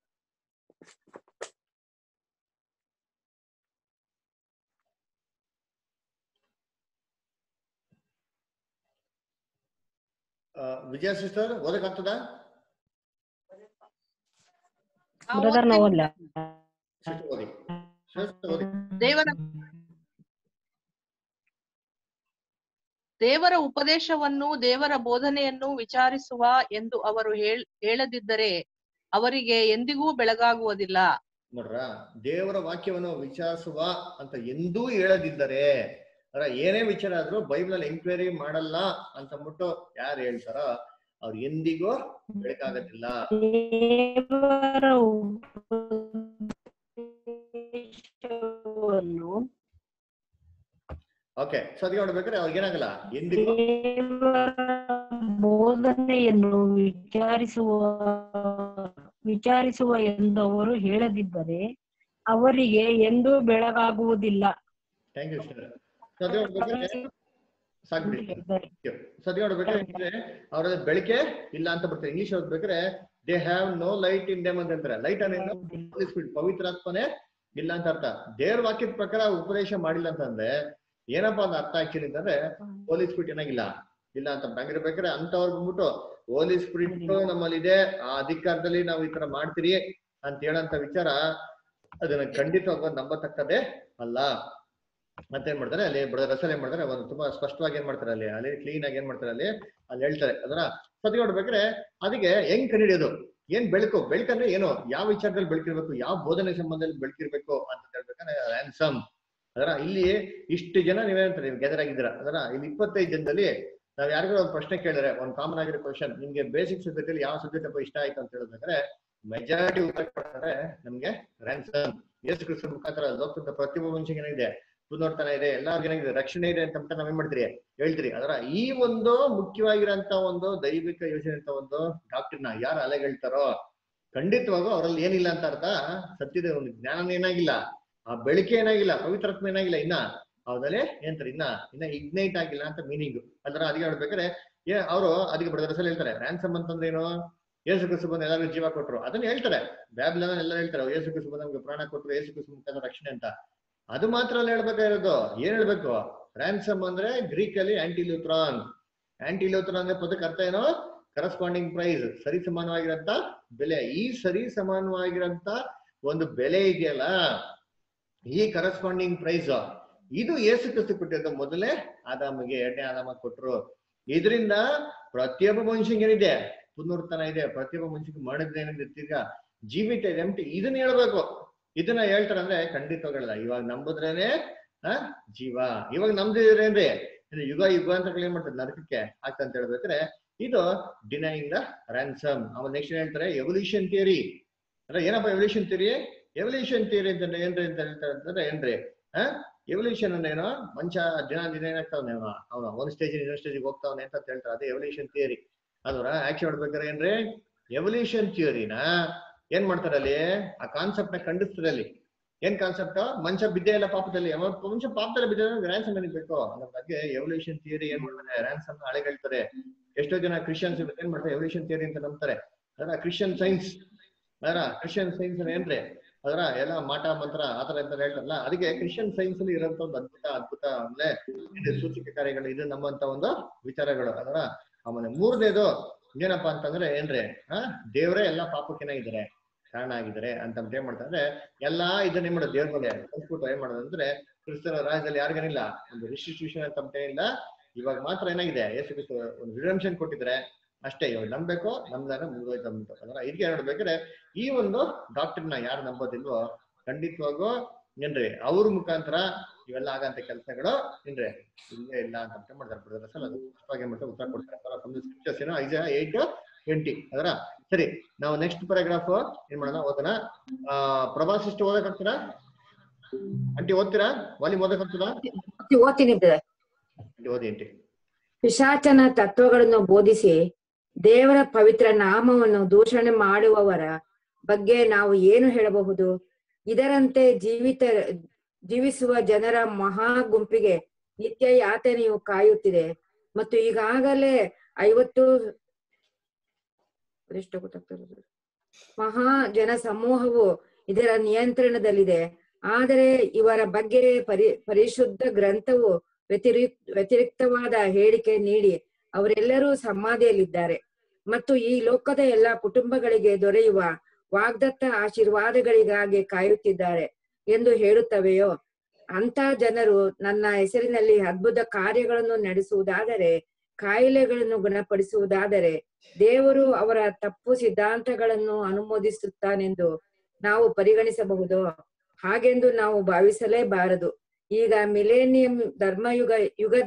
Speaker 2: ವಿಜಯ ಸಿಸ್ಟರ್ ಓದಕ್ಕಾಗ್ತದ
Speaker 6: ಬ್ರದರ್ ನಾವು ಓದ್ಲಾ
Speaker 2: ಸಿಸ್ಟರ್ ಓದಿ ಸಿಸ್ಟರ್ ಓದಿ
Speaker 8: ದೇವರ ದೇವರ ಉಪದೇಶವನ್ನು ದೇವರ ಬೋಧನೆಯನ್ನು ವಿಚಾರಿಸುವ ಎಂದು ಅವರು ಹೇಳ್ ಹೇಳದಿದ್ದರೆ ಅವರಿಗೆ ಎಂದಿಗೂ ಬೆಳಗಾಗುವುದಿಲ್ಲ
Speaker 2: ನೋಡ್ರ ದೇವರ ವಾಕ್ಯವನ್ನು ವಿಚಾರಿಸುವ ಅಂತ ಎಂದೂ ಹೇಳದಿದ್ದರೆ ಅರ ಏನೇ ವಿಚಾರ ಆದ್ರೂ ಬೈಬಲ್ ಅಲ್ಲಿ ಎಂಕ್ವೈರಿ ಮಾಡಲ್ಲ ಅಂತ ಅಂದ್ಬಿಟ್ಟು ಯಾರು ಹೇಳ್ತಾರ ಅವ್ರು ಎಂದಿಗೂ ಬೆಳಕಾಗತ್ತಿಲ್ಲ
Speaker 15: ದೇವರ ಉಪದೇಶವನ್ನು
Speaker 2: ಓಕೆ ಸೊ ಅದಕ್ಕೆ ನೋಡ್ಬೇಕಾದ್ರೆ ಅವ್ರಿಗೆ ಏನಾಗಲ್ಲ ಎಂದಿಗೂ
Speaker 15: ದೇವರ ಬೋಧನೆಯನ್ನು ವಿಚಾರಿಸುವ ವಿಚಾರಿಸುವ ಎಂದು ಅವರು ಹೇಳದಿದ್ದರೆ ಅವರಿಗೆ ಎಂದೂ ಬೆಳಗಾಗುವುದಿಲ್ಲ
Speaker 2: ಥ್ಯಾಂಕ್ ಯು ಸರ್ ಸೊ ಅದೇ ನೋಡ್ಬೇಕಾದ್ರೆ ಸಾಕ್ಬಿಡಿ ಸೊ ಅದೇ ನೋಡ್ಬೇಕಾದ್ರೆ ಅವ್ರ ಬೆಳಕೆ ಇಲ್ಲ ಅಂತ ಬರ್ತಾರೆ ಇಂಗ್ಲಿಷ್ ಓದ್ಬೇಕಾದ್ರೆ they have no light in them ಅಂತ ಹೇಳ್ತಾರೆ ಲೈಟ್ ಅನ್ನೋದು ಪವಿತ್ರಾತ್ಮನೆ ಇಲ್ಲ ಅಂತ ಅರ್ಥ ದೇವ್ರ ವಾಕ್ಯದ ಪ್ರಕಾರ ಉಪದೇಶ ಮಾಡಿಲ್ಲ ಅಂತಂದ್ರೆ ಏನಪ್ಪಾ ಅಂತ ಅರ್ಥ ಆಕ್ಚುಲಿ ಅಂತಂದ್ರೆ ಹೋಲಿ ಸ್ಪಿರಿಟ್ ಏನಾಗಿಲ್ಲ ಇಲ್ಲ ಅಂತ ಹಂಗಿರ್ಬೇಕಾದ್ರೆ ಅಂತವ್ರು ಬಂದ್ಬಿಟ್ಟು ಹೋಲಿ ಸ್ಪಿರಿಟ್ ನಮ್ಮಲ್ಲಿ ಇದೆ ಆ ಅಧಿಕಾರದಲ್ಲಿ ನಾವು ಈ ತರ ಮಾಡ್ತೀರಿ ಅಂತ ಹೇಳಂತ ವಿಚಾರ ಅದನ್ನ ಖಂಡಿತವಾಗಿ ನಂಬತಕ್ಕದೇ ಅಲ್ಲ ಮತ್ತೆ ಏನ್ ಮಾಡ್ತಾರೆ ಅಲ್ಲಿ ಬ್ರದರ್ ರಸಲ್ ಏನ್ ಮಾಡ್ತಾರೆ ಒಂದು ತುಂಬಾ ಸ್ಪಷ್ಟವಾಗಿ ಏನ್ ಮಾಡ್ತಾರೆ ಅಲ್ಲಿ ಅಲ್ಲಿ ಕ್ಲೀನ್ ಆಗಿ ಏನ್ ಮಾಡ್ತಾರೆ ಅಲ್ಲಿ ಅಲ್ಲಿ ಹೇಳ್ತಾರೆ ಅದನ್ನ ಸತಿ ನೋಡ್ಬೇಕಾದ್ರೆ ಅದಕ್ಕೆ ಹೆಂಗ್ ಕಂಡಿಡಿಯೋದು ಏನ್ ಬೆಳಕು ಬೆಳಕಂದ್ರೆ ಏನು ಯಾವ ವಿಚಾರದಲ್ಲಿ ಬೆಳಕಿರ್ಬೇಕು ಯಾವ ಬೋಧನೆ ಸಂಬಂಧದಲ್ಲಿ ಬೆಳಕಿರ್ಬೇಕು ಅಂತ ಹೇಳ್ಬೇಕಂದ್ರೆ ರ್ಯಾನ್ಸಮ್ ಅದರ ಇಲ್ಲಿ ಇಷ್ಟು ಜನ ನೀವೇನಂತಾರೆ ನೀವು ಗೆದರ್ ಆಗಿದ್ದೀರಾ ಅದರ ಇಲ್ಲಿ ಇಪ್ಪತ್ತೈದು ಜನದಲ್ಲಿ ನಾವ್ ಯಾರಿಗಾರ ಒಂದು ಪ್ರಶ್ನೆ ಕೇಳಿದ್ರೆ ಒಂದು ಕಾಮನ್ ಆಗಿರೋ ಕ್ವಶನ್ ನಿಮ್ಗೆ ಬೇಸಿಕ್ ಸಬ್ಜೆಕ್ಟ್ ಅಲ್ಲಿ ಯಾವ ಸಬ್ಜೆಕ್ಟ್ ಅಪ್ಪ ಇಷ್ಟ ಆಯ್ತು ಅಂತ ಹೇಳ್ಬೇಕಾದ್ರೆ ಮೆಜಾರಿಟಿ ಉತ್ತರ ಕೊಡ್ತಾರೆ ನಮ್ಗೆ ರ್ಯಾನ್ಸಮ್ ಯೇಸು ಕ್ರಿಸ್ತನ ಮುಖಾಂತರ ಲೋಕದ ಪ್ರತಿಯೊಬ್ಬ ಮನುಷ್ಯಗೆ ಏನಿದೆ ಪುನರ್ತನ ಇದೆ ಎಲ್ಲರಿಗೂ ಏನಾಗಿದೆ ರಕ್ಷಣೆ ಇದೆ ಅಂತ ನಾವ್ ಏನ್ ಮಾಡ್ತೀರಿ ಹೇಳ್ತೀರಿ ಅದರ ಈ ಒಂದು ಮುಖ್ಯವಾಗಿರೋಂತ ಒಂದು ದೈವಿಕ ಯೋಜನೆ ಅಂತ ಒಂದು ಡಾಕ್ಟರ್ನ ಯಾರು ಅಲೆಗಳ್ತಾರೋ ಖಂಡಿತವಾಗೂ ಅವರಲ್ಲಿ ಏನಿಲ್ಲ ಅಂತ ಅರ್ಥ ಸತ್ಯದ ಒಂದು ಜ್ಞಾನ ಏನಾಗಿಲ್ಲ ಆ ಬೆಳಕೆ ಏನಾಗಿಲ್ಲ ಪವಿತ್ರಾತ್ಮ ಏನಾಗಿಲ್ಲ ಇನ್ನ ಹೌದಲ್ಲೇ ಏನಂತಾರೆ ಇನ್ನ ಇನ್ನ ಇಗ್ನೈಟ್ ಆಗಿಲ್ಲ ಅಂತ ಮೀನಿಂಗ್ ಅದರ ಅದಕ್ಕೆ ಹೇಳ್ಬೇಕಾದ್ರೆ ಏ ಅವರು ಅದಕ್ಕೆ ಬಡದರಸಲ್ಲಿ ಹೇಳ್ತಾರೆ ರ್ಯಾನ್ಸಮ್ ಅಂತಂದ್ರೆ ಏನು ಯೇಸು ಕ್ರಿಸ್ತು ಬಂದು ಎಲ್ಲರಿಗೂ ಜೀವ ಕೊಟ್ರು ಅದನ್ನ ಹೇಳ್ತಾರೆ ಬ್ಯಾಬ್ಲನ್ ಎಲ್ಲ ಹೇಳ್ತಾರೆ ಯೇಸು ಕ್ರಿಸ್ತು ಬಂದು ನಮ್ಗೆ ಪ್ರಾಣ ಕೊಟ್ರು ಯೇಸು ಕ್ರಿಸ್ತು ಮುಖಾಂತರ ರಕ್ಷಣೆ ಅಂತ ಅದು ಮಾತ್ರ ಅಲ್ಲ ಹೇಳ್ಬೇಕಾಗಿರೋದು ಏನ್ ಹೇಳ್ಬೇಕು ರ್ಯಾನ್ಸಮ್ ಅಂದ್ರೆ ಗ್ರೀಕ್ ಅಲ್ಲಿ ಆಂಟಿಲೂತ್ರಾನ್ ಆಂಟಿಲೂತ್ರಾನ್ ಅಂದ್ರೆ ಪದಕ್ಕೆ ಅರ್ಥ ಏನು ಕರಸ್ಪಾಂಡಿಂಗ್ ಪ್ರೈಸ್ ಸರಿ ಸಮಾನವಾಗಿರಂತ ಬೆಲೆ ಈ ಸರಿ ಸಮಾನವಾಗಿರಂತ ಒಂದು ಬೆಲೆ ಇದೆಯಲ್ಲ ಈ ಕರಸ್ಪಾಂಡಿಂಗ್ ಪ್ರೈಸ್ ಇದು ಏಸು ಕ್ರಿಸ್ತು ಕೊಟ್ಟಿದ್ದು ಮೊದಲೇ ಆದಾಮಗೆ ಎರಡನೇ ಆದಾಮ ಕೊಟ್ರು ಇದರಿಂದ ಪ್ರತಿಯೊಬ್ಬ ಮನುಷ್ಯಂಗೆ ಏನಿದೆ ಪುನರುತ್ಥಾನ ಇದೆ ಪ್ರತಿಯೊಬ್ಬ ಮನುಷ್ಯಗೆ ಮರಣದ ಏನಿದೆ ತಿರ್ಗಾ ಜೀವಿತ ಇದೆ ಅಂತ ಇದನ್ನ ಹೇಳ್ಬೇಕು ಇದನ್ನ ಹೇಳ್ತಾರ ಅಂದ್ರೆ ಖಂಡಿತವಾಗಲ್ಲ ಇವಾಗ ನಂಬುದ್ರೇನೆ ಆ ಜೀವ ಇವಾಗ ನಮ್ದಿದ್ರೇನ್ರಿ ಇದು ಯುಗ ಯುಗ ಅಂತ ಏನ್ ಮಾಡ್ತಾರೆ ನರಕಕ್ಕೆ ಆಗ್ತಂತ ಹೇಳ್ಬೇಕಾದ್ರೆ ಇದು ಡಿನೈಂಗ್ ದ ರ್ಯಾನ್ಸಮ್ ಆಮೇಲೆ ನೆಕ್ಸ್ಟ್ ಹೇಳ್ತಾರೆ ಎವಲ್ಯೂಷನ್ ಥಿಯರಿ ಅಂದ್ರೆ ಏನಪ್ಪ ಎವಲ್ಯೂಷನ್ ಥಿಯರಿ ಎವಲ್ಯೂಷನ್ ಥಿಯರಿ ಅಂತ ಏನ್ರಿ ಅಂತ ಹೇಳ್ತಾರೆ ಅಂತಂದ್ರೆ ಏನ್ರಿ ಆ ಎವಲ್ಯೂಷನ್ ಅಂದ್ರೆ ಏನೋ ಮನುಷ್ಯ ದಿನ ದಿನ ಏನಾಗ್ತಾವನೆ ಅವನು ಅವನು ಒಂದ್ ಸ್ಟೇಜ್ ಇನ್ನೊಂದ್ ಸ್ಟೇಜಿಗೆ ಹೋಗ್ತಾವನೆ ಅಂತ ಹೇಳ್ತಾರೆ ಅದೇ ಎವಲ್ಯೂಷನ್ ಥಿಯರಿ ಅದರ ಆಕ್ಷನ್ ಮಾಡ್ಬೇಕಾದ್ರೆ ಏನ್ರಿ ಎವಲ್ಯೂಷನ್ ಥಿಯರಿನ ಏನ್ ಮಾಡ್ತಾರೆ ಅಲ್ಲಿ ಆ ಕಾನ್ಸೆಪ್ಟ್ ನ ಖಂಡಿಸ್ತಾರೆ ಅಲ್ಲಿ ಏನ್ ಕಾನ್ಸೆಪ್ಟ್ ಮನುಷ್ಯ ಬಿದ್ದೇ ಇಲ್ಲ ಪಾಪದಲ್ಲಿ ಅವ ಮನುಷ್ಯ ಪಾಪದಲ್ಲಿ ಬಿದ್ದ ರ್ಯಾನ್ಸಮ್ ಏನಿಗೆ ಬೇಕು ಅನ್ನೋ ಬಗ್ಗೆ ಎವಲ್ಯೂಷನ್ ಥಿಯರಿ ಏನ್ ಮಾಡ್ತಾರೆ ರ್ಯಾನ್ಸಮ್ ಹಳೆಗಳ್ತಾರೆ ಎಷ್ಟೋ ಜನ ಕ್ರಿಶ್ಚಿಯನ್ಸ್ ಏನ್ ಮಾಡ್ತಾರೆ ಎವಲ್ಯೂಷನ್ ಥಿಯರಿ ಅಂತ ನಂಬ್ತಾರೆ ಅದರ ಕ್ರಿಶ್ಚಿಯನ್ ಸೈನ್ಸ್ ಅದರ ಕ್ರಿಶ್ಚಿಯನ್ ಸೈನ್ಸ್ ಏನ್ರಿ ಅದರ ಎಲ್ಲ ಮಾಟ ಮಂತ್ರ ಆತರ ಅಂತ ಹೇಳ್ತಾರಲ್ಲ ಅದಕ್ಕೆ ಕ್ರಿಶ್ಚಿಯನ್ ಸೈನ್ಸ್ ಅಲ್ಲಿ ಇರೋಂತ ಒಂದು ಅದ್ಭುತ ಅದ್ಭುತ ಅಂದ್ರೆ ಇದು ಸೂಚಕ ಕಾರ್ಯಗಳು ಇದು ನಮ್ಮಂತ ಒಂದು ವಿಚಾರಗಳು ಅದರ ಆಮೇಲೆ ಮೂರನೇದು ಏನಪ್ಪಾ ಅಂತಂದ್ರೆ ಏನ್ರಿ ಆ ದೇವರೇ ಎಲ್ಲಾ ಪಾಪಕ್ಕೇನಾಗಿದ್ದಾರೆ ಕಾರಣ ಆಗಿದ್ದಾರೆ ಅಂತ ಅಂದ್ ಏನ್ ಮಾಡ್ತಾರೆ ಎಲ್ಲಾ ಇದನ್ನ ಏನ್ ಮಾಡೋದು ದೇವ್ರ ಮೇಲೆ ಕಲ್ಸ್ಬಿಟ್ಟು ಏನ್ ಮಾಡೋದು ಅಂದ್ರೆ ಕ್ರಿಸ್ತನ ರಾಜ್ಯದಲ್ಲಿ ಯಾರಿಗೇನಿಲ್ಲ ಒಂದು ರಿಸ್ಟಿಟ್ಯೂಷನ್ ಅಂತ ಅಂತ ಇಲ್ಲ ಇವಾಗ ಮಾತ್ರ ಏನಾಗಿದೆ ಯೇಸು ಕ್ರಿಸ್ತ ಒಂದು ರಿಡಂಪ್ಷನ್ ಕೊಟ್ಟಿದ್ರೆ ಅಷ್ಟೇ ಇವಾಗ ನಂಬೇಕು ನಮ್ದಾರ ಮುಗಿದೋಯ್ತು ಅಂದ್ಬಿಟ್ಟು ಅದರ ಇದಕ್ಕೆ ನೋಡ್ಬೇಕಾದ್ರೆ ಈ ಒಂದು ಡಾಕ್ಟರ್ನ ಯಾರು ನಂಬೋದಿಲ್ವೋ ಖಂಡಿತವಾಗೂ ಏನ್ರಿ ಅವ್ರ ಮುಖಾಂತರ ಇವೆಲ್ಲ ಆಗಂತ ಕೆಲಸಗಳು ಏನ್ರಿ ಇಲ್ಲೇ ಇಲ್ಲ ಅಂತ ಅಂತ ಮಾಡ್ತಾರೆ ಬ್ರದರ್ ಅಸಲ್ ಅದು ಸ್ಪಷ್ಟವಾಗಿ ಏನ್ ಮಾಡ್ತಾರೆ ಉತ್ತರ ಕೊಡ್ತಾರೆ ಫ್ರಮ್ ಸ್ಕ್ರಿಪ್ಚರ್ಸ್ ಏನೋ ಐಜ ಏಟ್ ಟ್ವೆಂಟಿ ಅದರ ಸರಿ ನಾವು ನೆಕ್ಸ್ಟ್ ಪ್ಯಾರಾಗ್ರಾಫ್ ಏನ್ ಮಾಡೋಣ ಓದೋಣ ಆ ಪ್ರಭಾಸ್ ಇಷ್ಟು ಓದಕ್ಕಾಗ್ತೀರಾ ಅಂಟಿ ಓದ್ತೀರಾ ವಾಲಿ ಓದಕ್ಕಾಗ್ತದಾ
Speaker 16: ಓದ್ತೀನಿ brother.
Speaker 2: ಆಂಟಿ ಓದಿ ಅಂಟಿ
Speaker 16: ಪಿಶಾಚನ ತತ್ವಗಳನ್ನು ಬೋಧಿಸಿ ದೇವರ ಪವಿತ್ರ ನಾಮವನ್ನು ದೂಷಣೆ ಮಾಡುವವರ ಬಗ್ಗೆ ನಾವು ಏನು ಹೇಳಬಹುದು ಇದರಂತೆ ಜೀವಿತ ಜೀವಿಸುವ ಜನರ ಮಹಾ ಗುಂಪಿಗೆ ನಿತ್ಯ ಯಾತನೆಯು ಕಾಯುತ್ತಿದೆ ಮತ್ತು ಈಗಾಗಲೇ ಐವತ್ತು ಅದೆಷ್ಟು ಗೊತ್ತಾಗ್ತದೆ ಮಹಾ ಜನ ಸಮೂಹವು ಇದರ ನಿಯಂತ್ರಣದಲ್ಲಿದೆ ಆದರೆ ಇವರ ಬಗ್ಗೆ ಪರಿ ಪರಿಶುದ್ಧ ಗ್ರಂಥವು ವ್ಯತಿರಿಕ್ ವ್ಯತಿರಿಕ್ತವಾದ ಹೇಳಿಕೆ ನೀಡಿ ಅವರೆಲ್ಲರೂ ಸಮಾಧಿಯಲ್ಲಿದ್ದಾರೆ ಮತ್ತು ಈ ಲೋಕದ ಎಲ್ಲಾ ಕುಟುಂಬಗಳಿಗೆ ದೊರೆಯುವ ವಾಗ್ದತ್ತ ಆಶೀರ್ವಾದಗಳಿಗಾಗಿ ಕಾಯುತ್ತಿದ್ದಾರೆ ಎಂದು ಹೇಳುತ್ತವೆಯೋ ಅಂತ ಜನರು ನನ್ನ ಹೆಸರಿನಲ್ಲಿ ಅದ್ಭುತ ಕಾರ್ಯಗಳನ್ನು ನಡೆಸುವುದಾದರೆ ಕಾಯಿಲೆಗಳನ್ನು ಗುಣಪಡಿಸುವುದಾದರೆ ದೇವರು ಅವರ ತಪ್ಪು ಸಿದ್ಧಾಂತಗಳನ್ನು ಅನುಮೋದಿಸುತ್ತಾನೆಂದು ನಾವು ಪರಿಗಣಿಸಬಹುದು ಹಾಗೆಂದು ನಾವು ಭಾವಿಸಲೇಬಾರದು ಈಗ ಮಿಲೇನಿಯಂ ಧರ್ಮಯುಗ ಯುಗದ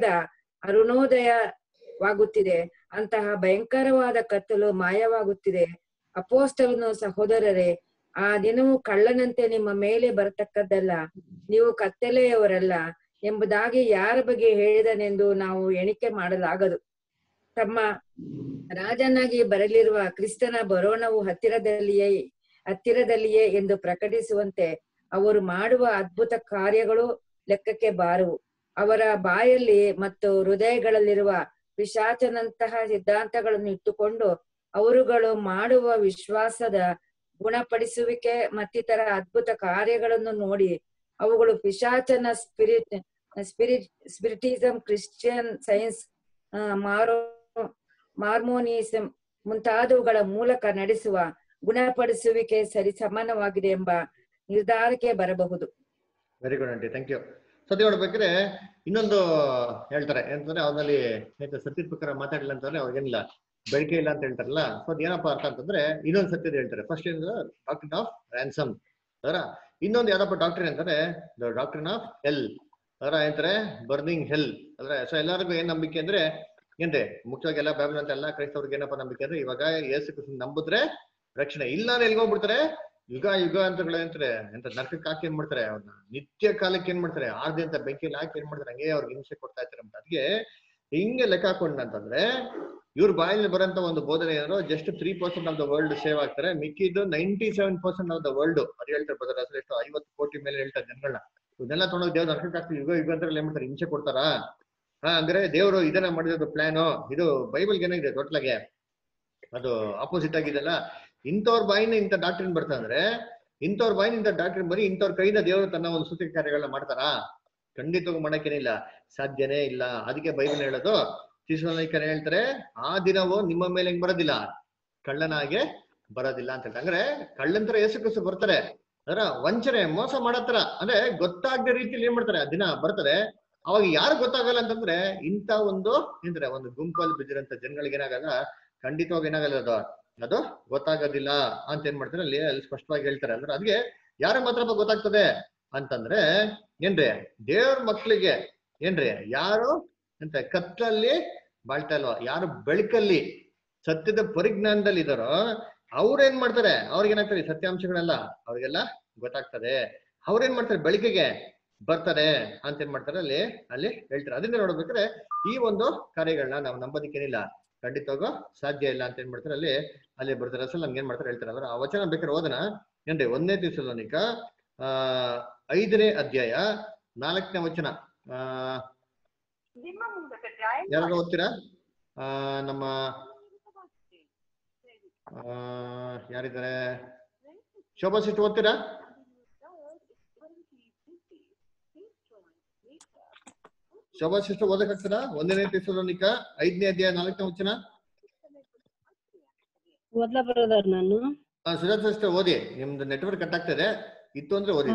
Speaker 16: ಅರುಣೋದಯವಾಗುತ್ತಿದೆ ಅಂತಹ ಭಯಂಕರವಾದ ಕತ್ತಲು ಮಾಯವಾಗುತ್ತಿದೆ ಅಪೋಸ್ತಲನು ಸಹೋದರರೇ ಆ ದಿನವು ಕಳ್ಳನಂತೆ ನಿಮ್ಮ ಮೇಲೆ ಬರತಕ್ಕದ್ದಲ್ಲ ನೀವು ಕತ್ತಲೆಯವರಲ್ಲ ಎಂಬುದಾಗಿ ಯಾರ ಬಗ್ಗೆ ಹೇಳಿದನೆಂದು ನಾವು ಎಣಿಕೆ ಮಾಡಲಾಗದು ತಮ್ಮ ರಾಜನಾಗಿ ಬರಲಿರುವ ಕ್ರಿಸ್ತನ ಬರೋಣವು ಹತ್ತಿರದಲ್ಲಿಯೇ ಹತ್ತಿರದಲ್ಲಿಯೇ ಎಂದು ಪ್ರಕಟಿಸುವಂತೆ ಅವರು ಮಾಡುವ ಅದ್ಭುತ ಕಾರ್ಯಗಳು ಲೆಕ್ಕಕ್ಕೆ ಬಾರವು ಅವರ ಬಾಯಲ್ಲಿ ಮತ್ತು ಹೃದಯಗಳಲ್ಲಿರುವ ಪಿಶಾಚನಂತಹ ಸಿದ್ಧಾಂತಗಳನ್ನು ಇಟ್ಟುಕೊಂಡು ಅವರುಗಳು ಮಾಡುವ ವಿಶ್ವಾಸದ ಗುಣಪಡಿಸುವಿಕೆ ಮತ್ತಿತರ ಅದ್ಭುತ ಕಾರ್ಯಗಳನ್ನು ನೋಡಿ ಅವುಗಳು ಪಿಶಾಚನ spirit spirit spiritism Christian science ಮಾರೋ ಮಾರ್ಮೋನಿಸಂ ಮುಂತಾದವುಗಳ ಮೂಲಕ ನಡೆಸುವ ಗುಣಪಡಿಸುವಿಕೆ ಸರಿ ಸಮಾನವಾಗಿದೆ ಎಂಬ ನಿರ್ಧಾರಕ್ಕೆ ಬರಬಹುದು
Speaker 2: very good aunty thank you ಸದ್ಯ ನೋಡ್ಬೇಕಾದ್ರೆ ಇನ್ನೊಂದು ಹೇಳ್ತಾರೆ ಏನಂತಂದ್ರೆ ಅವ್ರಲ್ಲಿ ಸತ್ಯದ ಪ್ರಕಾರ ಮಾತಾಡಲಿಲ್ಲ ಅಂತಂದ್ರೆ ಅವ್ರಿಗೇನಿಲ್ಲ ಬೆಳಕೆ ಇಲ್ಲ ಅಂತ ಹೇಳ್ತಾರಲ್ಲ ಸೊ ಅದ್ ಏನಪ್ಪಾ ಅರ್ಥ ಅಂತಂದ್ರೆ ಇನ್ನೊಂದು ಸತ್ಯದ ಹೇಳ್ತಾರೆ ಫಸ್ಟ್ ಏನು ಡಾಕ್ಟರ್ ಆಫ್ ರ್ಯಾನ್ಸಮ್ ಅದರ ಇನ್ನೊಂದು ಯಾವ್ದಪ್ಪ ಡಾಕ್ಟರ್ ಅಂತಾರೆ ಡಾಕ್ಟರ್ ಆಫ್ ಹೆಲ್ ಅದರ ಏನಂತಾರೆ ಬರ್ನಿಂಗ್ ಹೆಲ್ ಅಂದ್ರೆ ಸೊ ಎಲ್ಲರಿಗೂ ಏನ್ ನಂಬಿಕೆ ಅಂದ್ರೆ ಏನ್ರಿ ಮುಖ್ಯವಾಗಿ ಎಲ್ಲ ಬೈಬಲ್ ಅಂತ ಎಲ್ಲ ಕ್ರೈಸ್ತವ್ರಿಗೆ ಏನಪ್ಪ ನಂಬಿಕೆ ಅಂದ್ರೆ ಇವಾಗ ಯೇಸು ಕ್ರಿಸ್ತನ ನಂಬಿದ್ರೆ ರಕ್ಷಣೆ ಇಲ್ಲ ಅಂದ್ರೆ ಎಲ್ಗ್ ಹೋಗ್ಬಿಡ್ತಾರೆ ಯುಗ ಯುಗ ಅಂತ ಅಂತಾರೆ ಎಂತ ನರಕಕ್ಕೆ ಹಾಕಿ ಏನ್ ಮಾಡ್ತಾರೆ ಅವ್ರನ್ನ ನಿತ್ಯ ಕಾಲಕ್ಕೆ ಏನ್ ಮಾಡ್ತಾರೆ ಆರ್ದಿ ಅಂತ ಬೆಂಕಿಯಲ್ಲಿ ಹಾಕಿ ಏನ್ ಮಾಡ್ತಾರೆ ಹಂಗೆ ಅವ್ರಿಗೆ ಹಿಂಸೆ ಕೊಡ್ತಾ ಇರ್ತಾರೆ ಅಂತ ಅದಕ್ಕೆ ಹಿಂಗೆ ಲೆಕ್ಕ ಹಾಕೊಂಡಂತಂದ್ರೆ ಇವ್ರ ಬಾಯಲ್ಲಿ ಬರೋಂತ ಒಂದು ಬೋಧನೆ ಏನಾದ್ರು just three percent of the world save ಆಗ್ತಾರೆ ಮಿಕ್ಕಿದ್ದು ninety seven percent of the world ಅದು ಹೇಳ್ತಾರೆ ಬದಲ ಅಸಲು ಎಷ್ಟು ಐವತ್ತು ಕೋಟಿ ಮೇಲೆ ಹೇಳ್ತಾರೆ ಜನಗಳನ್ನ ಇದನ್ನೆಲ್ಲ ತೊಗೊಂಡು ದೇವ್ರ ನರಕಕ್ಕೆ ಹಾಕ್ತಾರೆ ಯುಗ ಯುಗ ಅಂತ ಏನ್ ಮಾಡ್ತಾರೆ ಹಿಂಸೆ ಕೊಡ್ತಾರಾ ಹಾ ಅಂದ್ರೆ ದೇವರು ಇದನ್ನ ಮಾಡಿರೋದು ಪ್ಲಾನು ಇದು ಬೈಬಲ್ಗೆ ಏನಾಗಿದೆ ಟೋಟ್ಲಾಗೆ ಅದು ಆಪೋಸಿಟ್ ಆಗಿದೆಲ್ಲ ಇಂಥವ್ರ ಬಾಯಿನ ಇಂಥ ಡಾಕ್ಟ್ರಿನ್ ಬರ್ತಾ ಅಂದ್ರೆ ಇಂಥವ್ರ ಬಾಯಿನಿಂದ ಡಾಕ್ಟರ್ ಬರೀ ಇಂಥವ್ರ ಕೈಯಿಂದ ದೇವರು ತನ್ನ ಒಂದು ಸೂಚಕ ಕಾರ್ಯಗಳನ್ನ ಮಾಡ್ತಾರಾ ಖಂಡಿತವಾಗಿ ಮಾಡಕ್ಕೇನಿಲ್ಲ ಸಾಧ್ಯನೇ ಇಲ್ಲ ಅದಕ್ಕೆ ಬೈಬಲ್ ಹೇಳೋದು ಶಿಶುನಾಯ್ಕರ ಹೇಳ್ತಾರೆ ಆ ದಿನವು ನಿಮ್ಮ ಮೇಲೆ ಹೆಂಗ್ ಬರೋದಿಲ್ಲ ಕಳ್ಳನಾಗೆ ಬರೋದಿಲ್ಲ ಅಂತ ಹೇಳ್ತಾರೆ ಅಂದ್ರೆ ಕಳ್ಳನ್ ತರ ಯೇಸು ಕ್ರಿಸ್ತು ಬರ್ತಾರೆ ಅದರ ವಂಚನೆ ಮೋಸ ಮಾಡತ್ತರ ಅಂದ್ರೆ ಗೊತ್ತಾಗದ ರೀತಿಯಲ್ಲಿ ಏನ್ ಮಾಡ್ತಾರೆ ಆ ದಿನ ಬರ್ತಾರೆ ಅವಾಗ ಯಾರು ಗೊತ್ತಾಗಲ್ಲ ಅಂತಂದ್ರೆ ಇಂಥ ಒಂದು ಏನಂತಾರೆ ಒಂದು ಗುಂಪಲ್ಲಿ ಬಿದ್ದಿರೋಂಥ ಜನಗಳಿಗೆ ಏನಾಗಲ್ಲ ಖಂಡಿತವಾಗಿ ಏನಾಗಲ್ಲ ಅದು ಅದು ಗೊತ್ತಾಗೋದಿಲ್ಲ ಅಂತ ಏನ್ ಮಾಡ್ತಾರೆ ಅಲ್ಲಿ ಅಲ್ಲಿ ಸ್ಪಷ್ಟವಾಗಿ ಹೇಳ್ತಾರೆ ಅಂದ್ರೆ ಅದಕ್ಕೆ ಯಾರ ಮಾತ್ರ ಗೊತ್ತಾಗ್ತದೆ ಅಂತಂದ್ರೆ ಏನ್ರಿ ದೇವ್ರ ಮಕ್ಳಿಗೆ ಏನ್ರಿ ಯಾರು ಅಂತ ಕತ್ತಲಲ್ಲಿ ಬಾಳ್ತಾ ಇಲ್ವಾ ಯಾರು ಬೆಳಕಲ್ಲಿ ಸತ್ಯದ ಪರಿಜ್ಞಾನದಲ್ಲಿ ಇದಾರೋ ಅವ್ರು ಏನ್ ಮಾಡ್ತಾರೆ ಅವ್ರಿಗೆ ಏನಾಗ್ತದೆ ಈ ಸತ್ಯಾಂಶಗಳೆಲ್ಲ ಅವ್ರಿಗೆಲ್ಲ ಗೊತ್ತಾಗ್ತದೆ ಅವ್ರೇನ್ ಮಾಡ್ತಾರೆ ಬೆಳಕಿಗೆ ಬರ್ತಾರೆ ಅಂತ ಏನ್ ಮಾಡ್ತಾರೆ ಅಲ್ಲಿ ಅಲ್ಲಿ ಹೇಳ್ತಾರೆ ಅದನ್ನ ನೋಡ್ಬೇಕಾದ್ರೆ ಈ ಒಂದು ಕಾರ್ಯಗಳನ್ನ ನಾವು ನಂಬೋದಕ್ಕೇನಿಲ್ಲ ಖಂಡಿತವಾಗೂ ಸಾಧ್ಯ ಇಲ್ಲ ಅಂತ ಏನ್ ಮಾಡ್ತಾರೆ ಅಲ್ಲಿ ಅಲ್ಲಿ ಬರ್ತಾರೆ ಅಸಲ್ ನಮ್ಗೆ ಏನ್ ಮಾಡ್ತಾರೆ ಹೇಳ್ತಾರೆ ಅಂದ್ರೆ ಆ ವಚನ ಬೇಕಾದ್ರೆ ಓದನ ಏನ್ರಿ ಒಂದನೇ ತಿಸಲೋನಿಕ ಆ ಐದನೇ ಅಧ್ಯಾಯ ನಾಲ್ಕನೇ ವಚನ ಆ ಯಾರು ಓದ್ತೀರಾ ಆ ನಮ್ಮ ಆ ಯಾರಿದ್ದಾರೆ ಶೋಭಾ ಸಿಟ್ಟು ಓದ್ತೀರಾ ಶೋಭಾ ಸಿಸ್ಟರ್ ಓದಕ್ಕಾಗ್ತದಾ ಒಂದನೇ ತಿಸಲೋನಿಕ ಐದನೇ ಅಧ್ಯಾಯ ನಾಲ್ಕನೇ ವಚನ
Speaker 15: ಓದ್ಲಾ ಬ್ರದರ್ ನಾನು
Speaker 2: ಆ, ಸುಜಾತ ಸಿಸ್ಟರ್ ಓದಿ ನಿಮ್ದು ನೆಟ್ವರ್ಕ್ ಕಟ್ ಆಗ್ತದೆ ಇತ್ತು ಅಂದ್ರೆ ಓದಿ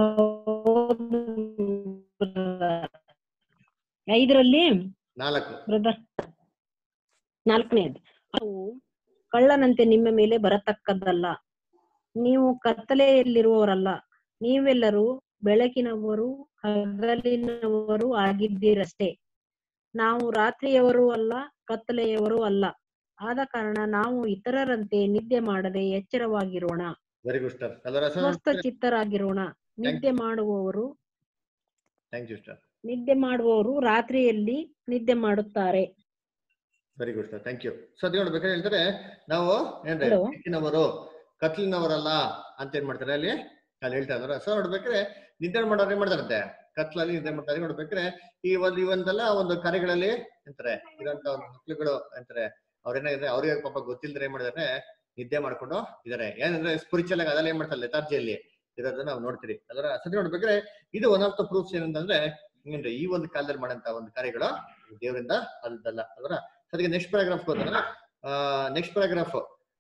Speaker 15: ಐದರಲ್ಲಿ
Speaker 2: ನಾಲ್ಕು
Speaker 15: ಬ್ರದರ್ ನಾಲ್ಕನೇದು ಅವು ಕಳ್ಳನಂತೆ ನಿಮ್ಮ ಮೇಲೆ ಬರತಕ್ಕದ್ದಲ್ಲ ನೀವು ಕತ್ತಲೆಯಲ್ಲಿರುವವರಲ್ಲ ನೀವೆಲ್ಲರೂ ಬೆಳಕಿನವರು ಹಗಲಿನವರು ಆಗಿದ್ದೀರಷ್ಟೇ ನಾವು ರಾತ್ರಿಯವರೂ ಅಲ್ಲ ಕತ್ತಲೆಯವರೂ ಅಲ್ಲ ಆದ ಕಾರಣ ನಾವು ಇತರರಂತೆ ನಿದ್ದೆ ಮಾಡದೆ ಎಚ್ಚರವಾಗಿರೋಣ
Speaker 2: ವೆರಿ ಗುಡ್ ಸ್ಟಾರ್ ಎಲ್ಲರ
Speaker 15: ಸ್ವಸ್ಥ ಚಿತ್ತರಾಗಿರೋಣ ನಿದ್ದೆ ಮಾಡುವವರು
Speaker 2: ಥ್ಯಾಂಕ್ ಯು ಸ್ಟಾರ್
Speaker 15: ನಿದ್ದೆ ಮಾಡುವವರು ರಾತ್ರಿಯಲ್ಲಿ ನಿದ್ದೆ ಮಾಡುತ್ತಾರೆ
Speaker 2: very good sir thank you so ಅದು ಹೇಳ್ಬೇಕಾದ್ರೆ ಹೇಳ್ತಾರೆ ನಾವು ಏನ್ರಿ
Speaker 15: Hello.
Speaker 2: ಬೆಳಕಿನವರು ಕತ್ಲಿನವರಲ್ಲ ಅಂತ ಏನ್ ಮಾಡ್ತಾರೆ ಅಲ್ಲಿ ಅಲ್ಲಿ ಹೇಳ್ತಾ ಇದಾರೆ ಸೊ ನೋಡ್ಬೇಕಾದ್ರೆ ನಿದ್ದೆ ಮಾಡೋರು ಏನ್ ಮಾಡ್ತಾರಂತೆ ಕತ್ಲಲ್ಲಿ ನಿದ್ದೆ ಮಾಡ್ತಾರೆ ನೋಡ್ಬೇಕಾದ್ರೆ ಈ ಒಂದು ಈ ಒಂದೆಲ್ಲ ಒಂದು ಕಾರ್ಯಗಳಲ್ಲಿ ಅಂತಾರೆ ಇರೋಂತ ಒಂದು ಮಕ್ಳುಗಳು ಅಂತಾರೆ ಅವ್ರೇನಾಗಿದೆ ಅವ್ರಿಗೆ ಪಾಪ ಗೊತ್ತಿಲ್ದ್ರೆ ಏನ್ ಮಾಡಿದಾರೆ ನಿದ್ದೆ ಮಾಡ್ಕೊಂಡು ಇದಾರೆ ಏನಂದ್ರೆ ಸ್ಪಿರಿಚುವಲ್ ಆಗಿ ಅದೆಲ್ಲ ಏನ್ ಮಾಡ್ತಾರೆ ಲೆತಾರ್ಜಿಯಲ್ಲಿ ಇರೋದನ್ನ ನಾವು ನೋಡ್ತೀರಿ ಅದರ ಸರಿ ನೋಡ್ಬೇಕಾದ್ರೆ ಇದು ಒನ್ ಆಫ್ ದ ಪ್ರೂಫ್ಸ್ ಏನಂತಂದ್ರೆ ಏನ್ರಿ ಈ ಒಂದು ಕಾಲದಲ್ಲಿ ಮಾಡಂತ ಒಂದು ಕಾರ್ಯಗಳು ದೇವರಿಂದ ಅಲ್ದಲ್ಲ ಅದರ ಸರಿಗೆ ನೆಕ್ಸ್ಟ್ ಪ್ಯಾರಾಗ್ರಾಫ್ ಹೋದ್ರೆ next paragraph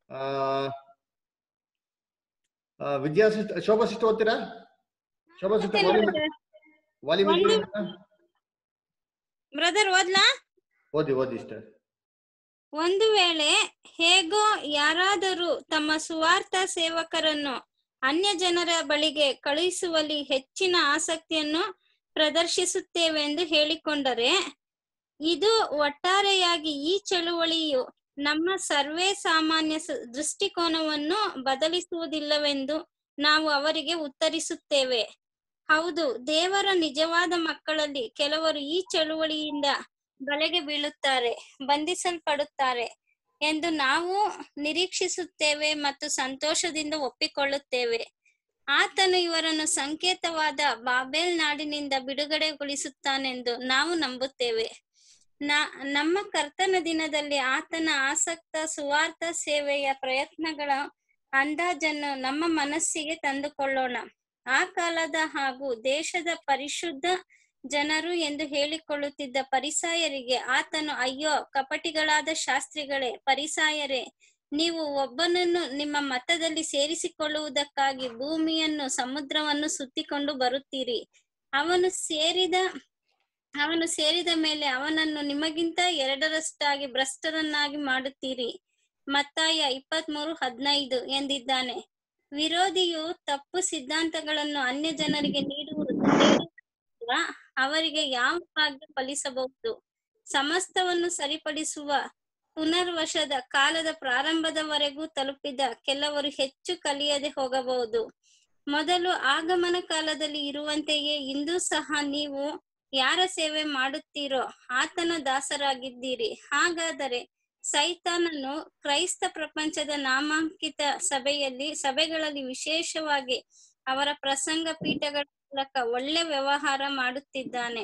Speaker 2: Vidya sister Shobha sister ಓದ್ತೀರಾ Shobha sister volume volume
Speaker 10: brother ಓದ್ಲಾ
Speaker 2: ಓದಿ ಓದಿ ಸಿಸ್ಟರ್
Speaker 10: ಒಂದು ವೇಳೆ ಹೇಗೋ ಯಾರಾದರೂ ತಮ್ಮ ಸುವಾರ್ಥ ಸೇವಕರನ್ನು ಅನ್ಯ ಜನರ ಬಳಿಗೆ ಕಳುಹಿಸುವಲ್ಲಿ ಹೆಚ್ಚಿನ ಆಸಕ್ತಿಯನ್ನು ಪ್ರದರ್ಶಿಸುತ್ತೇವೆಂದು ಹೇಳಿಕೊಂಡರೆ ಇದು ಒಟ್ಟಾರೆಯಾಗಿ ಈ ಚಳುವಳಿಯು ನಮ್ಮ ಸರ್ವೇ ಸಾಮಾನ್ಯ ಸ- ದೃಷ್ಟಿಕೋನವನ್ನು ಬದಲಿಸುವುದಿಲ್ಲವೆಂದು ನಾವು ಅವರಿಗೆ ಉತ್ತರಿಸುತ್ತೇವೆ ಹೌದು ದೇವರ ನಿಜವಾದ ಮಕ್ಕಳಲ್ಲಿ ಕೆಲವರು ಈ ಚಳುವಳಿಯಿಂದ ಬಲೆಗೆ ಬೀಳುತ್ತಾರೆ ಬಂಧಿಸಲ್ಪಡುತ್ತಾರೆ ಎಂದು ನಾವು ನಿರೀಕ್ಷಿಸುತ್ತೇವೆ ಮತ್ತು ಸಂತೋಷದಿಂದ ಒಪ್ಪಿಕೊಳ್ಳುತ್ತೇವೆ ಆತನು ಇವರನ್ನು ಸಂಕೇತವಾದ ಬಾಬೆಲ್ ನಾಡಿನಿಂದ ಬಿಡುಗಡೆಗೊಳಿಸುತ್ತಾನೆಂದು ನಾವು ನಂಬುತ್ತೇವೆ ನ ನಮ್ಮ ಕರ್ತನ ದಿನದಲ್ಲಿ ಆತನ ಆಸಕ್ತ ಸುವಾರ್ಥ ಸೇವೆಯ ಪ್ರಯತ್ನಗಳ ಅಂದಾಜನ್ನು ನಮ್ಮ ಮನಸ್ಸಿಗೆ ತಂದುಕೊಳ್ಳೋಣ ಆ ಕಾಲದ ಹಾಗೂ ದೇಶದ ಪರಿಶುದ್ಧ ಜನರು ಎಂದು ಹೇಳಿಕೊಳ್ಳುತ್ತಿದ್ದ ಪರಿಸಾಯರಿಗೆ ಆತನು ಅಯ್ಯೋ ಕಪಟಿಗಳಾದ ಶಾಸ್ತ್ರಿಗಳೇ ಪರಿಸಾಯರೇ ನೀವು ಒಬ್ಬನನ್ನು ನಿಮ್ಮ ಮತದಲ್ಲಿ ಸೇರಿಸಿಕೊಳ್ಳುವುದಕ್ಕಾಗಿ ಭೂಮಿಯನ್ನು ಸಮುದ್ರವನ್ನು ಸುತ್ತಿಕೊಂಡು ಬರುತ್ತೀರಿ ಅವನು ಸೇರಿದ ಅವನು ಸೇರಿದ ಮೇಲೆ ಅವನನ್ನು ನಿಮಗಿಂತ ಎರಡರಷ್ಟಾಗಿ ಭ್ರಷ್ಟರನ್ನಾಗಿ ಮಾಡುತ್ತೀರಿ ಮತ್ತಾಯ ಇಪ್ಪತ್ಮೂರು ಹದಿನೈದು ಎಂದಿದ್ದಾನೆ ವಿರೋಧಿಯು ತಪ್ಪು ಸಿದ್ಧಾಂತಗಳನ್ನು ಅನ್ಯ ಜನರಿಗೆ ನೀಡುವುದು ನೀಡುವುದರಿಂದ ಅವರಿಗೆ ಯಾವ ಭಾಗ್ಯ ಫಲಿಸಬಹುದು ಸಮಸ್ತವನ್ನು ಸರಿಪಡಿಸುವ ಪುನರ್ವಶದ ಕಾಲದ ಪ್ರಾರಂಭದವರೆಗೂ ತಲುಪಿದ ಕೆಲವರು ಹೆಚ್ಚು ಕಲಿಯದೆ ಹೋಗಬಹುದು ಮೊದಲು ಆಗಮನ ಕಾಲದಲ್ಲಿ ಇರುವಂತೆಯೇ ಇಂದು ಸಹ ನೀವು ಯಾರ ಸೇವೆ ಮಾಡುತ್ತೀರೋ ಆತನ ದಾಸರಾಗಿದ್ದೀರಿ ಹಾಗಾದರೆ ಸೈತಾನನು ಕ್ರೈಸ್ತ ಪ್ರಪಂಚದ ನಾಮಾಂಕಿತ ಸಭೆಯಲ್ಲಿ ಸಭೆಗಳಲ್ಲಿ ವಿಶೇಷವಾಗಿ ಅವರ ಪ್ರಸಂಗ ಪೀಠಗಳ ಮೂಲಕ ಒಳ್ಳೆ ವ್ಯವಹಾರ ಮಾಡುತ್ತಿದ್ದಾನೆ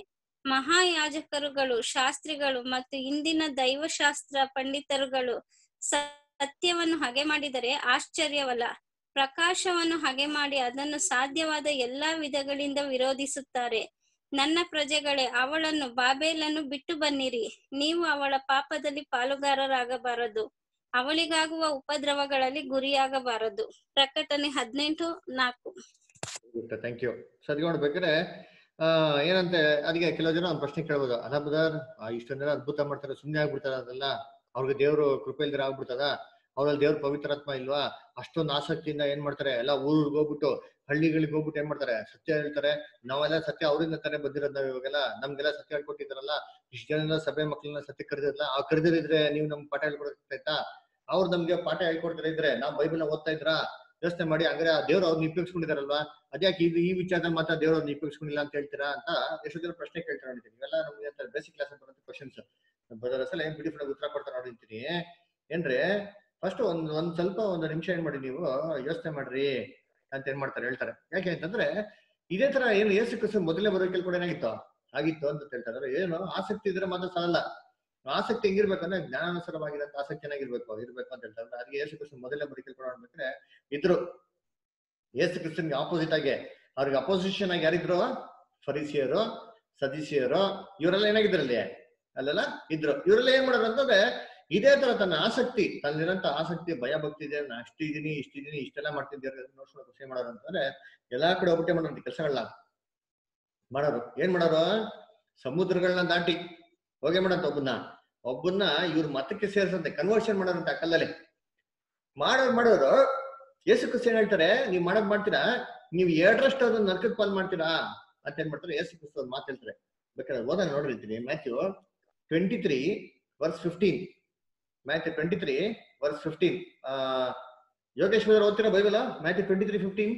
Speaker 10: ಮಹಾಯಾಜಕರುಗಳು ಶಾಸ್ತ್ರಿಗಳು ಮತ್ತು ಇಂದಿನ ದೈವಶಾಸ್ತ್ರ ಪಂಡಿತರುಗಳು ಸತ್ಯವನ್ನು ಹಗೆ ಮಾಡಿದರೆ ಆಶ್ಚರ್ಯವಲ್ಲ ಪ್ರಕಾಶವನ್ನು ಹಗೆ ಮಾಡಿ ಅದನ್ನು ಸಾಧ್ಯವಾದ ಎಲ್ಲಾ ವಿಧಗಳಿಂದ ವಿರೋಧಿಸುತ್ತಾರೆ ನನ್ನ ಪ್ರಜೆಗಳೇ ಅವಳನ್ನು ಬಾಬೇಲನ್ನು ಬಿಟ್ಟು ಬನ್ನಿರಿ ನೀವು ಅವಳ ಪಾಪದಲ್ಲಿ ಪಾಲುಗಾರರಾಗಬಾರದು ಅವಳಿಗಾಗುವ ಉಪದ್ರವಗಳಲ್ಲಿ ಗುರಿಯಾಗಬಾರದು ಪ್ರಕಟಣೆ ಹದಿನೆಂಟು ನಾಲ್ಕು
Speaker 2: ಥ್ಯಾಂಕ್ ಯು ಸದ್ಯ ನೋಡ್ಬೇಕಾದ್ರೆ ಆ ಏನಂತೆ ಅದಕ್ಕೆ ಕೆಲವು ಜನ ಒಂದು ಪ್ರಶ್ನೆ ಕೇಳ್ಬೋದು ಅಲ್ಲ ಬ್ರದರ್ ಇಷ್ಟೊಂದೆಲ್ಲ ಅದ್ಭುತ ಮಾಡ್ತಾರೆ ಸುಮ್ಮನೆ ಆಗ್ಬಿಡ್ತಾರ ಅದೆಲ್ಲ ಅವ್ರಿಗೆ ದೇವ್ರು ಕೃಪೆ ಇಲ್ದಿರ ಆಗ್ಬಿಡ್ತದ ಅವ್ರಲ್ಲಿ ದೇವ್ರ ಪವಿತ್ರಾತ್ಮ ಇಲ್ವಾ ಅಷ್ಟೊಂದು ಆಸಕ್ತಿಯಿಂದ ಏನ್ ಮಾಡ್ತಾರೆ ಎಲ್ಲ ಊರಿಗೆ ಹೋಗ್ಬಿಟ್ಟು ಹಳ್ಳಿಗಳಿಗೆ ಹೋಗ್ಬಿಟ್ಟು ಏನ್ ಮಾಡ್ತಾರೆ ಸತ್ಯ ಹೇಳ್ತಾರೆ ನಾವೆಲ್ಲ ಸತ್ಯ ಅವರಿಂದ ತಾನೇ ಬಂದಿರೋದ್ ನಾವ್ ಇವಾಗೆಲ್ಲ ನಮ್ಗೆಲ್ಲ ಸತ್ಯ ಹೇಳ್ಕೊಟ್ಟಿದ್ದಾರಲ್ಲ ಇಷ್ಟ ಜನ ಸಭೆ ಮಕ್ಕಳನ್ನ ಸತ್ಯ ಕರೆದಿರಲ್ಲ ಆ ಕರೆದಿರಿದ್ರೆ ನೀವು ನಮ್ಗೆ ಪಾಠ ಹೇಳ್ಕೊಡ್ತಾಯ್ತಾ ಅವ್ರು ನಮ್ಗೆ ಪಾಠ ಹೇಳ್ಕೊಡ್ತಾರೆ ಇದ್ರೆ ನಾವು ಬೈಬಲ್ನ ಓದ್ತಾ ಇದ್ರಾ ಯೋಚನೆ ಮಾಡಿ ಹಂಗಾರೆ ಆ ದೇವ್ರು ಅವ್ರನ್ನ ಉಪಯೋಗಿಸ್ಕೊಂಡಿದಾರಲ್ವಾ ಅದ್ಯಾಕೆ ಇದು ಈ ವಿಚಾರದಲ್ಲಿ ಮಾತ್ರ ದೇವ್ರು ಅವ್ರನ್ನ ಉಪಯೋಗಿಸ್ಕೊಂಡಿಲ್ಲ ಅಂತ ಹೇಳ್ತೀರಾ ಅಂತ ಎಷ್ಟೋ ಜನ ಪ್ರಶ್ನೆ ಕೇಳ್ತಾರೆ ನೋಡಿದ್ದೀನಿ ಇವೆಲ್ಲ ನಮ್ಗೆ ಅಂತ ಬೇಸಿಕ್ ಕ್ಲಾಸ್ ಬರುವಂತ ಕ್ವಶನ್ಸ್ ಬರೋದ್ರ ಸಲ ಏನ್ ಬ್ಯೂಟಿಫುಲ್ ಉತ್ತರ ಕೊಡ್ತಾರೆ ನೋಡಿರ್ತೀನಿ ಏನ್ರಿ ಫಸ್ಟ್ ಒಂದ್ ಒಂದ್ ಸ್ವಲ್ಪ ಒಂದು ನಿಮಿಷ ಏನ್ ಮಾಡಿ ನೀವು ಯೋಚನೆ ಮಾಡ್ರಿ ಅಂತ ಏನ್ ಮಾಡ್ತಾರೆ ಹೇಳ್ತಾರೆ ಯಾಕೆ ಅಂತಂದ್ರೆ ಇದೇ ತರ ಏನು ಏಸು ಕ್ರಿಸ್ತ ಮೊದಲನೇ ಬರೋಕೆಲ್ ಕೂಡ ಏನಾಗಿತ್ತು ಆಗಿತ್ತು ಅಂತ ಹೇಳ್ತಾರೆ ಏನು ಆಸಕ್ತಿ ಇದ್ರೆ ಮಾತ್ರ ಸಾಲಲ್ಲ ಆಸಕ್ತಿ ಹೆಂಗಿರ್ಬೇಕಂದ್ರೆ ಜ್ಞಾನಾನುಸಾರವಾಗಿರಂತ ಆಸಕ್ತಿ ಏನಾಗಿರ್ಬೇಕು ಇರ್ಬೇಕು ಅಂತ ಹೇಳ್ತಾರೆ ಅದಕ್ಕೆ ಯೇಸು ಕ್ರಿಸ್ತ ಮೊದಲನೇ ಬರೋಕೆಲ್ ಕೂಡ ನೋಡ್ಬೇಕಾದ್ರೆ ಇದ್ರು ಯೇಸು ಕ್ರಿಸ್ತನ್ಗೆ ಆಪೋಸಿಟ್ ಆಗಿ ಅವ್ರಿಗೆ ಅಪೋಸಿಷನ್ ಆಗಿ ಯಾರಿದ್ರು ಫರಿಸಿಯರು ಸದಿಸಿಯರು ಇವರೆಲ್ಲ ಏನಾಗಿದ್ರಲ್ಲಿ ಅಲ್ಲೆಲ್ಲ ಇದ್ರು ಇವರೆಲ್ಲ ಏನ್ ಮಾಡೋರು ಅಂತಂದ್ರೆ ಇದೇ ತರ ತನ್ನ ಆಸಕ್ತಿ ತನ್ನಿರಂತ ಆಸಕ್ತಿ ಭಯ ಭಕ್ತಿ ಇದೆ ನಾ ಅಷ್ಟಿದೀನಿ ಇಷ್ಟಿದೀನಿ ಇಷ್ಟೆಲ್ಲ ಮಾಡ್ತಿದ್ದೀರಿ ನೋಡ್ಕೊಂಡು ಖುಷಿ ಮಾಡೋರು ಅಂತಂದ್ರೆ ಎಲ್ಲಾ ಕಡೆ ಒಬ್ಬಟ್ಟೆ ಮಾಡೋರು ಕೆಲಸಗಳನ್ನ ಮಾಡೋರು ಏನ್ ಮಾಡೋರು ಸಮುದ್ರಗಳನ್ನ ದಾಟಿ ಹೋಗಿ ಮಾಡಂತ ಒಬ್ಬನ್ನ ಒಬ್ಬನ್ನ ಇವ್ರ ಮತಕ್ಕೆ ಸೇರ್ಸಂತೆ ಕನ್ವರ್ಷನ್ ಮಾಡೋರಂತ ಆ ಕಲ್ಲಲ್ಲಿ ಮಾಡೋರು ಮಾಡೋರು ಯೇಸು ಕ್ರಿಸ್ತ ಏನ್ ಹೇಳ್ತಾರೆ ನೀವ್ ಮಾಡೋದ್ ಮಾಡ್ತೀರಾ ನೀವ್ ಎರಡರಷ್ಟು ಅದನ್ನ ನರ್ಕದ ಪಾಲ್ ಮಾಡ್ತೀರಾ ಅಂತ ಏನ್ ಮಾಡ್ತಾರೆ ಯೇಸು ಕ್ರಿಸ್ತ ಒಂದ್ ಮಾತು ಹೇಳ್ತಾರೆ ಬೇಕಾದ್ರೆ ಓದೋಣ ನೋಡಿರ್ತೀನಿ Matthew twenty three verse fifteen Matthew twenty three verse fifteen Yogeshwara ಓದ್ತೀರಾ Bible Matthew twenty three fifteen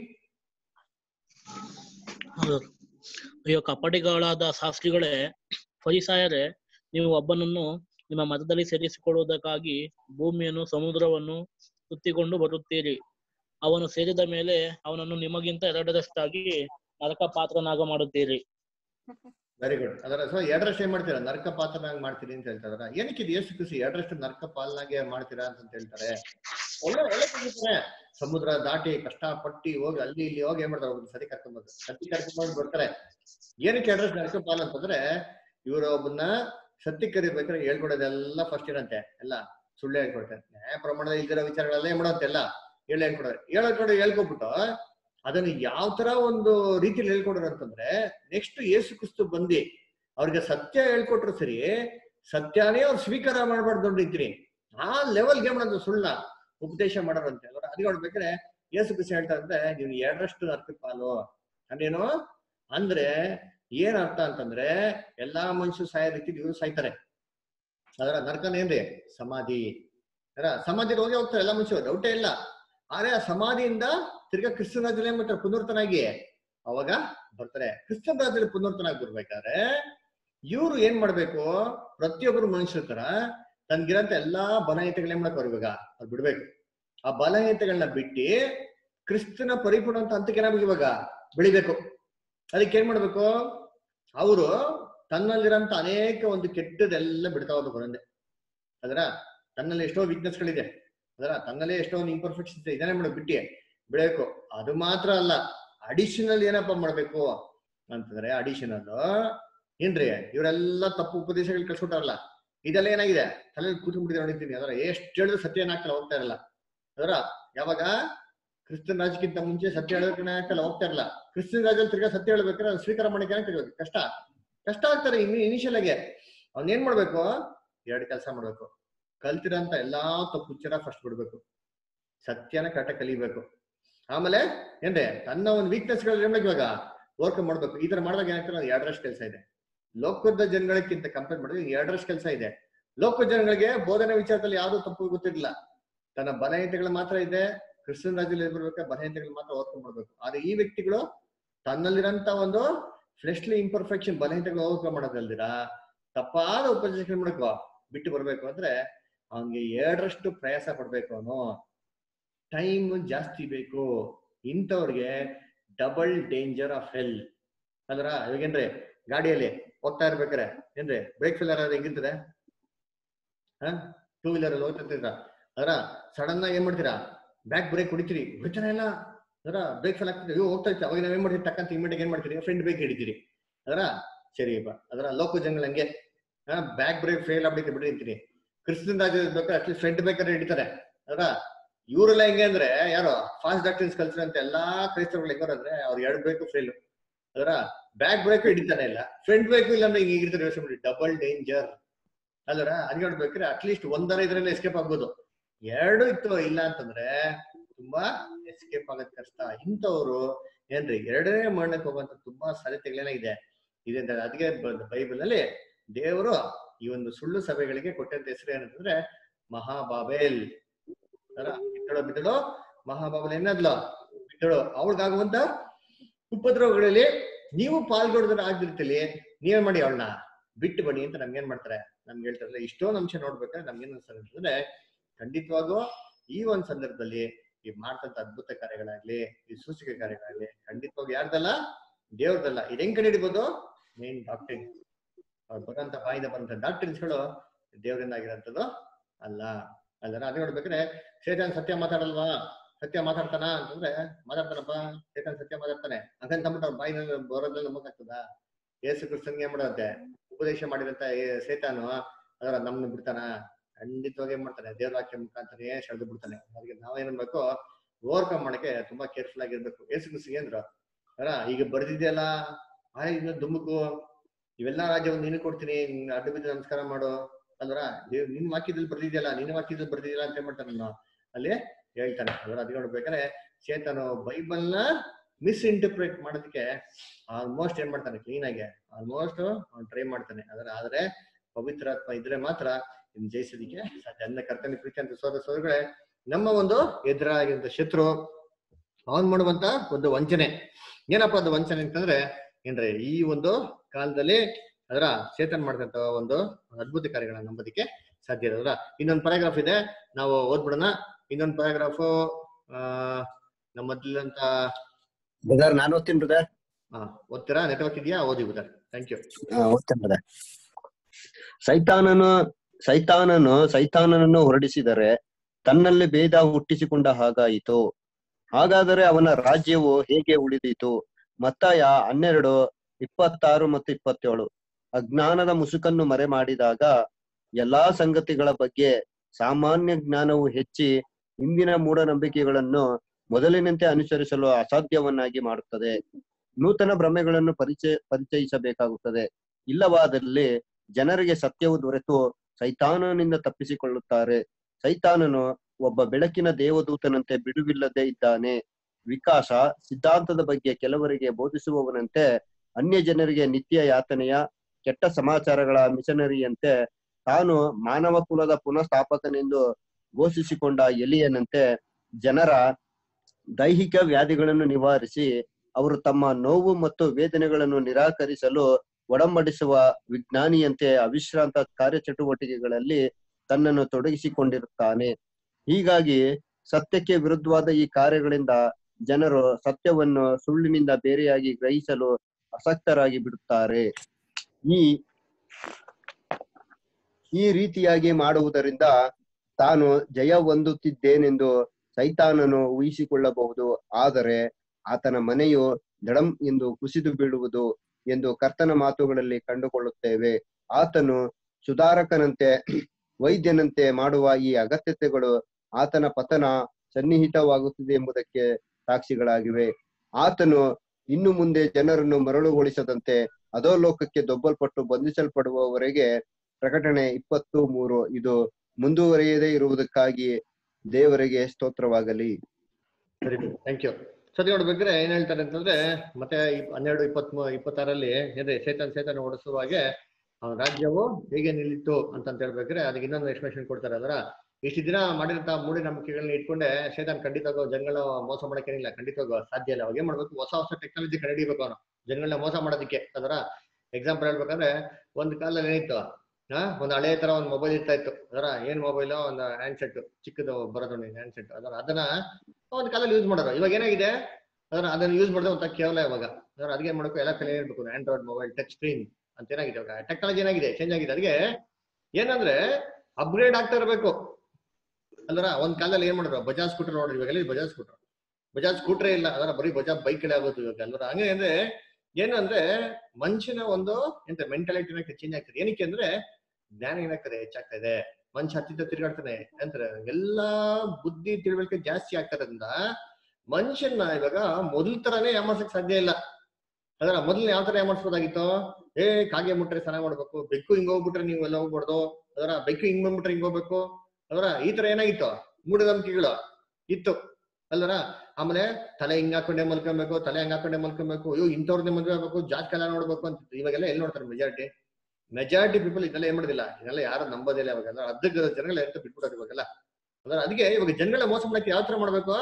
Speaker 14: ಹೌದು. ಅಯ್ಯೋ ಕಪಟಿಗಳಾದ ಶಾಸ್ತ್ರಿಗಳೇ ಫರಿಸಾಯರೇ ನೀವು ಒಬ್ಬನನ್ನು ನಿಮ್ಮ ಮತದಲ್ಲಿ ಸೇರಿಸಿಕೊಳ್ಳುವುದಕ್ಕಾಗಿ ಭೂಮಿಯನ್ನು ಸಮುದ್ರವನ್ನು ಸುತ್ತಿಕೊಂಡು ಬರುತ್ತೀರಿ ಅವನು ಸೇರಿದ ಮೇಲೆ ಅವನನ್ನು ನಿಮಗಿಂತ ಎರಡರಷ್ಟಾಗಿ ನರಕ ಪಾತ್ರನಾಗ ಮಾಡುತ್ತೀರಿ
Speaker 2: ವೆರಿ ಗುಡ್ ಅದರ ಸೊ ಎರಡರಷ್ಟು ಏನ್ ಮಾಡ್ತೀರಾ ನರಕ ಪಾತ್ರನಾಗಿ ಮಾಡ್ತೀರಿ ಅಂತ ಹೇಳ್ತಾರ ಏನಕ್ಕೆ ಇದು ಯೇಸು ಕ್ರಿಸ್ತ ಎರಡರಷ್ಟು ನರಕ ಪಾಲನಾಗೆ ಮಾಡ್ತೀರಾ ಅಂತ ಹೇಳ್ತಾರೆ ಒಳ್ಳೆ ಒಳ್ಳೆ ಕೆಲ್ಸನೇ. ಸಮುದ್ರ ದಾಟಿ ಕಷ್ಟಪಟ್ಟಿ ಹೋಗಿ ಅಲ್ಲಿ ಇಲ್ಲಿ ಹೋಗಿ ಏನ್ ಮಾಡ್ತಾರೆ ಒಬ್ಬನ ಸರಿ ಕರ್ಕೊಂಡ್ ಸತಿ ಕರ್ಕೊಂಡ್ ಬರ್ತಾರೆ ಏನಕ್ಕೆ ಎರಡರಷ್ಟು ನರಕ ಪಾಲ್ ಅಂತಂದ್ರೆ ಇವರು ಒಬ್ಬನ್ನ ಸತ್ಯ ಕರಿಬೇಕಾದ್ರೆ ಹೇಳ್ಕೊಡೋದೆಲ್ಲ ಫಸ್ಟ್ ಏನಂತೆ ಎಲ್ಲ ಸುಳ್ಳು ಹೇಳ್ಕೊಡ್ತಾರೆ ನ್ಯಾಯ ಪ್ರಮಾಣದ ಇಲ್ದಿರೋ ವಿಚಾರಗಳೆಲ್ಲ ಏನ್ ಮಾಡೋಂತೆ ಎಲ್ಲ ಹೇಳಿ ಹೇಳ್ಕೊಡೋರು ಹೇಳೋದ್ ಹೇಳ್ಕೊಬಿಟ್ಟು ಅದನ್ನ ಯಾವ ತರ ಒಂದು ರೀತಿಯಲ್ಲಿ ಹೇಳ್ಕೊಡ್ರು ಅಂತಂದ್ರೆ ನೆಕ್ಸ್ಟ್ ಯೇಸು ಕ್ರಿಸ್ತು ಬಂದಿ ಅವ್ರಿಗೆ ಸತ್ಯ ಹೇಳ್ಕೊಟ್ರು ಸರಿ ಸತ್ಯನೇ ಅವ್ರು ಸ್ವೀಕಾರ ಮಾಡ್ಬಾರ್ದು ನೋಡಿರ್ತೀನಿ ಆ ಲೆವೆಲ್ಗೆ ಮಾಡೋದು ಸುಳ್ಳ ಉಪದೇಶ ಮಾಡೋರಂತೆ ಅಲ್ವಾ ಅದಕ್ಕೆ ನೋಡ್ಬೇಕಾದ್ರೆ ಯೇಸು ಕ್ರಿಸ್ತು ಹೇಳ್ತಾರಂತೆ ನೀವು ಎರಡರಷ್ಟು ಅರ್ಥ ಪಾಲು ಅಂದ್ರೇನು ಅಂದ್ರೆ ಏನ್ ಅರ್ಥ ಅಂತಂದ್ರೆ ಎಲ್ಲಾ ಮನುಷ್ಯರು ಸಾಯೋ ರೀತಿ ಇವ್ರು ಸಾಯ್ತಾರೆ ಅದರ ನರ್ಕನ ಏನ್ರಿ ಸಮಾಧಿ ಅದರ ಸಮಾಧಿ ಹೋಗಿ ಹೋಗ್ತಾರೆ ಎಲ್ಲ ಮನುಷ್ಯರು ಡೌಟೇ ಇಲ್ಲ ಆದ್ರೆ ಆ ಸಮಾಧಿಯಿಂದ ತಿರ್ಗಾ ಕ್ರಿಸ್ತನ ರಾಜ್ಯದಲ್ಲಿ ಏನ್ ಮಾಡ್ತಾರೆ ಪುನರ್ತನಾಗಿ ಅವಾಗ ಬರ್ತಾರೆ ಕ್ರಿಸ್ತನ ರಾಜ್ಯದಲ್ಲಿ ಪುನರ್ತನಾಗಿ ಬರ್ಬೇಕಾದ್ರೆ ಇವ್ರು ಏನ್ ಮಾಡ್ಬೇಕು ಪ್ರತಿಯೊಬ್ಬರು ಮನುಷ್ಯರ ತರ ತನ್ಗಿರಂತ ಎಲ್ಲಾ ಬಲಹೀನತೆಗಳು ಏನ್ ಮಾಡ್ತಾರೆ ಇವಾಗ ಅವ್ರು ಬಿಡ್ಬೇಕು ಆ ಬಲಹೀನತೆಗಳನ್ನ ಬಿಟ್ಟು ಕ್ರಿಸ್ತನ ಪರಿಪೂರ್ಣ ಅಂತ ಹಂತಕ್ಕೆ ಏನಾಗ್ಬೇಕು ಇವಾಗ ಬೆಳಿಬೇಕು ಅದಕ್ಕೆ ಏನ್ ಮಾಡ್ಬೇಕು ಅವರು ತನ್ನಲ್ಲಿರಂತ ಅನೇಕ ಒಂದು ಕೆಟ್ಟದೆಲ್ಲ ಬಿಡ್ತಾ ಹೋಗ್ಬೇಕು ಒಂದೇ ಅದರ ತನ್ನಲ್ಲಿ ಎಷ್ಟೋ ವೀಕ್ನೆಸ್ ಗಳಿದೆ ಅದರ ತನ್ನಲ್ಲೇ ಎಷ್ಟೋ ಒಂದು ಇಂಪರ್ಫೆಕ್ಷನ್ ಇದೆ ಇದನ್ನೇ ಮಾಡ್ಬೇಕು ಬಿಟ್ಟಿ ಬೆಳೆಯಬೇಕು ಅದು ಮಾತ್ರ ಅಲ್ಲ ಅಡಿಷನಲ್ ಏನಪ್ಪ ಮಾಡ್ಬೇಕು ಅಂತಂದ್ರೆ ಅಡಿಷನಲ್ ಏನ್ರಿ ಇವರೆಲ್ಲ ತಪ್ಪು ಉಪದೇಶಗಳು ಕಳ್ಸ್ಕೊಟ್ಟಾರಲ್ಲ ಇದೆಲ್ಲ ಏನಾಗಿದೆ ತಲೆಯಲ್ಲಿ ಕೂತ್ಬಿಟ್ಟಿದೆ ನೋಡಿದ್ದೀನಿ ಅದರ ಎಷ್ಟು ಹೇಳಿದ್ರು ಸತ್ಯ ಏನಾಗ್ತಲ್ಲ ಹೋಗ್ತಾ ಇರಲ್ಲ ಅದರ ಯಾವಾಗ ಕ್ರಿಸ್ತನ್ ರಾಜ್ಯಕ್ಕಿಂತ ಮುಂಚೆ ಸತ್ಯ ಹೇಳೋಕೆ ಆಗ್ತಲ್ಲ ಹೋಗ್ತಾ ಇರಲ್ಲ ಕ್ರಿಸ್ತನ್ ರಾಜ್ಯದಲ್ಲಿ ತಿರ್ಗಾ ಸತ್ಯ ಹೇಳ್ಬೇಕಾದ್ರೆ ಅದನ್ನ ಸ್ವೀಕಾರ ಮಾಡಕ್ಕೆ ಏನಾಗ್ತದೆ ಕಷ್ಟ ಕಷ್ಟ ಆಗ್ತಾರೆ ಇನಿಷಿಯಲ್ ಆಗಿ ಅವ್ನ್ ಏನ್ ಮಾಡ್ಬೇಕು ಎರಡು ಕೆಲಸ ಮಾಡ್ಬೇಕು ಕಲ್ತಿರಂತ ಎಲ್ಲಾ ತಪ್ಪು ವಿಚಾರ ಫಸ್ಟ್ ಬಿಡ್ಬೇಕು ಸತ್ಯನ ಕರೆಕ್ಟಾಗಿ ಕಲಿಬೇಕು ಆಮೇಲೆ ಏನ್ರಿ ತನ್ನ ಒಂದು ವೀಕ್ನೆಸ್ ಗಳು ಏನ್ ಇವಾಗ ಓವರ್ಕಮ್ ಮಾಡ್ಬೇಕು ಈ ತರ ಮಾಡಿದಾಗ ಏನಾಗ್ತದೆ ಎರಡರಷ್ಟು ಕೆಲಸ ಇದೆ ಲೋಕದ ಜನಗಳಿಗಿಂತ ಕಂಪೇರ್ ಮಾಡಿದ್ರೆ ಎರಡರಷ್ಟು ಕೆಲಸ ಇದೆ ಲೋಕ ಜನಗಳಿಗೆ ಬೋಧನೆ ವಿಚಾರದಲ್ಲಿ ಯಾವ್ದು ತಪ್ಪು ಗೊತ್ತಿರಲಿಲ್ಲ ತನ್ನ ಬಲಹೀನತೆಗಳು ಮಾತ್ರ ಇದೆ ಕ್ರಿಶ್ಚಿಯನ್ ರಾಜ್ಯದಲ್ಲಿ ಬರ್ಬೇಕಾದ್ರೆ ಬಲಹೀನತೆಗಳು ಮಾತ್ರ ಓವರ್ಕಮ್ ಮಾಡ್ಬೇಕು ಆದ್ರೆ ಈ ವ್ಯಕ್ತಿಗಳು ತನ್ನಲ್ಲಿರಂತ ಒಂದು ಫ್ಲೆಶ್ಲಿ ಇಂಪರ್ಫೆಕ್ಷನ್ ಬಲಹೀನತೆಗಳು ಓವರ್ಕಮ್ ಮಾಡೋದಲ್ದಿರ ತಪ್ಪಾದ ಉಪದೇಶಗಳು ಮಾಡಬೇಕು ಬಿಟ್ಟು ಬರ್ಬೇಕು ಅಂದ್ರೆ ಅವನ್ಗೆ ಎರಡರಷ್ಟು ಪ್ರಯಾಸ ಪಡ್ಬೇಕು ಅವನು ಟೈಮ್ ಜಾಸ್ತಿ ಬೇಕು ಇಂಥವ್ರಿಗೆ ಡಬಲ್ ಡೇಂಜರ್ ಆಫ್ ಹೆಲ್ ಅಂದ್ರ ಇವಾಗೇನ್ರಿ ಗಾಡಿಯಲ್ಲಿ ಹೋಗ್ತಾ ಇರ್ಬೇಕಾರೆ ಏನ್ರಿ ಬ್ರೇಕ್ ಫೇಲ್ ಆದ್ರೆ ಹೆಂಗಿರ್ತದೆ ಹ ಟೂ ವೀಲರ್ ಅಲ್ಲಿ ಹೋಗ್ತಿರ್ತೀರ ಅದ್ರ ಸಡನ್ ಆಗಿ ಏನ್ ಮಾಡ್ತೀರಾ ಬ್ಯಾಕ್ ಬ್ರೇಕ್ ಹೊಡಿತೀರಿ ಹೊಡಿತಾನೆ ಇಲ್ಲ ಅದರ ಬ್ರೇಕ್ ಫೇಲ್ ಆಗ್ತದೆ ಅಯ್ಯೋ ಹೋಗ್ತಾ ಇತ್ತು ಅವಾಗ ನಾವೇನ್ ಮಾಡ್ತೀವಿ ಟಕ್ಕಂತ ಇಮಿಡಿಯೇಟ್ ಏನ್ ಮಾಡ್ತೀರಿ ಫ್ರಂಟ್ ಬ್ರೇಕ್ ಹಿಡಿತೀರಿ ಅದರ ಸರಿ ಬಾ ಅದರ ಲೋಕು ಜಂಗಲ್ ಹಂಗೆ ಬ್ಯಾಕ್ ಬ್ರೇಕ್ ಫೇಲ್ ಆಗ್ಬಿಟ್ಟು ಬಿಡಿ ಅಂತೀನಿ ಕ್ರಿಸ್ತನ್ ರಾಜ್ಯ ಬೇಕಾದ್ರೆ ಅಟ್ಲೀಸ್ಟ್ ಫ್ರಂಟ್ ಬೇಕಾದ್ರೆ ಹಿಡಿತಾರೆ ಅದರ ಇವರೆಲ್ಲ ಹೆಂಗೆ ಅಂದ್ರೆ ಯಾರು ಫಾಸ್ಟ್ ಡಾಕ್ಟರ್ಸ್ ಕಲ್ಸಿರಂತ ಎಲ್ಲಾ ಕ್ರೈಸ್ತರುಗಳು ಹೆಂಗಾರ ಅಂದ್ರೆ ಅವ್ರು ಎರಡು ಬ್ರೇಕ್ ಫೇಲ್ ಅದರ ಬ್ಯಾಕ್ ಬ್ರೇಕ್ ಹಿಡಿತಾನೆ ಇಲ್ಲ ಫ್ರಂಟ್ ಬ್ರೇಕ್ ಇಲ್ಲ ಅಂದ್ರೆ ಹಿಂಗೆ ಹಿಡಿತಾರೆ ಯೋಚನೆ ಮಾಡಿ ಡಬಲ್ ಡೇಂಜರ್ ಅಲ್ಲರ ಅದ್ ನೋಡ್ಬೇಕ್ರೆ ಅಟ್ಲೀಸ್ಟ್ ಒಂದರ ಇದ್ರಲ್ಲಿ ಎಸ್ಕೇಪ್ ಆಗ್ಬೋದು ಎರಡು ಇತ್ತು ಇಲ್ಲ ಅಂತಂದ್ರೆ ತುಂಬಾ ಎಸ್ಕೇಪ್ ಆಗೋದ್ ಕಷ್ಟ ಇಂಥವ್ರು ಏನ್ರಿ ಎರಡನೇ ಮರಣಕ್ಕೆ ಹೋಗುವಂತ ತುಂಬಾ ಸಾಧ್ಯತೆಗಳೇನಾಗಿದೆ ಇದೆ ಅಂತ ಅದಕ್ಕೆ ಬೈಬಲ್ ಅಲ್ಲಿ ದೇವರು ಈ ಒಂದು ಸುಳ್ಳು ಸಭೆಗಳಿಗೆ ಕೊಟ್ಟಂತ ಹೆಸರು ಏನಂತಂದ್ರೆ ಮಹಾಬಾಬೇಲ್ ಅದರ ಬಿದ್ದಳು ಬಿದ್ದಳು ಮಹಾಬಾಬಲ್ ಏನಾದ್ಲು ಬಿದ್ದಳು ಅವಳಿಗಾಗುವಂತ ಉಪದ್ರವಗಳಲ್ಲಿ ನೀವು ಪಾಲ್ಗೊಳ್ಳೋದ್ರ ಆಗಿರ್ತಲಿ ನೀವೇನ್ ಮಾಡಿ ಅವಳನ್ನ ಬಿಟ್ಟು ಬನ್ನಿ ಅಂತ ನಮ್ಗೆ ಏನ್ ಮಾಡ್ತಾರೆ ನಮ್ಗೆ ಹೇಳ್ತಾರೆ ಇಷ್ಟೊಂದು ಅಂಶ ನೋಡ್ಬೇಕಾದ್ರೆ ನಮ್ಗೆ ಏನ್ ಅನ್ಸ್ತದೆ ಅಂತಂದ್ರೆ ಖಂಡಿತವಾಗೂ ಈ ಒಂದ್ ಸಂದರ್ಭದಲ್ಲಿ ಈ ಮಾಡ್ತಂತ ಅದ್ಭುತ ಕಾರ್ಯಗಳಾಗ್ಲಿ ಈ ಸೂಚಕ ಕಾರ್ಯಗಳಾಗ್ಲಿ ಖಂಡಿತವಾಗಿ ಯಾರ್ದಲ್ಲ ದೇವ್ರದಲ್ಲ ಇದು ಹೆಂಗ್ ಕಂಡು ಹಿಡಿಬೋದು ಮೇನ್ ಡಾಕ್ಟ್ರಿನ್ ಅವ್ರು ಬರೋಂತ ಬಾಯಿಂದ ಬರೋಂತ ಡಾಕ್ಟ್ರಿನ್ಸ್ಗಳು ದೇವರಿಂದ ಆಗಿರೋಂಥದ್ದು ಅಲ್ಲ ಅಲ್ಲರ ಅದೇ ನೋಡ್ಬೇಕಾದ್ರೆ ಸೇತಾನ್ ಸತ್ಯ ಮಾತಾಡಲ್ವಾ ಸತ್ಯ ಮಾತಾಡ್ತಾನ ಅಂತಂದ್ರೆ ಮಾತಾಡ್ತಾನಪ್ಪ ಸೇತಾನ್ ಸತ್ಯ ಮಾತಾಡ್ತಾನೆ ಹಂಗಂತ ಅಂದ್ಬಿಟ್ಟು ಅವ್ರ ಬಾಯಿನ ಬರೋದ್ರಲ್ಲಿ ನಮಗಾಗ್ತದ ಯೇಸು ಕ್ರಿಸ್ತನ್ಗೆ ಏನ್ ಮಾಡೋದಂತೆ ಉಪದೇಶ ಮಾಡಿದಂತ ಏ- ಸೇತಾನು ಅದರ ನಮ್ನ ಬಿಡ್ತಾನ ಖಂಡಿತವಾಗಿ ಏನ್ ಮಾಡ್ತಾನೆ ದೇವ್ರ ವಾಕ್ಯ ಮುಖಾಂತರೇ ಸೆಳೆದು ಬಿಡ್ತಾನೆ ಅದಕ್ಕೆ ನಾವೇನ್ ಅನ್ಬೇಕು ಓವರ್ಕಮ್ ಮಾಡಕ್ಕೆ ತುಂಬಾ ಕೇರ್ಫುಲ್ ಆಗಿರ್ಬೇಕು ಯೇಸು ಕ್ರಿಸ್ತಿಗೆ ಅಂದ್ರ ಅಲ್ಲ ಈಗ ಬರ್ದಿದ್ಯಲ್ಲ ಆ ಇನ್ನು ದುಮ್ಮಕು ಇವೆಲ್ಲ ರಾಜ್ಯವನ್ನು ನೀನು ಕೊಡ್ತೀನಿ ನೀನ್ ಅಡ್ಡ ಬಿದ್ದು ನಮಸ್ಕಾರ ಮಾಡು ಅಲ್ವರ ದೇವ್ ನಿನ್ ವಾಕ್ಯದಲ್ಲಿ ಬರ್ದಿದ್ಯಲ್ಲ ನಿನ್ನ ವಾಕ್ಯದಲ್ಲಿ ಬರ್ದಿದ್ಯಲ್ಲ ಅಂತ ಏನ್ ಮಾಡ್ತಾನೆ ನಾನು ಅಲ್ಲಿ ಹೇಳ್ತಾನೆ ಅದರ ಅದ್ ನೋಡ್ಬೇಕಾದ್ರೆ ಚೇತನು ಬೈಬಲ್ನ ಮಿಸ್ಇಂಟರ್ಪ್ರೇಟ್ ಮಾಡೋದಕ್ಕೆ ಆಲ್ಮೋಸ್ಟ್ ಏನ್ ಮಾಡ್ತಾನೆ ಕ್ಲೀನ್ ಆಗಿ ಆಲ್ಮೋಸ್ಟ್ ಅವ್ನು ಟ್ರೈ ಮಾಡ್ತಾನೆ ಅದರ ಆದ್ರೆ ಪವಿತ್ರಾತ್ಮ ಇದ್ರೆ ಮಾತ್ರ ಇನ್ ಜಯಿಸೋದಿಕ್ಕೆ ಸಾಧ್ಯ ಅನ್ನ ಕರ್ತನ ಪ್ರೀತಿ ಅಂತ ಸೋದರ ಸೋದರಗಳೇ ನಮ್ಮ ಒಂದು ಎದುರಾಗಿರುವಂತ ಶತ್ರು ಅವನ್ ಮಾಡುವಂತ ಒಂದು ವಂಚನೆ ಏನಪ್ಪ ಅದು ವಂಚನೆ ಅಂತಂದ್ರೆ ಏನ್ರಿ ಈ ಒಂದು ಕಾಲದಲ್ಲಿ ಅದರ ಚೇತನ್ ಮಾಡ್ತಂತ ಒಂದು ಅದ್ಭುತ ಕಾರ್ಯಗಳನ್ನ ನಂಬೋದಕ್ಕೆ ಸಾಧ್ಯ ಇದೆ ಅದರ ಇನ್ನೊಂದು ಪ್ಯಾರಾಗ್ರಾಫ್ ಇದೆ ನಾವು ಓದ್ಬಿಡೋಣ ಇನ್ನೊಂದು ಪ್ಯಾರಾಗ್ರಾಫ್ ಆ ನಮ್ಮ ಮೊದಲಂತ
Speaker 3: ಬ್ರದರ್ ನಾನು ಓದ್ತೀನಿ ಬ್ರದರ್
Speaker 2: ಹಾ ಓದ್ತೀರಾ ನೆಟ್ವರ್ಕ್ ಇದೆಯಾ ಓದಿ ಬ್ರದರ್ ಥ್ಯಾಂಕ್ ಯು
Speaker 3: ಓದ್ತೇನೆ ಬ್ರದರ್ ಸೈತಾನನು ಸೈತಾನನು ಸೈತಾನನನ್ನು ಹೊರಡಿಸಿದರೆ ತನ್ನಲ್ಲಿ ಭೇದ ಹುಟ್ಟಿಸಿಕೊಂಡ ಹಾಗಾಯಿತು ಹಾಗಾದರೆ ಅವನ ರಾಜ್ಯವು ಹೇಗೆ ಉಳಿದೀತು ಮತ್ತಾಯ ಹನ್ನೆರಡು ಇಪ್ಪತ್ತಾರು ಮತ್ತು ಇಪ್ಪತ್ತೇಳು ಅಜ್ಞಾನದ ಮುಸುಕನ್ನು ಮರೆ ಮಾಡಿದಾಗ ಎಲ್ಲಾ ಸಂಗತಿಗಳ ಬಗ್ಗೆ ಸಾಮಾನ್ಯ ಜ್ಞಾನವು ಹೆಚ್ಚಿ ಇಂದಿನ ಮೂಢನಂಬಿಕೆಗಳನ್ನು ಮೊದಲಿನಂತೆ ಅನುಸರಿಸಲು ಅಸಾಧ್ಯವನ್ನಾಗಿ ಮಾಡುತ್ತದೆ ನೂತನ ಭ್ರಮೆಗಳನ್ನು ಪರಿಚಯ ಪರಿಚಯಿಸಬೇಕಾಗುತ್ತದೆ ಇಲ್ಲವಾದಲ್ಲಿ ಜನರಿಗೆ ಸತ್ಯವು ದೊರೆತು ಸೈತಾನನಿಂದ ತಪ್ಪಿಸಿಕೊಳ್ಳುತ್ತಾರೆ ಸೈತಾನನು ಒಬ್ಬ ಬೆಳಕಿನ ದೇವದೂತನಂತೆ ಬಿಡುವಿಲ್ಲದೆ ಇದ್ದಾನೆ ವಿಕಾಸ ಸಿದ್ಧಾಂತದ ಬಗ್ಗೆ ಕೆಲವರಿಗೆ ಬೋಧಿಸುವವನಂತೆ ಅನ್ಯ ಜನರಿಗೆ ನಿತ್ಯ ಯಾತನೆಯ ಕೆಟ್ಟ ಸಮಾಚಾರಗಳ ಮಿಷನರಿಯಂತೆ ತಾನು ಮಾನವ ಕುಲದ ಪುನಃಸ್ಥಾಪಕನೆಂದು ಘೋಷಿಸಿಕೊಂಡ ಎಲಿಯನಂತೆ ಜನರ ದೈಹಿಕ ವ್ಯಾಧಿಗಳನ್ನು ನಿವಾರಿಸಿ ಅವರು ತಮ್ಮ ನೋವು ಮತ್ತು ವೇದನೆಗಳನ್ನು ನಿರಾಕರಿಸಲು ಒಡಂಬಡಿಸುವ ವಿಜ್ಞಾನಿಯಂತೆ ಅವಿಶ್ರಾಂತ ಕಾರ್ಯಚಟುವಟಿಕೆಗಳಲ್ಲಿ ತನ್ನನ್ನು ತೊಡಗಿಸಿಕೊಂಡಿರುತ್ತಾನೆ ಹೀಗಾಗಿ ಸತ್ಯಕ್ಕೆ ವಿರುದ್ಧವಾದ ಈ ಕಾರ್ಯಗಳಿಂದ ಜನರು ಸತ್ಯವನ್ನು ಸುಳ್ಳಿನಿಂದ ಬೇರೆಯಾಗಿ ಗ್ರಹಿಸಲು ಅಸಕ್ತರಾಗಿ ಬಿಡುತ್ತಾರೆ ಈ ಈ ರೀತಿಯಾಗಿ ಮಾಡುವುದರಿಂದ ತಾನು ಜಯ ಹೊಂದುತ್ತಿದ್ದೇನೆಂದು ಸೈತಾನನು ಊಹಿಸಿಕೊಳ್ಳಬಹುದು ಆದರೆ ಆತನ ಮನೆಯು ದಡಂ ಎಂದು ಕುಸಿದು ಬೀಳುವುದು ಎಂದು ಕರ್ತನ ಮಾತುಗಳಲ್ಲಿ ಕಂಡುಕೊಳ್ಳುತ್ತೇವೆ ಆತನು ಸುಧಾರಕನಂತೆ ವೈದ್ಯನಂತೆ ಮಾಡುವ ಈ ಅಗತ್ಯತೆಗಳು ಆತನ ಪತನ ಸನ್ನಿಹಿತವಾಗುತ್ತಿದೆ ಎಂಬುದಕ್ಕೆ ಸಾಕ್ಷಿಗಳಾಗಿವೆ ಆತನು ಇನ್ನು ಮುಂದೆ ಜನರನ್ನು ಮರಳುಗೊಳಿಸದಂತೆ ಅಧೋಲೋಕಕ್ಕೆ ದೊಬ್ಬಲ್ಪಟ್ಟು ಬಂಧಿಸಲ್ಪಡುವವರೆಗೆ ಪ್ರಕಟಣೆ ಇಪ್ಪತ್ತು ಮೂರು ಇದು ಮುಂದುವರಿಯದೇ ಇರುವುದಕ್ಕಾಗಿ ದೇವರಿಗೆ ಸ್ತೋತ್ರವಾಗಲಿ
Speaker 2: ವೆರಿ ಗುಡ್ ಥ್ಯಾಂಕ್ ಯು ಸತಿ ನೋಡ್ಬೇಕ್ರೆ ಏನ್ ಹೇಳ್ತಾರೆ ಅಂತಂದ್ರೆ ಮತ್ತೆ ಇಪ್- ಹನ್ನೆರಡು ಇಪ್ಪತ್ತ್ ಇಪ್ಪತ್ತಾರಲ್ಲಿ ಏನ್ರಿ ಸೇತನ್ ಸೇತನ್ ಓಡಿಸುವಾಗೆ ಅವನ ರಾಜ್ಯವು ಹೇಗೆ ನಿಲ್ಲಿತು ಅಂತ ಹೇಳ್ಬೇಕ್ರೆ ಅದಕ್ಕೆ ಇನ್ನೊಂದು ಎಕ್ಸ್ಪ್ಲೇಷನ್ ಕೊಡ್ತಾರೆ ಅದರ ಇಷ್ಟು ದಿನ ಮಾಡಿದಂತ ಮೂಢನಂಬಿಕೆಗಳನ್ನ ಇಟ್ಕೊಂಡೆ ಸೇತನ್ ಖಂಡಿತವಾಗೂ ಜನಗಳ ಮೋಸ ಮಾಡಕ್ಕೇನಿಲ್ಲ ಖಂಡಿತವಾಗೂ ಸಾಧ್ಯ ಇಲ್ಲ ಅವಾಗ ಏನ್ ಮಾಡ್ಬೇಕು ಹೊಸ ಹೊಸ ಟೆಕ್ನಾಲಜಿ ಕಂಡುಹಿಡಿಬೇಕು ಅವನು ಜನಗಳನ್ನ ಮೋಸ ಮಾಡೋದಕ್ಕೆ ಅದರ ಎಕ್ಸಾಂಪಲ್ ಹೇಳ್ಬೇಕಂದ್ರೆ ಒಂದ್ ಕಾಲದಲ್ಲಿ ಏನಿತ್ತು ಹಾ ಒಂದು ಹಳೆ ತರ ಒಂದು ಮೊಬೈಲ್ ಇರ್ತಾ ಇತ್ತು ಅದರ ಏನ್ ಮೊಬೈಲ್ ಒಂದು ಹ್ಯಾಂಡ್ ಸೆಟ್ ಚಿಕ್ಕದು ಬರೋದು ಹ್ಯಾಂಡ್ ಸೆಟ್ ಅದರ ಅದನ್ನ ಒಂದು ಕಾಲದಲ್ಲಿ ಯೂಸ್ ಮಾಡೋರು ಇವಾಗ ಏನಾಗಿದೆ ಅದನ್ನ ಅದನ್ನ ಯೂಸ್ ಮಾಡಿದ್ರೆ ಒಂಥರ ಕೇವಲ ಇವಾಗ ಅದರ ಅದಕ್ಕೆ ಏನ್ ಮಾಡ್ಬೇಕು ಎಲ್ಲ ಕಲೆ ಇರ್ಬೇಕು ಆಂಡ್ರಾಯ್ಡ್ ಮೊಬೈಲ್ ಟಚ್ ಸ್ಕ್ರೀನ್ ಅಂತ ಏನಾಗಿದೆ ಇವಾಗ ಟೆಕ್ನಾಲಜಿ ಏನಾಗಿದೆ ಚೇಂಜ್ ಆಗಿದೆ ಅದಕ್ಕೆ ಏನಂದ್ರೆ ಅಪ್ಗ್ರೇಡ್ ಆಗ್ತಾ ಇರಬೇಕು ಅಲ್ವರ ಒಂದ್ ಕಾಲದಲ್ಲಿ ಏನ್ ಮಾಡಿದ್ರು ಬಜಾಜ್ ಸ್ಕೂಟರ್ ನೋಡ್ರಿ ಇವಾಗ ಎಲ್ಲಿ ಬಜಾಜ್ ಸ್ಕೂಟರ್ ಬಜಾಜ್ ಸ್ಕೂಟ್ರೇ ಇಲ್ಲ ಅದರ ಬರೀ ಬಜಾಜ್ ಬೈಕ್ ಆಗೋದು ಇವಾಗ ಅಲ್ವರ ಹಂಗೆ ಅಂದ್ರೆ ಏನು ಅಂದ್ರೆ ಮನುಷ್ಯನ ಒಂದು ಎಂತ ಮೆಂಟಾಲಿಟಿನ ಚೇಂಜ್ ಆಗ್ತದೆ ಏನಕ್ಕೆ ಅಂದ್ರೆ ಜ್ಞಾನ ಏನಾಗ್ತದೆ ಹೆಚ್ಚಾಗ್ತಾ ಇದೆ ಮನುಷ್ಯ ಹತ್ತಿತ್ತ ತಿರುಗಾಡ್ತಾನೆ ಅಂತಾರೆ ಎಲ್ಲಾ ಬುದ್ಧಿ ತಿಳುವಳಿಕೆ ಜಾಸ್ತಿ ಆಗ್ತಾರಿಂದ ಮನುಷ್ಯನ ಇವಾಗ ಮೊದಲ ತರಾನೇ ಯಾಮಾರ್ಸಕ್ ಸಾಧ್ಯ ಇಲ್ಲ ಅದರ ಮೊದಲು ಯಾವ ತರ ಯಾಮಾರ್ಸ್ಬೋದಾಗಿತ್ತು ಏ ಕಾಗೆ ಮುಟ್ರೆ ಸ್ನಾನ ಮಾಡ್ಬೇಕು ಬೆಕ್ಕು ಹಿಂಗ್ ಹೋಗ್ಬಿಟ್ರೆ ನೀವು ಎಲ್ಲ ಹೋಗ್ಬಾರ್ದು ಅದರ ಬೆಕ್ಕು ಹಿಂಗ್ ಬಂದ್ಬಿಟ್ರೆ ಹಿಂಗ್ ಹೋಗ್ಬೇಕು ಅದರ ಈ ತರ ಏನಾಗಿತ್ತು ಮೂಢನಂಬಿಕೆಗಳು ಇತ್ತು ಅಲ್ಲರ ಆಮೇಲೆ ತಲೆ ಹಿಂಗ್ ಹಾಕೊಂಡೆ ಮಲ್ಕೊಬೇಕು ತಲೆ ಹಂಗ್ ಹಾಕೊಂಡೆ ಮಲ್ಕೊಬೇಕು ಅಯ್ಯೋ ಇಂಥವ್ರನ್ನೇ ಮದ್ವೆ ಆಗ್ಬೇಕು ಜಾತಕ ಎಲ್ಲ ನೋಡ್ಬೇಕು ಅಂತ ಇವಾಗೆಲ್ಲ ಎಲ್ಲಿ ನೋಡ್ತಾರೆ ಮೆಜಾರಿಟಿ ಮೆಜಾರಿಟಿ ಪೀಪಲ್ ಇದೆಲ್ಲ ಏನ್ ಮಾಡೋದಿಲ್ಲ ಇದೆಲ್ಲ ಯಾರು ನಂಬೋದಿಲ್ಲ ಇವಾಗೆಲ್ಲ ಅರ್ಧಕ್ಕೆ ಜನಗಳ ಎಂತ ಬಿಟ್ಬಿಡೋದು ಇವಾಗೆಲ್ಲ ಅಂದ್ರೆ ಅದಕ್ಕೆ ಇವಾಗ ಜನಗಳ ಮೋಸ ಮಾಡಕ್ಕೆ ಯಾವ ತರ ಮಾಡ್ಬೇಕು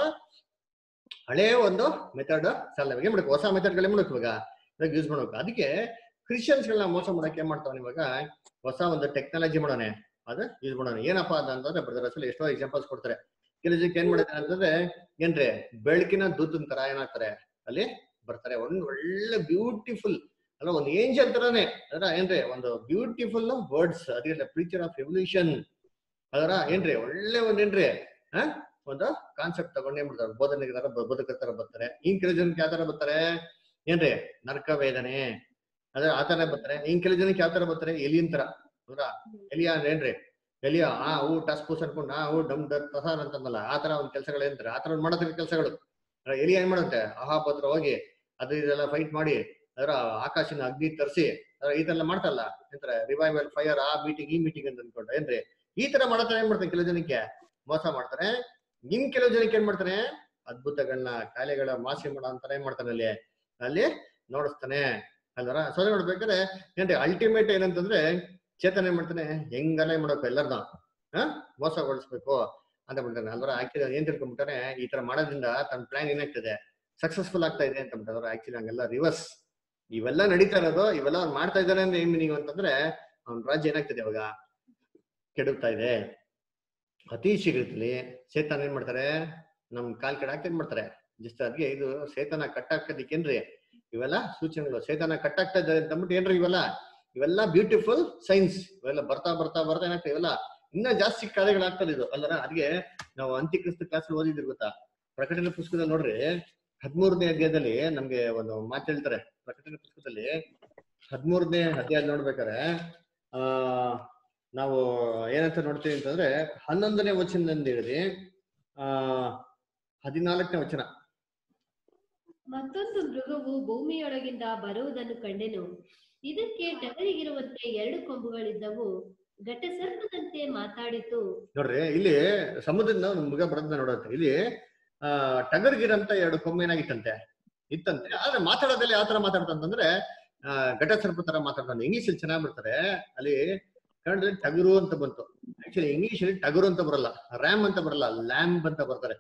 Speaker 2: ಹಳೇ ಒಂದು ಮೆಥಡ್ ಸಾಲ ಇವಾಗ ಏನ್ ಮಾಡ್ಬೇಕು ಹೊಸ ಮೆಥಡ್ ಗಳೇ ಮಾಡ್ಬೇಕು ಇವಾಗ ಇವಾಗ ಯೂಸ್ ಮಾಡ್ಬೇಕು ಅದಕ್ಕೆ ಕ್ರಿಶ್ಚಿಯನ್ಸ್ ಗಳನ್ನ ಮೋಸ ಮಾಡಕ್ಕೆ ಏನ್ ಮಾಡ್ತಾವ ಇವಾಗ ಹೊಸ ಒಂದು ಟೆಕ್ನಾಲಜಿ ಮಾಡೋಣ ಅದು ಯೂಸ್ ಮಾಡೋಣ ಏನಪ್ಪಾ ಅಂತ ಅಂತಂದ್ರೆ ಬ್ರದರ್ ಅಸಲು ಎಷ್ಟೋ ಎಕ್ಸಾಂಪಲ್ಸ್ ಕೊಡ್ತಾರೆ ಕೆಲವು ಜನಕ್ಕೆ ಏನ್ ಮಾಡಿದ್ದಾರೆ ಅಂತಂದ್ರೆ ಏನ್ರಿ ಬೆಳಕಿನ ದೂತನ್ ತರ ಏನಾಗ್ತಾರೆ ಅಲ್ಲಿ ಬರ್ತಾರೆ ಒಂದು ಒಳ್ಳೆ ಬ್ಯೂಟಿಫುಲ್ ಅಲ್ಲ ಒಂದು ಏಂಜಲ್ ತರಾನೇ ಅದರ ಏನ್ರಿ ಒಂದು ಬ್ಯೂಟಿಫುಲ್ ವರ್ಡ್ಸ್ ಅದಿಲ್ಲ ಪ್ರೀಚರ್ ಆಫ್ ರೆವಲ್ಯೂಷನ್ ಅದರ ಏನ್ರಿ ಒಳ್ಳೆ ಒಂದ್ ಏನ್ರಿ ಹ ಒಂದು ಕಾನ್ಸೆಪ್ಟ್ ತಗೊಂಡು ಏನ್ ಮಾಡ್ತಾರೆ ಬೋಧನೆ ತರ ಬದುಕ ತರ ಬರ್ತಾರೆ ಇನ್ ಕೆಲವು ಜನಕ್ಕೆ ಯಾವ ತರ ಬರ್ತಾರೆ ಏನ್ರಿ ನರಕ ವೇದನೆ ಅದ್ರ ಆ ತರ ಬರ್ತಾರೆ ಇನ್ ಕೆಲವು ಜನಕ್ಕೆ ಯಾವ ತರ ಬರ್ತಾರೆ ಎಲಿಯನ್ ತರ ಹೌದಾ ಎಲಿಯ ಅಂದ್ರೆ ಏನ್ರಿ ಎಲಿಯ ಆ ಹೂ ಟಸ್ ಪೂಸ್ ಅನ್ಕೊಂಡು ಆ ಹೂ ಡಮ್ ಡರ್ ಪ್ರಸಾರ ಅಂತಂದಲ್ಲ ಆ ತರ ಒಂದ್ ಕೆಲಸಗಳು ಏನ್ತಾರೆ ಆ ತರ ಒಂದ್ ಮಾಡತ್ರ ಕೆಲಸಗಳು ಎಲಿಯ ಏನ್ ಮಾಡುತ್ತೆ ಅಹಾಪತ್ರ ಹೋಗಿ ಅದು ಇದೆಲ್ಲ ಫೈಟ್ ಮಾಡಿ ಅದರ ಆಕಾಶನ ಅಗ್ನಿ ತರಿಸಿ ಇದೆಲ್ಲ ಮಾಡ್ತಲ್ಲ ಎಂತಾರೆ ರಿವೈವಲ್ ಫೈರ್ ಆ ಮೀಟಿಂಗ್ ಈ ಮೀಟಿಂಗ್ ಅಂತ ಅನ್ಕೊಂಡು ಏನ್ರಿ ಈ ತರ ಮಾಡತಾರೆ ಏನ್ ಮಾಡ್ತಾರೆ ಕೆಲವು ಜನಕ್ಕೆ ಮೋಸ ಮಾಡ್ತಾರೆ ಇನ್ ಕೆಲವು ಜನಕ್ಕೆ ಏನ್ ಮಾಡ್ತಾನೆ ಅದ್ಭುತಗಳನ್ನ ಕಾಯಿಲೆಗಳ ಮಾಸಿ ಮಾಡೋ ಅಂತಾನೆ ಏನ್ ಮಾಡ್ತಾನೆ ಅಲ್ಲಿ ಅಲ್ಲಿ ನೋಡಿಸ್ತಾನೆ ಅಲ್ವರ ಸೊ ನೋಡ್ಬೇಕಾದ್ರೆ ಏನ್ರಿ ಅಲ್ಟಿಮೇಟ್ ಏನಂತಂದ್ರೆ ಚೇತನ ಏನ್ ಮಾಡ್ತಾನೆ ಹೆಂಗಲ್ಲ ಏನ್ ಮಾಡ್ಬೇಕು ಎಲ್ಲರನ್ನ ಹ ಮೋಸಗೊಳಿಸ್ಬೇಕು ಅಂತ ಬಿಡ್ತಾನೆ ಅಲ್ವರ ಆಕ್ಚುಲಿ ಏನ್ ತಿಳ್ಕೊಂಡ್ಬಿಟ್ಟಾನೆ ಈ ತರ ಮಾಡೋದ್ರಿಂದ ತನ್ನ ಪ್ಲಾನ್ ಏನಾಗ್ತದೆ ಸಕ್ಸಸ್ಫುಲ್ ಆಗ್ತಾ ಇದೆ ಅಂತ ಬಿಟ್ಟವ್ರು ಆಕ್ಚುಲಿ ಹಂಗೆಲ್ಲ ರಿವರ್ಸ್ ಇವೆಲ್ಲ ನಡೀತಾ ಇರೋದು ಇವೆಲ್ಲ ಅವ್ನು ಮಾಡ್ತಾ ಇದ್ದಾನೆ ಅಂದ್ರೆ ಏನ್ ಮೀನಿಂಗ್ ಅಂತಂದ್ರೆ ಅವ್ನ ರಾಜ್ಯ ಏನಾಗ್ತದೆ ಇವಾಗ ಕೆಡುತ್ತಾ ಇದೆ ಅತಿ ಶೀಘ್ರದಲ್ಲಿ ಸೇತನ ಏನ್ ಮಾಡ್ತಾರೆ ನಮ್ ಕಾಲ್ ಕೆಡಾಕ್ ಏನ್ ಮಾಡ್ತಾರೆ ಜಸ್ಟ್ ಅದ್ಗೆ ಇದು ಸೇತನ ಕಟ್ಟಾಕೋದಿಕ್ಕೇನ್ರಿ ಇವೆಲ್ಲ ಸೂಚನೆಗಳು ಸೇತನ ಕಟ್ಟಾಗ್ತಾ ಇದ್ದಾರೆ ಅಂತ ಅಂದ್ಬಿಟ್ಟು ಏನ್ರಿ ಇವೆಲ್ಲ ಇವೆಲ್ಲ ಬ್ಯೂಟಿಫುಲ್ ಸೈನ್ಸ್ ಇವೆಲ್ಲ ಬರ್ತಾ ಬರ್ತಾ ಬರ್ತಾ ಏನಾಗ್ತದೆ ಇವೆಲ್ಲ ಇನ್ನ ಜಾಸ್ತಿ ಕಾರ್ಯಗಳಾಗ್ತದೆ ಇದು ಅಲ್ಲರ ಅದ್ಗೆ ನಾವು ಅಂತ್ಯಕ್ರಿಸ್ತ ಕ್ಲಾಸ್ ಓದಿದ್ರಿ ಗೊತ್ತಾ ಪ್ರಕಟಣೆ ಪುಸ್ತಕದಲ್ಲಿ ನೋಡ್ರಿ ಹದಿಮೂರನೇ ಅಧ್ಯಾಯದಲ್ಲಿ ನಮ್ಗೆ ಒಂದು ಮಾತು ಹೇಳ್ತಾರೆ ಪ್ರಕಟಣೆ ಪುಸ್ತಕದಲ್ಲಿ ಹದಿಮೂರನೇ ಅಧ್ಯಾಯ ನೋಡ್ಬೇಕಾರೆ ಆ ನಾವು ಏನಂತ ನೋಡ್ತೀವಿ ಅಂತಂದ್ರೆ ಹನ್ನೊಂದನೇ ವಚನದಿಂದ ಹಿಡಿದು ಆ ಹದಿನಾಲ್ಕನೇ ವಚನ
Speaker 7: ಮತ್ತೊಂದು ಮೃಗವು ಭೂಮಿಯೊಳಗಿಂದ ಬರುವುದನ್ನು ಕಂಡೆನು ಇದಕ್ಕೆ ಟಗರಿಗಿರುವಂತೆ ಎರಡು ಕೊಂಬುಗಳಿದ್ದವು ಘಟಸರ್ಪದಂತೆ ಮಾತಾಡಿತು
Speaker 2: ನೋಡ್ರಿ ಇಲ್ಲಿ ಸಮುದ್ರದಿಂದ ಒಂದು ಮೃಗ ಬರೋದನ್ನ ನೋಡತ್ತೆ ಇಲ್ಲಿ ಆ ಟಗರ್ಗಿರಂತ ಎರಡು ಕೊಂಬು ಏನಾಗಿತ್ತಂತೆ ಇತ್ತಂತೆ ಆದ್ರೆ ಮಾತಾಡೋದಲ್ಲಿ ಯಾವ ತರ ಮಾತಾಡ್ತಂತಂದ್ರೆ ಆ ಘಟ ಸರ್ಪ ತರ ಮಾತಾಡ್ತಾನೆ ಇಂಗ್ಲಿಷ್ ಅಲ್ಲಿ ಚೆನ್ನಾಗಿ ಬರ್ತಾರೆ ಅಲ್ಲಿ ಕನ್ನಡದಲ್ಲಿ ಟಗರು ಅಂತ ಬಂತು ಆಕ್ಚುಲಿ ಇಂಗ್ಲಿಷ್ ಅಲ್ಲಿ ಟಗರು ಅಂತ ಬರಲ್ಲ ರ್ಯಾಮ್ ಅಂತ ಬರಲ್ಲ ಲ್ಯಾಂಬ್ ಅಂತ ಬರ್ತಾರೆ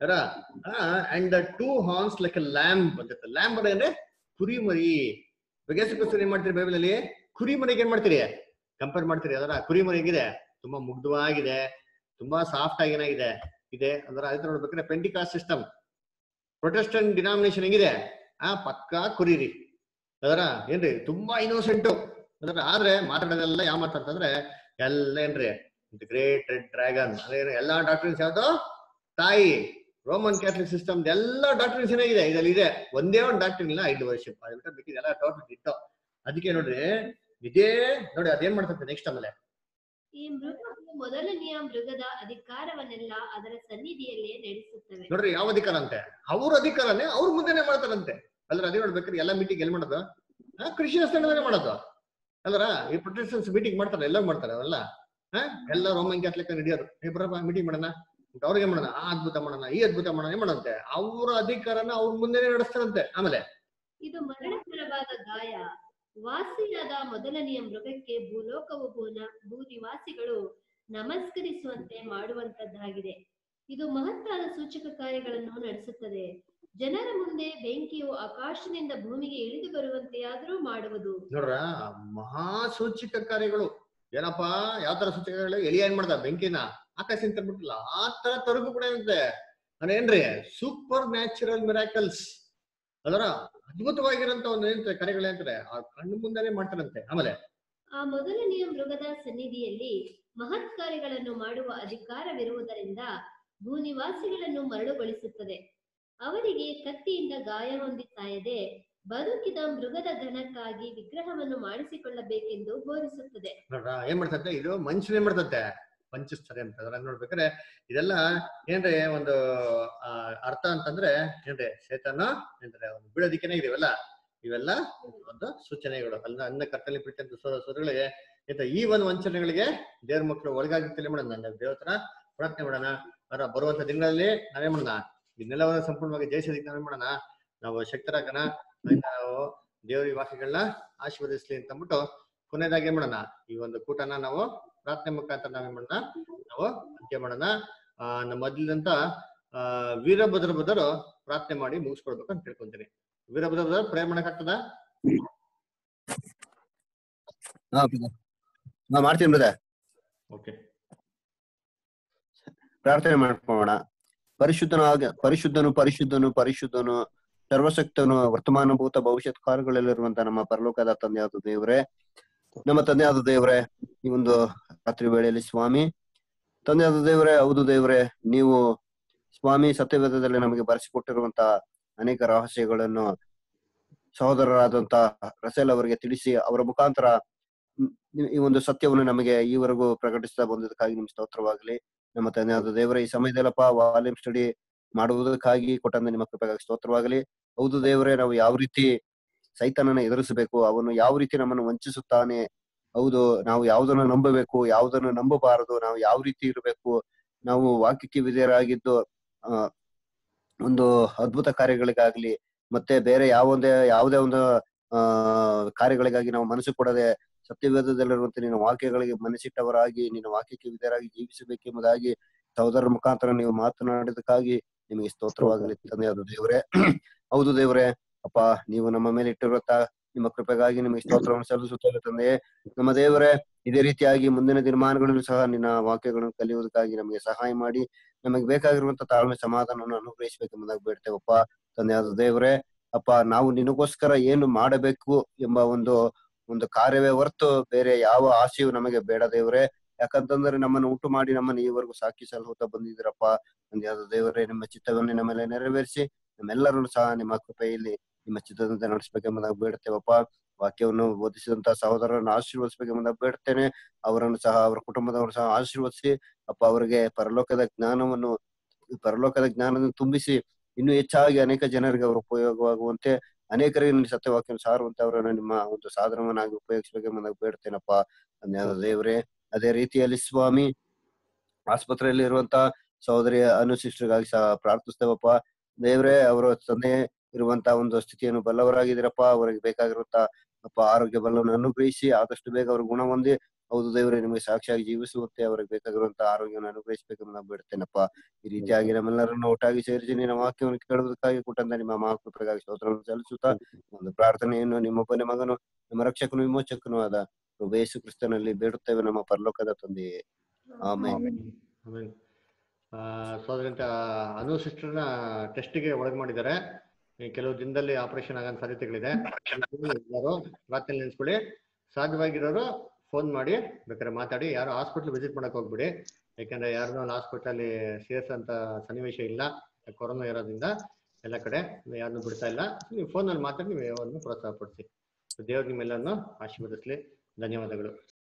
Speaker 2: and the two horns like lamb ಅಂತ ಲ್ಯಾಂಬ್ ಅಂದ್ರೆ ಕುರಿ ಮರಿ ಬಗೆಸಕ್ಕೋಸ್ಕರ ಏನ್ ಮಾಡ್ತೀರಿ ಬೈಬಲ್ ಅಲ್ಲಿ ಕುರಿ ಮರಿಗೆ ಏನ್ ಮಾಡ್ತೀರಿ ಕಂಪೇರ್ ಮಾಡ್ತೀರಿ ಅದರ ಕುರಿ ಮರಿ ಹೇಗಿದೆ ತುಂಬಾ ಮುಗ್ಧವಾಗಿದೆ ತುಂಬಾ ಸಾಫ್ಟ್ ಆಗಿ ಏನಾಗಿದೆ ಇದೆ ಅಂದ್ರೆ ಅದೇ ತರ ನೋಡ್ಬೇಕಾದ್ರೆ ಪೆಂಟಿಕಾಸ್ ಸಿಸ್ಟಮ್ ಪ್ರೊಟೆಸ್ಟೆಂಟ್ ಡಿನಾಮಿನೇಷನ್ ಹೆಂಗಿದೆ ಆ ಪಕ್ಕಾ ಕುರಿರಿ ಅದರ ಏನ್ರಿ ತುಂಬಾ ಇನ್ನೋಸೆಂಟು ಅದರ ಆದ್ರೆ ಮಾತಾಡೋದೆಲ್ಲ ಯಾವ ಮಾತಾಡ್ತಂದ್ರೆ ಎಲ್ಲ ಏನ್ರಿ ಗ್ರೇಟ್ ರೆಡ್ ಡ್ರ್ಯಾಗನ್ ಅದೇ ಎಲ್ಲಾ ಡಾಕ್ಟ್ರಿನ್ಸ್ ಯಾವ್ದು ತಾಯಿ ರೋಮನ್ ಕ್ಯಾಥಲಿಕ್ ಸಿಸ್ಟಮ್ ಎಲ್ಲ ಡಾಕ್ಟ್ರಿನ್ಸ್ ಏನಾಗಿದೆ ಇದ್ರಲ್ಲಿ ಇದೆ ಒಂದೇ ಒಂದು ಡಾಕ್ಟ್ರಿನ್ ಇಲ್ಲ ಐದು ವರ್ಷಿಪ್ ಅದಕ್ಕೆ ಬೇಕಿದೆಲ್ಲ ಟೋಟಲ್ ಇತ್ತು ಅದಕ್ಕೆ ನೋಡ್ರಿ ಇದೇ ನೋಡಿ ಅದೇನ್ ಮಾಡ್ತಂತೆ ನೆಕ್ಸ್ಟ್ ಆಮೇಲೆ
Speaker 7: ಈ ಮೃಗವು ಮೊದಲನೆಯ ಮೃಗದ ಅಧಿಕಾರವನ್ನೆಲ್ಲ ಅದರ ಸನ್ನಿಧಿಯಲ್ಲೇ ನಡೆಸುತ್ತವೆ
Speaker 2: ನೋಡ್ರಿ ಯಾವ ಅಧಿಕಾರ ಅಂತೆ ಅವ್ರ ಅಧಿಕಾರನೇ ಅವ್ರ ಮುಂದೆನೆ ಮಾಡ್ತಾರಂತೆ ಅಲ್ರ ಅದೇ ನೋಡ್ಬೇಕ್ರಿ ಎಲ್ಲಾ ಮೀಟಿಂಗ್ ಎಲ್ಲಿ ಮಾಡೋದು ಕ್ರಿಶ್ಚಿಯನ್ಸ್ ನಡುವೆ ಮಾಡೋದು ಅಲ್ರ ಈ ಪ್ರೊಟೆಸ್ಟೆನ್ಸ್ ಮೀಟಿಂಗ್ ಮಾಡ್ತಾರೆ ಎಲ್ಲ ಮಾಡ್ತಾರೆ ಅವೆಲ್ಲ ಹಾ ಎಲ್ಲ ರೋಮನ್ ಕ್ಯಾಥಲಿಕ್ ನಡೆಯೋದು ಏ ಬರಪ್ಪ ಮೀಟಿಂಗ್ ಮಾಡೋಣ ಅವ್ರಿಗೆ ಮಾಡೋಣ ಆ ಅದ್ಭುತ ಮಾಡೋಣ ಈ ಅದ್ಭುತ ಮಾಡೋಣ ಏನ್ ಮಾಡಂತೆ ಅವ್ರ ಅಧಿಕಾರನ ಅವ್ರ ಮುಂದೆನೆ ನಡೆಸ್ತಾರಂತೆ ಆಮೇಲೆ
Speaker 7: ಇದು ಮರಣಕರವಾದ ಗಾಯ ವಾಸಿಯಾದ ಮೊದಲನೆಯ ಮೃಗಕ್ಕೆ ಭೂಲೋಕವು ಭೂನ ಭೂನಿವಾಸಿಗಳು ನಮಸ್ಕರಿಸುವಂತೆ ಮಾಡುವಂತದ್ದಾಗಿದೆ ಇದು ಮಹತ್ತಾದ ಸೂಚಕ ಕಾರ್ಯಗಳನ್ನು ನಡೆಸುತ್ತದೆ ಜನರ ಮುಂದೆ ಬೆಂಕಿಯು ಆಕಾಶದಿಂದ ಭೂಮಿಗೆ ಇಳಿದು ಬರುವಂತೆಯಾದರೂ ಮಾಡುವುದು
Speaker 2: ನೋಡ್ರ ಮಹಾ ಸೂಚಕ ಕಾರ್ಯಗಳು ಏನಪ್ಪಾ ಯಾವ ತರ ಸೂಚಕಗಳು ಎಲಿ ಏನ್ ಮಾಡ್ದ ಬೆಂಕಿನ ಆಕಾಶ ಬಿಟ್ಟಿಲ್ಲ ಆ ತರ ತರಗು ಕೂಡ ಇರುತ್ತೆ ಅದೇನ್ರಿ ಸೂಪರ್ ನ್ಯಾಚುರಲ್ ಮಿರಾಕಲ್ಸ್ ಅದರ ಅದ್ಭುತವಾಗಿರಂತ ಒಂದು ಏನಂತಾರೆ ಕಾರ್ಯಗಳು ಏನಂತಾರೆ ಆ ಕಣ್ಣು ಮುಂದೆನೆ ಮಾಡ್ತಾರಂತೆ ಆಮೇಲೆ
Speaker 7: ಆ ಮೊದಲನೆಯ ಮೃಗದ ಸನ್ನಿಧಿಯಲ್ಲಿ ಮಹತ್ ಕಾರ್ಯಗಳನ್ನು ಮಾಡುವ ಅಧಿಕಾರವಿರುವುದರಿಂದ ಭೂನಿವಾಸಿಗಳನ್ನು ಮರಳುಗೊಳಿಸುತ್ತದೆ ಅವರಿಗೆ ಕತ್ತಿಯಿಂದ ಗಾಯ ಹೊಂದಿ ಸಾಯದೆ ಬದುಕಿದ ಮೃಗದ ಧನಕ್ಕಾಗಿ ವಿಗ್ರಹವನ್ನು ಮಾಡಿಸಿಕೊಳ್ಳಬೇಕೆಂದು ಬೋಧಿಸುತ್ತದೆ
Speaker 2: ನೋಡ್ರ ಏನ್ ಮಾಡ್ತಂತೆ ಇದು ಮನುಷ್ಯರು ಏನ್ ಮಾಡ್ತಂತೆ ವಂಚಿಸ್ತಾರೆ ಅಂತ ಅದ್ರಾಗ ನೋಡ್ಬೇಕಾದ್ರೆ ಇದೆಲ್ಲ ಏನ್ರಿ ಒಂದು ಆ, ಅರ್ಥ ಅಂತಂದ್ರೆ ಏನ್ರಿ ಶೇತನ ಏನ್ರಿ ಒಂದು ಬೀಳೋದಿಕ್ಕೇನೆ ಇವೆಲ್ಲ ಇವೆಲ್ಲ ಒಂದು ಸೂಚನೆಗಳು ಅಲ್ಲ ಅನ್ನ ಕರ್ತಲಿ ಪ್ರೀತಿ ಅಂತ ಸೋ- ಸೋದರಗಳಿಗೆ ಆಯ್ತಾ ಈ ಒಂದು ವಂಚನೆಗಳಿಗೆ ದೇವ್ರ ಮಕ್ಕಳು ಒಳಗಾಗಿರ್ತಲೇ ಮಾಡೋಣ ನಾವು ದೇವ್ರ ಹತ್ರ ಪ್ರಾರ್ಥನೆ ಮಾಡೋಣ ಅವರ ಬರುವಂತ ದಿನಗಳಲ್ಲಿ ನಾವೇನ್ ಮಾಡೋಣ ಇದನ್ನೆಲ್ಲವನ್ನ ಸಂಪೂರ್ಣವಾಗಿ ಜಯಿಸೋದಕ್ಕೆ ನಾವೇನ್ ಮಾಡೋಣ ನಾವು ಶಕ್ತರಾಗಣ ಆಯ್ತಾ ನಾವು ದೇವ್ರ ಈ ವಾಕ್ಯಗಳನ್ನ ಆಶೀರ್ವದಿಸ್ಲಿ ಅಂತ ಅಂದ್ಬಿಟ್ಟು ಕೊನೆಯದಾಗಿ ಏನ್ ಮಾಡೋಣ ಈ ಒಂದು ಕೂಟನ ನಾವು ಪ್ರಾರ್ಥನೆ ಮುಖಾಂತರ ನಾವೇನ್ ಮಾಡೋಣ ನಾವು ಅಂತ್ಯ ಮಾಡೋಣ ಆ ನಮ್ಮ ಮೊದಲಿದಂತ ಆ ವೀರಭದ್ರ ಬದರು ಪ್ರಾರ್ಥನೆ ಮಾಡಿ ಮುಗಿಸ್ಕೊಡ್ಬೇಕು ಅಂತ ತಿಳ್ಕೊಂತೀನಿ ವೀರಭದ್ರ ಬದರ್ ಪ್ರೇ ಮಾಡಕ್ಕಾಗ್ತದ
Speaker 3: ಹಾ brother. ಹಾ ಮಾಡ್ತೀನಿ ಬ್ರದರ್
Speaker 2: ಓಕೆ
Speaker 3: ಪ್ರಾರ್ಥನೆ ಮಾಡ್ಕೊಳ್ಳೋಣ ಪರಿಶುದ್ಧನಾಗ ಪರಿಶುದ್ಧನು ಪರಿಶುದ್ಧನು ಪರಿಶುದ್ಧನು ಸರ್ವಶಕ್ತನು ವರ್ತಮಾನ ಭೂತ ಭವಿಷ್ಯತ್ ಕಾಲಗಳಲ್ಲಿರುವಂತ ನಮ್ಮ ಪರಲೋಕದ ತಂದೆಯಾದ ದೇವರೇ ನಮ್ಮ ತಂದೆಯಾದ ದೇವರೇ ಈ ಒಂದು ರಾತ್ರಿ ವೇಳೆಯಲ್ಲಿ ಸ್ವಾಮಿ ತಂದೆಯಾದ ದೇವರೇ ಹೌದು ದೇವರೇ ನೀವು ಸ್ವಾಮಿ ಸತ್ಯವೇದದಲ್ಲಿ ನಮಗೆ ಬರೆಸಿಕೊಟ್ಟಿರುವಂತ ಅನೇಕ ರಹಸ್ಯಗಳನ್ನು ಸಹೋದರರಾದಂತ ರಸೇಲ್ ಅವರಿಗೆ ತಿಳಿಸಿ ಅವರ ಮುಖಾಂತರ ಮ್, ಈ ಒಂದು ಸತ್ಯವನ್ನು ನಮಗೆ ಈವರೆಗೂ ಪ್ರಕಟಿಸ್ತಾ ಬಂದದಕ್ಕಾಗಿ ನಿಮ್ ಸ್ತೋತ್ರವಾಗಲಿ ನಮ್ಮ ತಂದೆಯಾದ ದೇವರ ಈ ಸಮಯದಲ್ಲಪ್ಪ ವಾಲ್ಯೂಮ್ ಸ್ಟಡಿ ಮಾಡುವುದಕ್ಕಾಗಿ ಕೊಟ್ಟಂತ ನಿಮ್ಮ ಕೃಪೆಗಾಗಿ ಸ್ತೋತ್ರವಾಗಲಿ ಹೌದು ದೇವರೇ ನಾವು ಯಾವ ರೀತಿ ಸೈತಾನನ ಎದುರಿಸಬೇಕು ಅವನು ಯಾವ ರೀತಿ ನಮ್ಮನ್ನು ವಂಚಿಸುತ್ತಾನೆ ಹೌದು ನಾವು ಯಾವುದನ್ನು ನಂಬಬೇಕು ಯಾವುದನ್ನು ನಂಬಬಾರದು ನಾವು ಯಾವ ರೀತಿ ಇರಬೇಕು ನಾವು ವಾಕ್ಯಕ್ಕೆ ವಿಧೇಯರಾಗಿದ್ದು ಆ ಒಂದು ಅದ್ಭುತ ಕಾರ್ಯಗಳಿಗಾಗ್ಲಿ ಮತ್ತೆ ಬೇರೆ ಯಾವೊಂದೇ ಯಾವುದೇ ಒಂದು ಆ ಕಾರ್ಯಗಳಿಗಾಗಿ ನಾವು ಮನಸ್ಸು ಕೊಡದೆ ಸತ್ಯವೇದದಲ್ಲಿರುವಂತೆ ನಿನ್ನ ವಾಕ್ಯಗಳಿಗೆ ಮನಸ್ಸಿಟ್ಟವರಾಗಿ ನಿನ್ನ ವಾಕ್ಯಕ್ಕೆ ವಿಧೇಯರಾಗಿ ಜೀವಿಸಬೇಕೆಂಬುದಾಗಿ ಸಹೋದರರ ಮುಖಾಂತರ ನೀವು ಮಾತನಾಡಿದಕ್ಕಾಗಿ ನಿಮಗೆ ಸ್ತೋತ್ರವಾಗಲಿ ತಂದೆಯಾದ ದೇವರೇ ಹೌದು ದೇವರೇ ಅಪ್ಪ ನೀವು ನಮ್ಮ ಮೇಲೆ ಇಟ್ಟಿರುವಂತ ನಿಮ್ಮ ಕೃಪೆಗಾಗಿ ನಿಮಗೆ ಸ್ತೋತ್ರವನ್ನು ಸಲ್ಲಿಸುತ್ತೇವೆ ತಂದೆಯೇ ನಮ್ಮ ದೇವರೇ ಇದೇ ರೀತಿಯಾಗಿ ಮುಂದಿನ ದಿನಮಾನಗಳಲ್ಲೂ ಸಹ ನಿನ್ನ ವಾಕ್ಯಗಳನ್ನು ಕಲಿಯುವುದಕ್ಕಾಗಿ ನಮಗೆ ಸಹಾಯ ಮಾಡಿ ನಮಗೆ ಬೇಕಾಗಿರುವಂತ ತಾಳ್ಮೆ ಸಮಾಧಾನವನ್ನು ಅನುಗ್ರಹಿಸಬೇಕೆಂಬುದಾಗಿ ಬೇಡ್ತೇವಪ್ಪ ತಂದೆಯಾದ ದೇವರೇ ಅಪ್ಪ ನಾವು ನಿನಗೋಸ್ಕರ ಏನು ಮಾಡಬೇಕು ಎಂಬ ಒಂದು ಒಂದು ಕಾರ್ಯವೇ ಹೊರತು ಬೇರೆ ಯಾವ ಆಸೆಯು ನಮಗೆ ಬೇಡ ದೇವರೇ ಯಾಕಂತಂದ್ರೆ ನಮ್ಮನ್ನು ಉಂಟು ಮಾಡಿ ನಮ್ಮನ್ನು ಈವರೆಗೂ ಸಾಕಿ ಸಲಹುತ್ತಾ ಬಂದಿದ್ದೀರಪ್ಪ ತಂದೆಯಾದ ದೇವರೇ ನಿಮ್ಮ ಚಿತ್ತವನ್ನು ನಮ್ಮ ಮೇಲೆ ನೆರವೇರಿಸಿ ನಮ್ಮೆಲ್ಲರನ್ನು ಸಹ ನಿಮ್ಮ ಕೃಪೆಯಲ್ಲಿ ನಿಮ್ಮ ಚಿತ್ತದಂತೆ ನಡೆಸಬೇಕೆಂಬುದಾಗಿ ಬೇಡ್ತೇವಪ್ಪ ವಾಕ್ಯವನ್ನು ಬೋಧಿಸಿದಂತ ಸಹೋದರರನ್ನು ಆಶೀರ್ವದಿಸಬೇಕೆಂಬುದಾಗಿ ಬೇಡ್ತೇನೆ ಅವರನ್ನು ಸಹ ಅವರ ಕುಟುಂಬದವರು ಸಹ ಆಶೀರ್ವದಿಸಿ ಅಪ್ಪ ಅವರಿಗೆ ಪರಲೋಕದ ಜ್ಞಾನವನ್ನು ಪರಲೋಕದ ಜ್ಞಾನವನ್ನು ತುಂಬಿಸಿ ಇನ್ನೂ ಹೆಚ್ಚಾಗಿ ಅನೇಕ ಜನರಿಗೆ ಅವರು ಉಪಯೋಗವಾಗುವಂತೆ ಅನೇಕರಿಗೆ ನಿನ್ನ ಸತ್ಯವಾಕ್ಯವನ್ನು ಸಾರುವಂತೆ ಅವರನ್ನು ನಿಮ್ಮ ಒಂದು ಸಾಧನವನ್ನಾಗಿ ಉಪಯೋಗಿಸಬೇಕೆಂಬುದಾಗಿ ಬೇಡ್ತೇನಪ್ಪ ಧನ್ಯವಾದ ದೇವರೇ ಅದೇ ರೀತಿಯಲ್ಲಿ ಸ್ವಾಮಿ ಆಸ್ಪತ್ರೆಯಲ್ಲಿ ಇರುವಂತ ಸಹೋದರಿ ಅನು ಸಿಸ್ಟರ್ಗಾಗಿ ಸಹ ಪ್ರಾರ್ಥಿಸ್ತೇವಪ್ಪ ದೇವರೇ ಅವರ ತಂದೆ ಇರುವಂತ ಒಂದು ಸ್ಥಿತಿಯನ್ನು ಬಲ್ಲವರಾಗಿದ್ದೀರಪ್ಪ ಅವರಿಗೆ ಬೇಕಾಗಿರುವಂತ ಅಪ್ಪ ಆರೋಗ್ಯ ಬಲವನ್ನು ಅನುಗ್ರಹಿಸಿ ಆದಷ್ಟು ಬೇಗ ಅವರು ಗುಣ ಹೊಂದಿ ಹೌದು ದೇವರೇ ನಿಮಗೆ ಸಾಕ್ಷಿಯಾಗಿ ಜೀವಿಸುವಂತೆ ಅವರಿಗೆ ಬೇಕಾಗಿರುವಂತ ಆರೋಗ್ಯವನ್ನು ಅನುಗ್ರಹಿಸಬೇಕೆಂದು ನಾವು ಬಿಡ್ತೇನಪ್ಪ ಈ ರೀತಿಯಾಗಿ ನಮ್ಮೆಲ್ಲರನ್ನು ಒಟ್ಟಾಗಿ ಸೇರಿಸಿ ನಿನ್ನ ವಾಕ್ಯವನ್ನು ಕೇಳುವುದಕ್ಕಾಗಿ ಕೊಟ್ಟಂತ ನಿಮ್ಮ ಮಹಾಕೃಪೆಗಾಗಿ ಸ್ತೋತ್ರವನ್ನು ಸಲ್ಲಿಸುತ್ತಾ ಒಂದು ಪ್ರಾರ್ಥನೆಯನ್ನು ನಿಮ್ಮೊಬ್ಬನೇ ಮಗನು ನಮ್ಮ ರಕ್ಷಕನು ವಿಮೋಚಕನೂ ಆದ ಪ್ರಭು ಯೇಸು ಕ್ರಿಸ್ತನಲ್ಲಿ ಬೇಡುತ್ತೇವೆ ನಮ್ಮ ಪರಲೋಕದ ತಂದೆಯೇ ಆಮೇಲೆ
Speaker 2: ಆಮೇಲೆ ಆ ಸೋದರಂತ ಅನು ಸಿಸ್ಟರ್ನ ಟೆಸ್ಟಿಗೆ ಒಳಗ್ ಮಾಡಿದ್ದಾರೆ ಈ ಕೆಲವು ದಿನದಲ್ಲಿ ಆಪರೇಷನ್ ಆಗೋ ಸಾಧ್ಯತೆಗಳಿದೆ ಎಲ್ಲರೂ ರಾತ್ರಿ ನೆನ್ಸ್ಕೊಳ್ಳಿ ಸಾಧ್ಯವಾಗಿರೋರು ಫೋನ್ ಮಾಡಿ ಬೇಕಾದ್ರೆ ಮಾತಾಡಿ ಯಾರು ಹಾಸ್ಪಿಟ್ಲ್ ವಿಸಿಟ್ ಮಾಡಕ್ ಹೋಗ್ಬಿಡಿ ಯಾಕಂದ್ರೆ ಯಾರನ್ನೂ ಅಲ್ಲಿ ಹಾಸ್ಪಿಟಲ್ ಸೇರ್ಸಂತ ಸನ್ನಿವೇಶ ಇಲ್ಲ ಕೊರೋನಾ ಇರೋದ್ರಿಂದ ಎಲ್ಲ ಕಡೆ ಯಾರನ್ನೂ ಬಿಡ್ತಾ ಇಲ್ಲ ನೀವು ಫೋನಲ್ಲಿ ಮಾತಾಡಿ ನೀವು ಯಾವನ್ನು ಪ್ರೋತ್ಸಾಹ ಪಡಿಸಿ ದೇವ್ರು ನಿಮ್ಮೆಲ್ಲರನ್ನು ಆಶೀರ್ವದಿಸ್ಲಿ ಧನ್ಯವಾದಗಳು